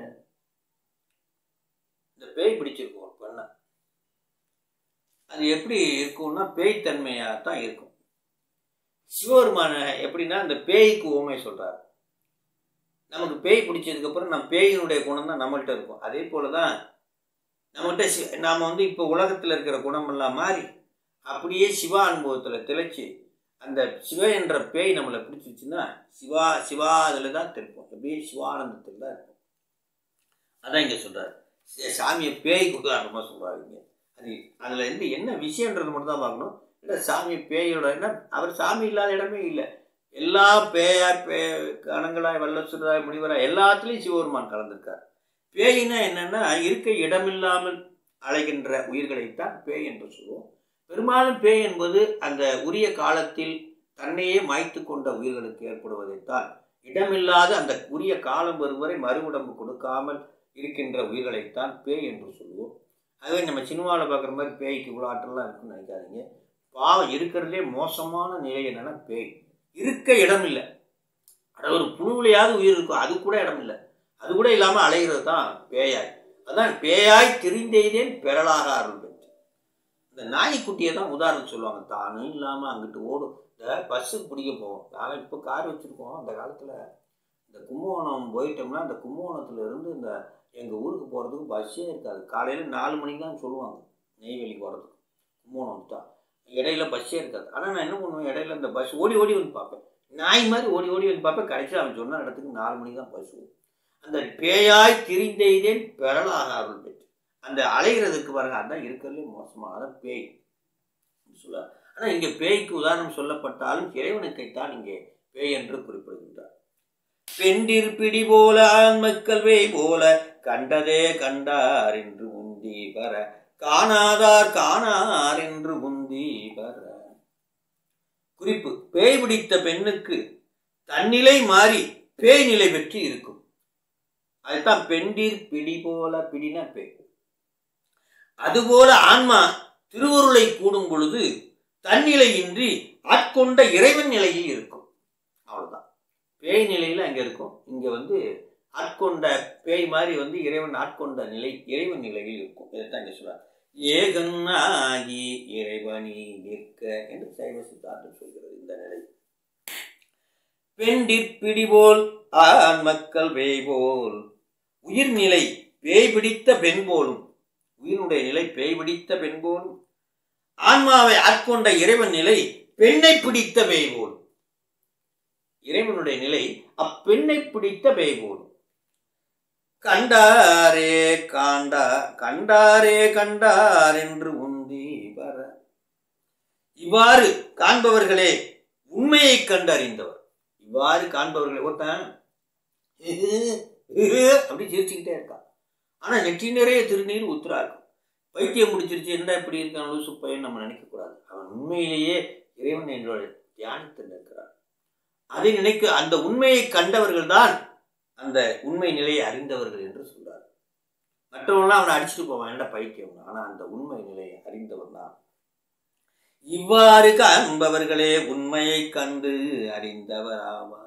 இந்த பேய் பிடிச்சிருக்கும் ஒரு பெண்ணை அது எப்படி இருக்கும்னா பேய்த்தன்மையாக தான் இருக்கும் சிவபெருமான எப்படின்னா அந்த பேய்க்கு ஊமை சொல்றாரு நமக்கு பேய் பிடிச்சதுக்கு அப்புறம் நம்ம பேயினுடைய குணம் தான் நம்மள்ட்ட இருக்கும் அதே போல தான் நம்மகிட்ட சி நாம் வந்து இப்போ உலகத்தில் இருக்கிற குணமெல்லாம் மாறி அப்படியே சிவா அனுபவத்தில் திளைச்சி அந்த சிவ என்ற பேய் நம்மளை பிடிச்சிருச்சுன்னா சிவா சிவா அதில் தான் திருப்போம் அப்படியே சிவானந்தத்தில் தான் இருப்போம் அதான் இங்கே சொல்கிறார் சாமியை பேய்க்கு உதாரணமாக சொல்கிறாரு இங்கே அது அதில் இருந்து என்ன விஷயன்றது மட்டும் தான் பார்க்கணும் இல்லை சாமி பேயோட என்ன அவர் சாமி இல்லாத இடமே இல்லை எல்லா பேயா பே கணங்களாய் வல்லசுராய் முனிவராய் எல்லாத்துலேயும் சிவபெருமான் கலந்திருக்கார் பேயினா என்னன்னா இருக்க இடமில்லாமல் அலைகின்ற உயிர்களைத்தான் பேய் என்று சொல்லுவோம் பெரும்பாலும் பேய் என்பது அந்த உரிய காலத்தில் தன்னையே மாய்த்து கொண்ட உயிர்களுக்கு ஏற்படுவதைத்தான் இடமில்லாத அந்த உரிய காலம் வரும் வரை மறுஉடம்பு கொடுக்காமல் இருக்கின்ற உயிர்களைத்தான் பேய் என்று சொல்லுவோம் அதுவே நம்ம சினிமாவில் பார்க்குற மாதிரி பேய்க்கு இவ்வளோ ஆற்றலாம் இருக்குன்னு நினைக்காதீங்க பாவம் இருக்கிறதுலே மோசமான நிலை என்னன்னா பேய் இருக்க இடம் இல்லை அட ஒரு புழுவிலையாவது உயிர் இருக்கும் அது கூட இடம் இல்லை அது கூட இல்லாமல் அலைகிறது தான் பேயாய் அதான் பேயாய் திரிந்தெய்தேன் பெறலாக அருள் பெற்று இந்த நாய்க்குட்டியை தான் உதாரணம் சொல்லுவாங்க தானும் இல்லாமல் அங்கிட்டு ஓடும் இந்த பஸ்ஸுக்கு பிடிக்க போவோம் நாங்கள் இப்போ கார் வச்சுருக்கோம் அந்த காலத்தில் இந்த கும்பகோணம் போயிட்டோம்னா அந்த கும்பகோணத்துல இருந்து இந்த எங்கள் ஊருக்கு போகிறதுக்கு பஸ்ஸே இருக்காது காலையில் நாலு மணிக்கு தான் சொல்லுவாங்க நெய்வேலி போகிறதுக்கு கும்பகோணம் தான் இடையில பஸ்ஸே இருக்காது ஆனால் நான் என்ன பண்ணுவேன் இடையில இந்த பஸ் ஓடி ஓடி வந்து பார்ப்பேன் நாய் மாதிரி ஓடி ஓடி வந்து பார்ப்பேன் கடைசியில் அவன் சொன்ன இடத்துக்கு நாலு மணிக்கு தான் பஸ் வரும் அந்த பேயாய் திரிந்தெய்தேன் பெறலாக அருள் பெற்று அந்த அலைகிறதுக்கு பாருங்க அதான் இருக்கிறதுலே மோசமாக அதான் பேய் சொல்ல ஆனால் இங்கே பேய்க்கு உதாரணம் சொல்லப்பட்டாலும் இறைவனுக்கைத்தான் இங்கே பேய் என்று குறிப்பிடுகின்றார் பெண்டிர் பிடி போல ஆண்மக்கள் பேய் போல கண்டதே கண்டார் என்று முந்தி பெற காணாதார் காணார் என்று முந்தி பெற குறிப்பு பேய் பிடித்த பெண்ணுக்கு தன்னிலை மாறி பேய் நிலை பெற்று இருக்கும் அதுதான் பெண்டிர் பிடி போல பிடினா பேய் அதுபோல ஆன்மா திருவருளை கூடும் பொழுது தன்னிலையின்றி ஆட்கொண்ட இறைவன் நிலையில் இருக்கும் அவ்வளவுதான் பேய் நிலையில் அங்கே இருக்கும் இங்கே வந்து ஆட்கொண்ட பேய் மாதிரி வந்து இறைவன் ஆட்கொண்ட நிலை இறைவன் நிலையில் இருக்கும் இதைத்தான் இங்கே சொல்றார் ஏகன்னாகி இறைவனி நிற்க என்று சைவ சித்தாந்தம் சொல்கிறது இந்த நிலை பெண்டிற்பிடி போல் ஆண் மக்கள் பேய் போல் உயிர்நிலை பேய் பிடித்த பெண் போலும் உயிரினுடைய நிலை பேய் பிடித்த பெண் போலும் ஆன்மாவை ஆட்கொண்ட இறைவன் நிலை பெண்ணை பிடித்த பேய் போலும் இறைவனுடைய நிலை அப்பெண்ணை பிடித்த பேய் போலும் கண்டாரே காண்டா கண்டாரே கண்டார் என்று உந்தி வர இவ்வாறு காண்பவர்களே உண்மையை கண்டறிந்தவர் இவ்வாறு காண்பவர்களே ஒருத்தன் அப்படி சிரிச்சுக்கிட்டே இருக்கான் ஆனா நெற்றி நிறைய திருநீர் ஊத்துறா இருக்கும் பைத்தியம் முடிச்சிருச்சு என்ன இப்படி இருக்கான் லூசு பையன் நம்ம நினைக்கக்கூடாது அவன் உண்மையிலேயே இறைவன் என்னோட தியானித்து நிற்கிறான் அதை நினைக்க அந்த உண்மையை கண்டவர்கள் தான் அந்த உண்மை நிலையை அறிந்தவர்கள் என்று சொல்றார் மற்றவங்களாம் அவனை அடிச்சுட்டு போவான் என்ன பைத்தியம் ஆனா அந்த உண்மை நிலையை அறிந்தவன் தான் இவ்வாறு காண்பவர்களே உண்மையை கண்டு அறிந்தவராவார்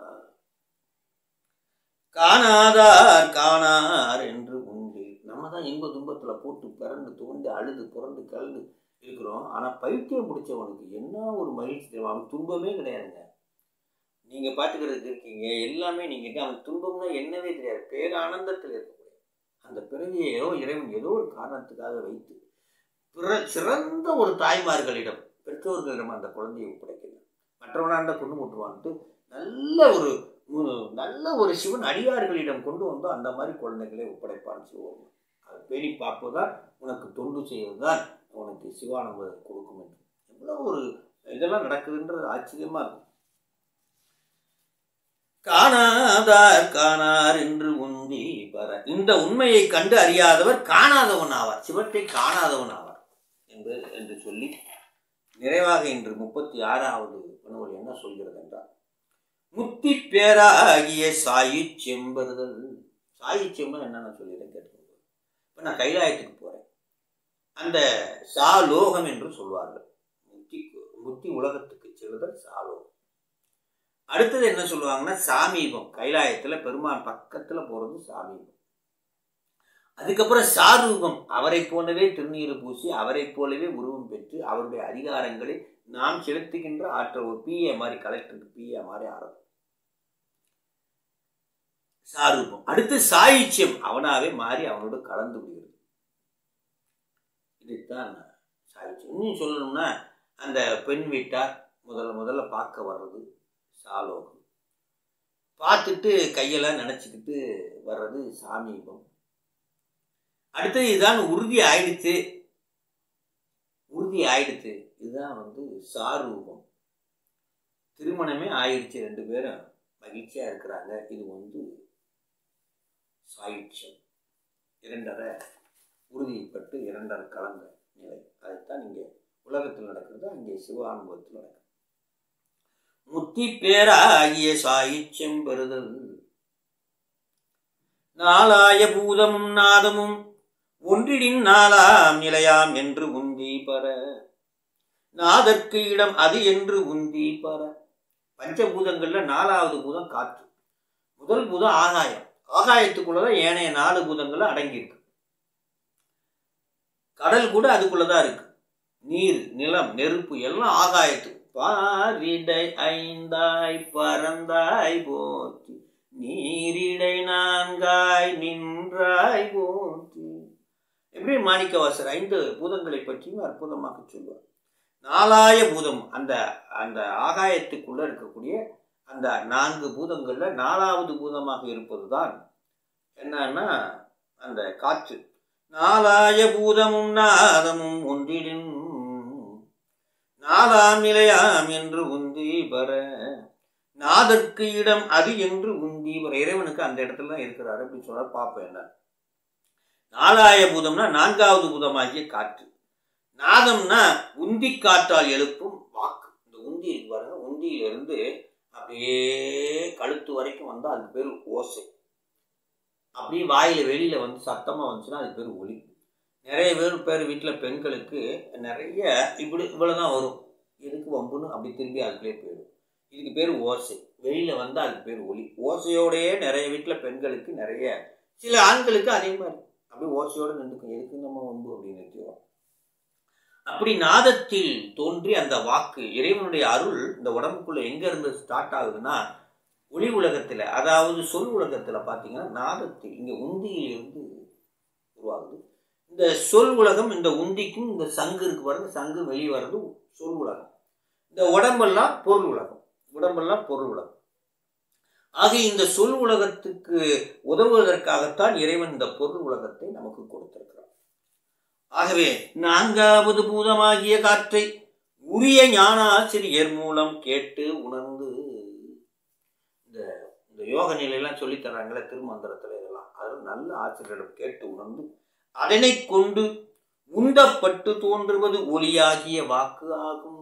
காணாதார் காணார் என்று உண்டு நம்ம தான் இன்ப துன்பத்துல போட்டு பிறண்டு தோண்டு அழுது புரண்டு கலந்து இருக்கிறோம் ஆனா பைத்தியம் பிடிச்சவனுக்கு என்ன ஒரு மகிழ்ச்சி தெரியும் அவனுக்கு துன்பமே கிடையாதுங்க நீங்கள் பார்த்துக்கிறதுக்கு இருக்கீங்க எல்லாமே நீங்கள் அவன் துன்பம்னா என்னவே தெரியாது பேரானந்தத்தில் இருக்கக்கூடிய அந்த பிறவியை ஏதோ இறைவன் ஏதோ ஒரு காரணத்துக்காக வைத்து பிற சிறந்த ஒரு தாய்மார்களிடம் பெற்றோர்களிடம் அந்த குழந்தையை ஒப்படைக்கிறான் மற்றவனாக இருந்தால் கொண்டு முட்டுவான்ட்டு நல்ல ஒரு ஒரு நல்ல ஒரு சிவன் அடியார்களிடம் கொண்டு வந்து அந்த மாதிரி குழந்தைகளை ஒப்படைப்பான்னு சொல்லுவாங்க அதை பேணி பார்ப்பதுதான் உனக்கு தொண்டு செய்வதுதான் உனக்கு சிவானந்தத்தை கொடுக்கும் என்று எவ்வளோ ஒரு இதெல்லாம் நடக்குதுன்றது ஆச்சரியமா இருக்கும் காணாதார் காணார் என்று உந்தி பர இந்த உண்மையை கண்டு அறியாதவர் காணாதவன் ஆவார் சிவத்தை காணாதவன் ஆவார் என்று என்று சொல்லி நிறைவாக இன்று முப்பத்தி ஆறாவது பணுவல் என்ன சொல்கிறது என்றால் முத்தி பேராகிய சாயி செம்பறுதல் சாயி செம்பன் என்னன்னு சொல்லிடுறேன் கேட்டுக்கோங்க இப்போ நான் கைலாயத்துக்கு போகிறேன் அந்த சாலோகம் என்று சொல்வார்கள் முத்தி முத்தி உலகத்துக்கு செல்லுதல் சாலோகம் அடுத்தது என்ன சொல்லுவாங்கன்னா சாமீபம் கைலாயத்தில் பெருமான் பக்கத்தில் போகிறது சாமீபம் அதுக்கப்புறம் சாரூபம் அவரை போலவே திருநீர் பூசி அவரை போலவே உருவம் பெற்று அவருடைய அதிகாரங்களை நாம் செலுத்துகின்ற ஆற்றல் ஒரு பிஏ மாதிரி கலெக்டருக்கு பிஏ மாதிரி ஆரம்பம் சாரூபம் அடுத்து சாயிச்சியம் அவனாவே மாறி அவனோடு கலந்து விடுகிறது இதைத்தான் சாயிச்சியம் இன்னும் சொல்லணும்னா அந்த பெண் வீட்டார் முதல்ல முதல்ல பார்க்க வர்றது சாலோகம் பார்த்துட்டு கையெல்லாம் நினச்சிக்கிட்டு வர்றது சாமீபம் அடுத்தது இதுதான் உறுதி ஆயிடுச்சு உறுதி ஆயிடுச்சு இதுதான் வந்து சாரூபம் திருமணமே ஆயிடுச்சு ரெண்டு பேரும் மகிழ்ச்சியா இருக்கிறாங்க இது வந்து சாயுட்சம் இரண்டரை உறுதிப்பட்டு இரண்டரை கலந்த நிலை அதைத்தான் இங்கே உலகத்தில் நடக்கிறது அங்கே சிவானுபவத்தில் நடக்கிறது முத்தி பேராகிய சாயுச்சியம் பெறுதல் நாளாய பூதமும் நாதமும் ஒன்றிடின் நாளாம் நிலையாம் என்று உந்தி பர நாதற்கு இடம் அது என்று உந்தி பர பஞ்சபூதங்கள்ல நாலாவது பூதம் காற்று முதல் பூதம் ஆகாயம் ஆகாயத்துக்குள்ளதான் ஏனைய நாலு பூதங்களும் அடங்கியிருக்கு கடல் கூட அதுக்குள்ளதான் இருக்கு நீர் நிலம் நெருப்பு எல்லாம் ஆகாயத்து பாரிடை ஐந்தாய் பறந்தாய் போற்றி நீரிடை நான்காய் நின்றாய் போற்றி எப்படி மாணிக்கவாசர் ஐந்து பூதங்களை பற்றியும் அற்புதமாக சொல்வார் நாலாய பூதம் அந்த அந்த ஆகாயத்துக்குள்ள இருக்கக்கூடிய அந்த நான்கு பூதங்கள்ல நாலாவது பூதமாக இருப்பதுதான் என்னன்னா அந்த காற்று நாலாய பூதமும் நாதமும் ஒன்றிடும் நாதாம் நிலையாம் என்று உந்தி பர நாதற்கு இடம் அது என்று உந்தி பர இறைவனுக்கு அந்த இடத்துல தான் இருக்கிறாரு அப்படின்னு சொல்றாரு பார்ப்போம் என்ன நாலாய பூதம்னா நான்காவது பூதமாகிய காற்று நாதம்னா உந்தி காற்றால் எழுப்பும் வாக்கு இந்த உந்தி இருக்கு பாருங்க உந்தியிலிருந்து அப்படியே கழுத்து வரைக்கும் வந்தால் அதுக்கு பேர் ஓசை அப்படியே வாயில வெளியில வந்து சத்தமா வந்துச்சுன்னா அது பேர் ஒலி நிறைய பேர் பேர் வீட்டில் பெண்களுக்கு நிறைய இப்படி இவ்வளோதான் வரும் எதுக்கு வம்புன்னு அப்படி திரும்பி அதுக்குள்ளே போயிடும் இதுக்கு பேர் ஓசை வெளியில வந்தால் அதுக்கு பேர் ஒலி ஓசையோடையே நிறைய வீட்டில் பெண்களுக்கு நிறைய சில ஆண்களுக்கு அதே மாதிரி அப்படியே ஓசையோடு நின்றுக்கும் எதுக்கு நம்ம வம்பு அப்படின்னு நிறுத்திடுவோம் அப்படி நாதத்தில் தோன்றி அந்த வாக்கு இறைவனுடைய அருள் இந்த உடம்புக்குள்ள எங்க இருந்து ஸ்டார்ட் ஆகுதுன்னா ஒளி உலகத்துல அதாவது சொல் உலகத்துல பாத்தீங்கன்னா நாதத்தில் இங்க உந்தியில் இருந்து உருவாகுது இந்த சொல் உலகம் இந்த உந்திக்கும் இந்த சங்கு இருக்கு பாருங்க சங்கு வெளியே வர்றது சொல் உலகம் இந்த உடம்பெல்லாம் பொருள் உலகம் உடம்பெல்லாம் பொருள் உலகம் ஆக இந்த சொல் உலகத்துக்கு உதவுவதற்காகத்தான் இறைவன் இந்த பொருள் உலகத்தை நமக்கு கொடுத்திருக்கிறார் ஆகவே நான்காவது பூதமாகிய காற்றை உரிய ஞானாசிரியர் மூலம் கேட்டு உணர்ந்து இந்த இந்த யோக நிலையெல்லாம் சொல்லித் தர்றாங்களே திருமந்திரத்துல இதெல்லாம் அது நல்ல ஆசிரியரிடம் கேட்டு உணர்ந்து அதனை கொண்டு உண்டப்பட்டு தோன்றுவது ஒளியாகிய வாக்கு ஆகும்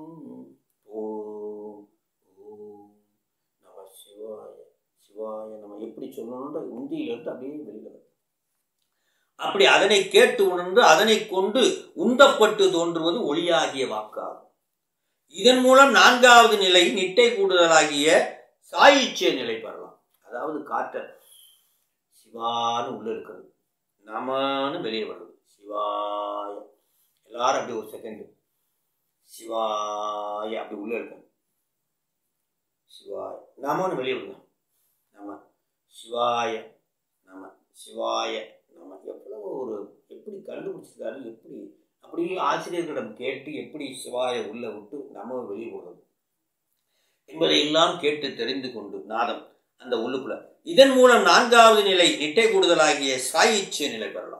ஓம் ஓம் நம சிவாய சிவாய நம்ம எப்படி சொல்லணுன்ற உந்தியிலிருந்து அப்படியே வெளியில வரும். அப்படி அதனை கேட்டு உணர்ந்து அதனை கொண்டு உந்தப்பட்டு தோன்றுவது ஒளியாகிய வாக்காகும் இதன் மூலம் நான்காவது நிலை நிட்டை கூடுதலாகிய சாயிச்சிய நிலை பெறலாம் அதாவது காற்ற சிவான்னு உள்ள இருக்கிறது நமன்னு வெளியே வருது சிவாய எல்லாரும் அப்படி ஒரு செகண்ட் சிவாய அப்படி உள்ள இருக்கணும் சிவாய நாமன்னு வெளியே விடுங்க நம்ம சிவாய நம சிவாய நம எவ்வளோ ஒரு எப்படி கண்டுபிடிச்சிருக்காரு எப்படி அப்படியே ஆசிரியர்களிடம் கேட்டு எப்படி சிவாய உள்ள விட்டு நம்ம வெளியே விடுறது என்பதை எல்லாம் கேட்டு தெரிந்து கொண்டு நாதம் அந்த உள்ளுக்குள்ள இதன் மூலம் நான்காவது நிலை நிட்டை கூடுதலாகிய சாயிச்சிய நிலை பெறலாம்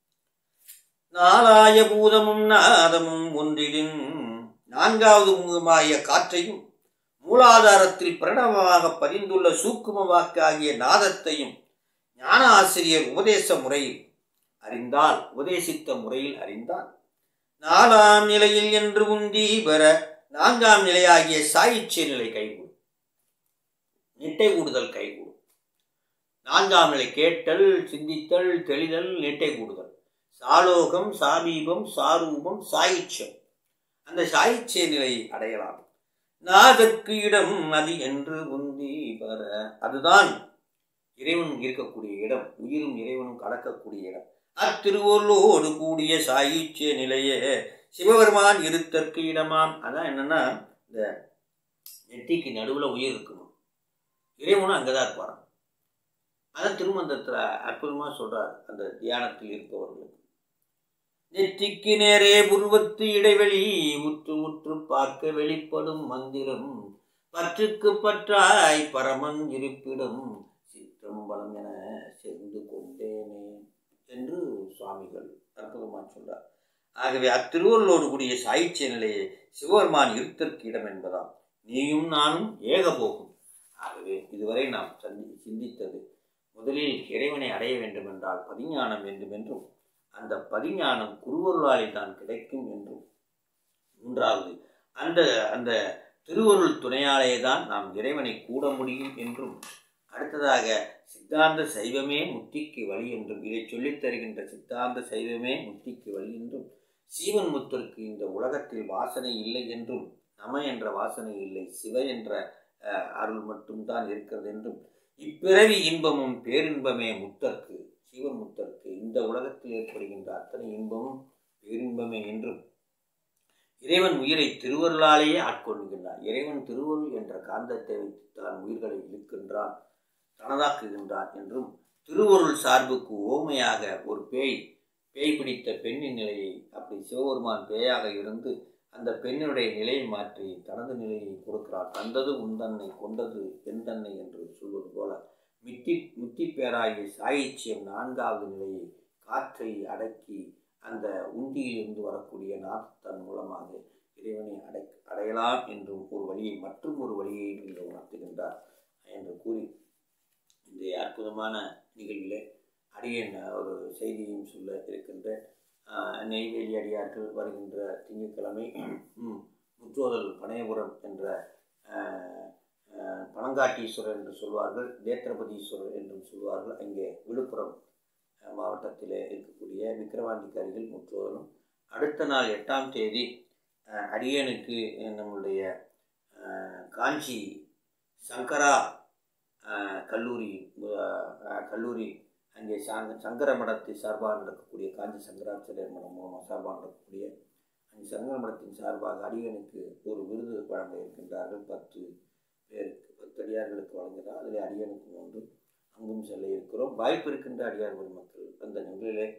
நாலாய பூதமும் நாதமும் ஒன்றிலின் நான்காவது முகமாகிய காற்றையும் மூலாதாரத்தில் பிரணவமாக பதிந்துள்ள சூக்கும வாக்காகிய நாதத்தையும் ஞான ஆசிரியர் உபதேச முறையில் அறிந்தால் உபதேசித்த முறையில் அறிந்தால் நாலாம் நிலையில் என்று உந்தி பெற நான்காம் நிலையாகிய சாயிச்சிய நிலை கைகூடும் நிட்டை கூடுதல் கைகூடும் நான்காம் நிலை கேட்டல் சிந்தித்தல் தெளிதல் நிட்டை கூடுதல் சாலோகம் சாமீபம் சாரூபம் சாயிச்சம் அந்த சாயிச்சிய நிலையை அடையலாம் நாதற்கு இடம் அது என்று உந்தி பெற அதுதான் இறைவன் இருக்கக்கூடிய இடம் உயிரும் இறைவனும் கலக்கக்கூடிய இடம் அத்திருவொருளோடு கூடிய சாயிச்சிய நிலையே சிவபெருமான் இருத்தற்கு இடமாம் அதான் என்னன்னா இந்த நெத்திக்கு நடுவில் உயிர் இருக்கணும் இறைவனும் அங்கே தான் இருப்பாராம் அதான் திருமந்தத்தில் அற்புதமாக சொல்றார் அந்த தியானத்தில் இருப்பவர்களுக்கு நெற்றிக்கு நேரே புருவத்து இடைவெளி உற்று உற்று பார்க்க வெளிப்படும் மந்திரம் பற்றுக்கு பற்றாய் பரமன் இருப்பிடம் சிற்றம்பலம் என சென்று கொண்டேனே என்று சுவாமிகள் அற்புதமாக சொல்றார் ஆகவே அத்திருவள்ளோடு கூடிய சாயிச்சிய நிலையை சிவபெருமான் இருத்தற்கு இடம் என்பதாம் நீயும் நானும் ஏக போகும் ஆகவே இதுவரை நாம் சந்தி சிந்தித்தது முதலில் இறைவனை அடைய வேண்டும் என்றால் பதிஞானம் வேண்டும் என்றும் அந்த பதிஞானம் குருவருளாலே தான் கிடைக்கும் என்றும் மூன்றாவது அந்த அந்த திருவருள் துணையாலே தான் நாம் இறைவனை கூட முடியும் என்றும் அடுத்ததாக சித்தாந்த சைவமே முத்திக்கு வழி என்றும் இதை சொல்லித் தருகின்ற சித்தாந்த சைவமே முத்திக்கு வழி என்றும் சீவன் முத்திற்கு இந்த உலகத்தில் வாசனை இல்லை என்றும் நம என்ற வாசனை இல்லை சிவ என்ற அஹ், அருள் மட்டும்தான் இருக்கிறது என்றும் இப்பிறவி இன்பமும் பேரின்பமே முத்தற்கு சீவன் முத்தற்கு இந்த உலகத்தில் ஏற்படுகின்ற அத்தனை இன்பமும் பேரின்பமே என்றும் இறைவன் உயிரை திருவருளாலேயே ஆட்கொள்கின்றான் இறைவன் திருவருள் என்ற காந்தத்தை வைத்து தான் உயிர்களை இழுக்கின்றான் தனதாக்குகின்றான் என்றும் திருவருள் சார்புக்கு ஓமையாக ஒரு பேய் பேய் பிடித்த பெண்ணின் நிலையை அப்படி சிவபெருமான் பேயாக இருந்து அந்த பெண்ணுடைய நிலையை மாற்றி தனது நிலையை கொடுக்கிறார் தந்தது உந்தன்னை கொண்டது பெண்தன்னை என்று சொல்வது போல மித்தி முத்தி பேராகிய சாயிச்சியம் நான்காவது நிலையை காற்றை அடக்கி அந்த உந்தியிலிருந்து வரக்கூடிய நாத்தன் மூலமாக இறைவனை அடை அடையலாம் என்றும் ஒரு வழியை மற்றும் ஒரு வழியை இன்று உணர்த்துகின்றார் என்று கூறி இந்த அற்புதமான நிகழ்விலே அடியேன் ஒரு செய்தியையும் சொல்ல இருக்கின்ற ஆஹ், நெய்வேலி அடியார்கள் வருகின்ற திங்கட்கிழமை ம், முற்றோதல் பனையபுரம் என்ற ஆஹ், ஆஹ், பனங்காட்டீஸ்வரர் என்று சொல்வார்கள் தேத்திரபதீஸ்வரர் என்றும் சொல்வார்கள் அங்கே விழுப்புரம் அஹ், மாவட்டத்திலே இருக்கக்கூடிய விக்கிரவாண்டிக்கு அருகில் முற்றோதலும் அடுத்த நாள் எட்டாம் தேதி அஹ், அடியனுக்கு அஹ், நம்முடைய அஹ், காஞ்சி சங்கரா அஹ், கல்லூரி அஹ், அஹ், கல்லூரி அங்கே சங்க சங்கர மடத்தை சார்பாக நடக்கக்கூடிய காஞ்சி சங்கராச்சாரியர் மடம் மூலமாக சார்பாக நடக்கக்கூடிய அந்த சங்கர மடத்தின் சார்பாக அடியனுக்கு ஒரு விருது வழங்க இருக்கின்றார்கள் பத்து பேருக்கு பத்து அடியார்களுக்கு வழங்குகிறார் அதில் அடியனுக்கு ஒன்று அங்கும் செல்ல இருக்கிறோம் வாய்ப்பு இருக்கின்ற அடியார் பெருமக்கள் அந்த நிகழிலே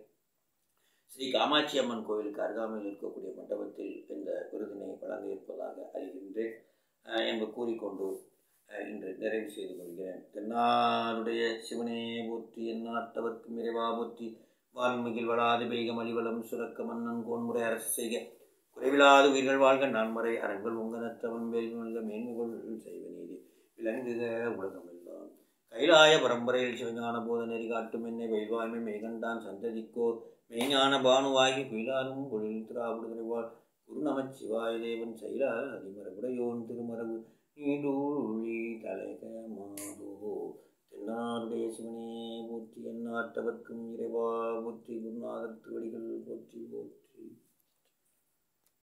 ஸ்ரீ காமாட்சி அம்மன் கோவிலுக்கு அருகாமையில் இருக்கக்கூடிய மண்டபத்தில் இந்த விருதினை வழங்க இருப்பதாக அறிகின்றேன் அஹ் என்று கூறிக்கொண்டு அஹ் இன்று நிறைவு செய்து கொள்கிறேன் தென்னாருடைய சிவனே போற்றி எந்நாட்டவர்க்கும் இறைவா போற்றி வான்மிகில் வளாது பெய்கம் அலிவலம் சுரக்க மன்னன் கோன்முறை அரசு செய்க குறைவிலாத உயிர்கள் வாழ்க நான்மறை அரண்கள் உங்கனற்றவன் வேல் நல்க மேன்மைகள் செய்வ நீதி விளங்குக உலகமெல்லாம் கைலாய பரம்பரையில் சிவஞான போத நெறி காட்டும் என்னை வெய்வாய்மை மெய்கண்டான் சந்ததிக்கோர் மெய்ஞான பானுவாகி குயிலாரும் பொழில் திராவிடுவாள் குருநமச் சிவாய தேவன் செயலா அதிமரபுடையோன் திருமரபு நீடூழி தலைக மாதோ தென்னாருடைய சிவனே போற்றி எந்நாட்டவர்க்கும் இறைவா போற்றி குருநாதர் திருவடிகள் போற்றி போற்றி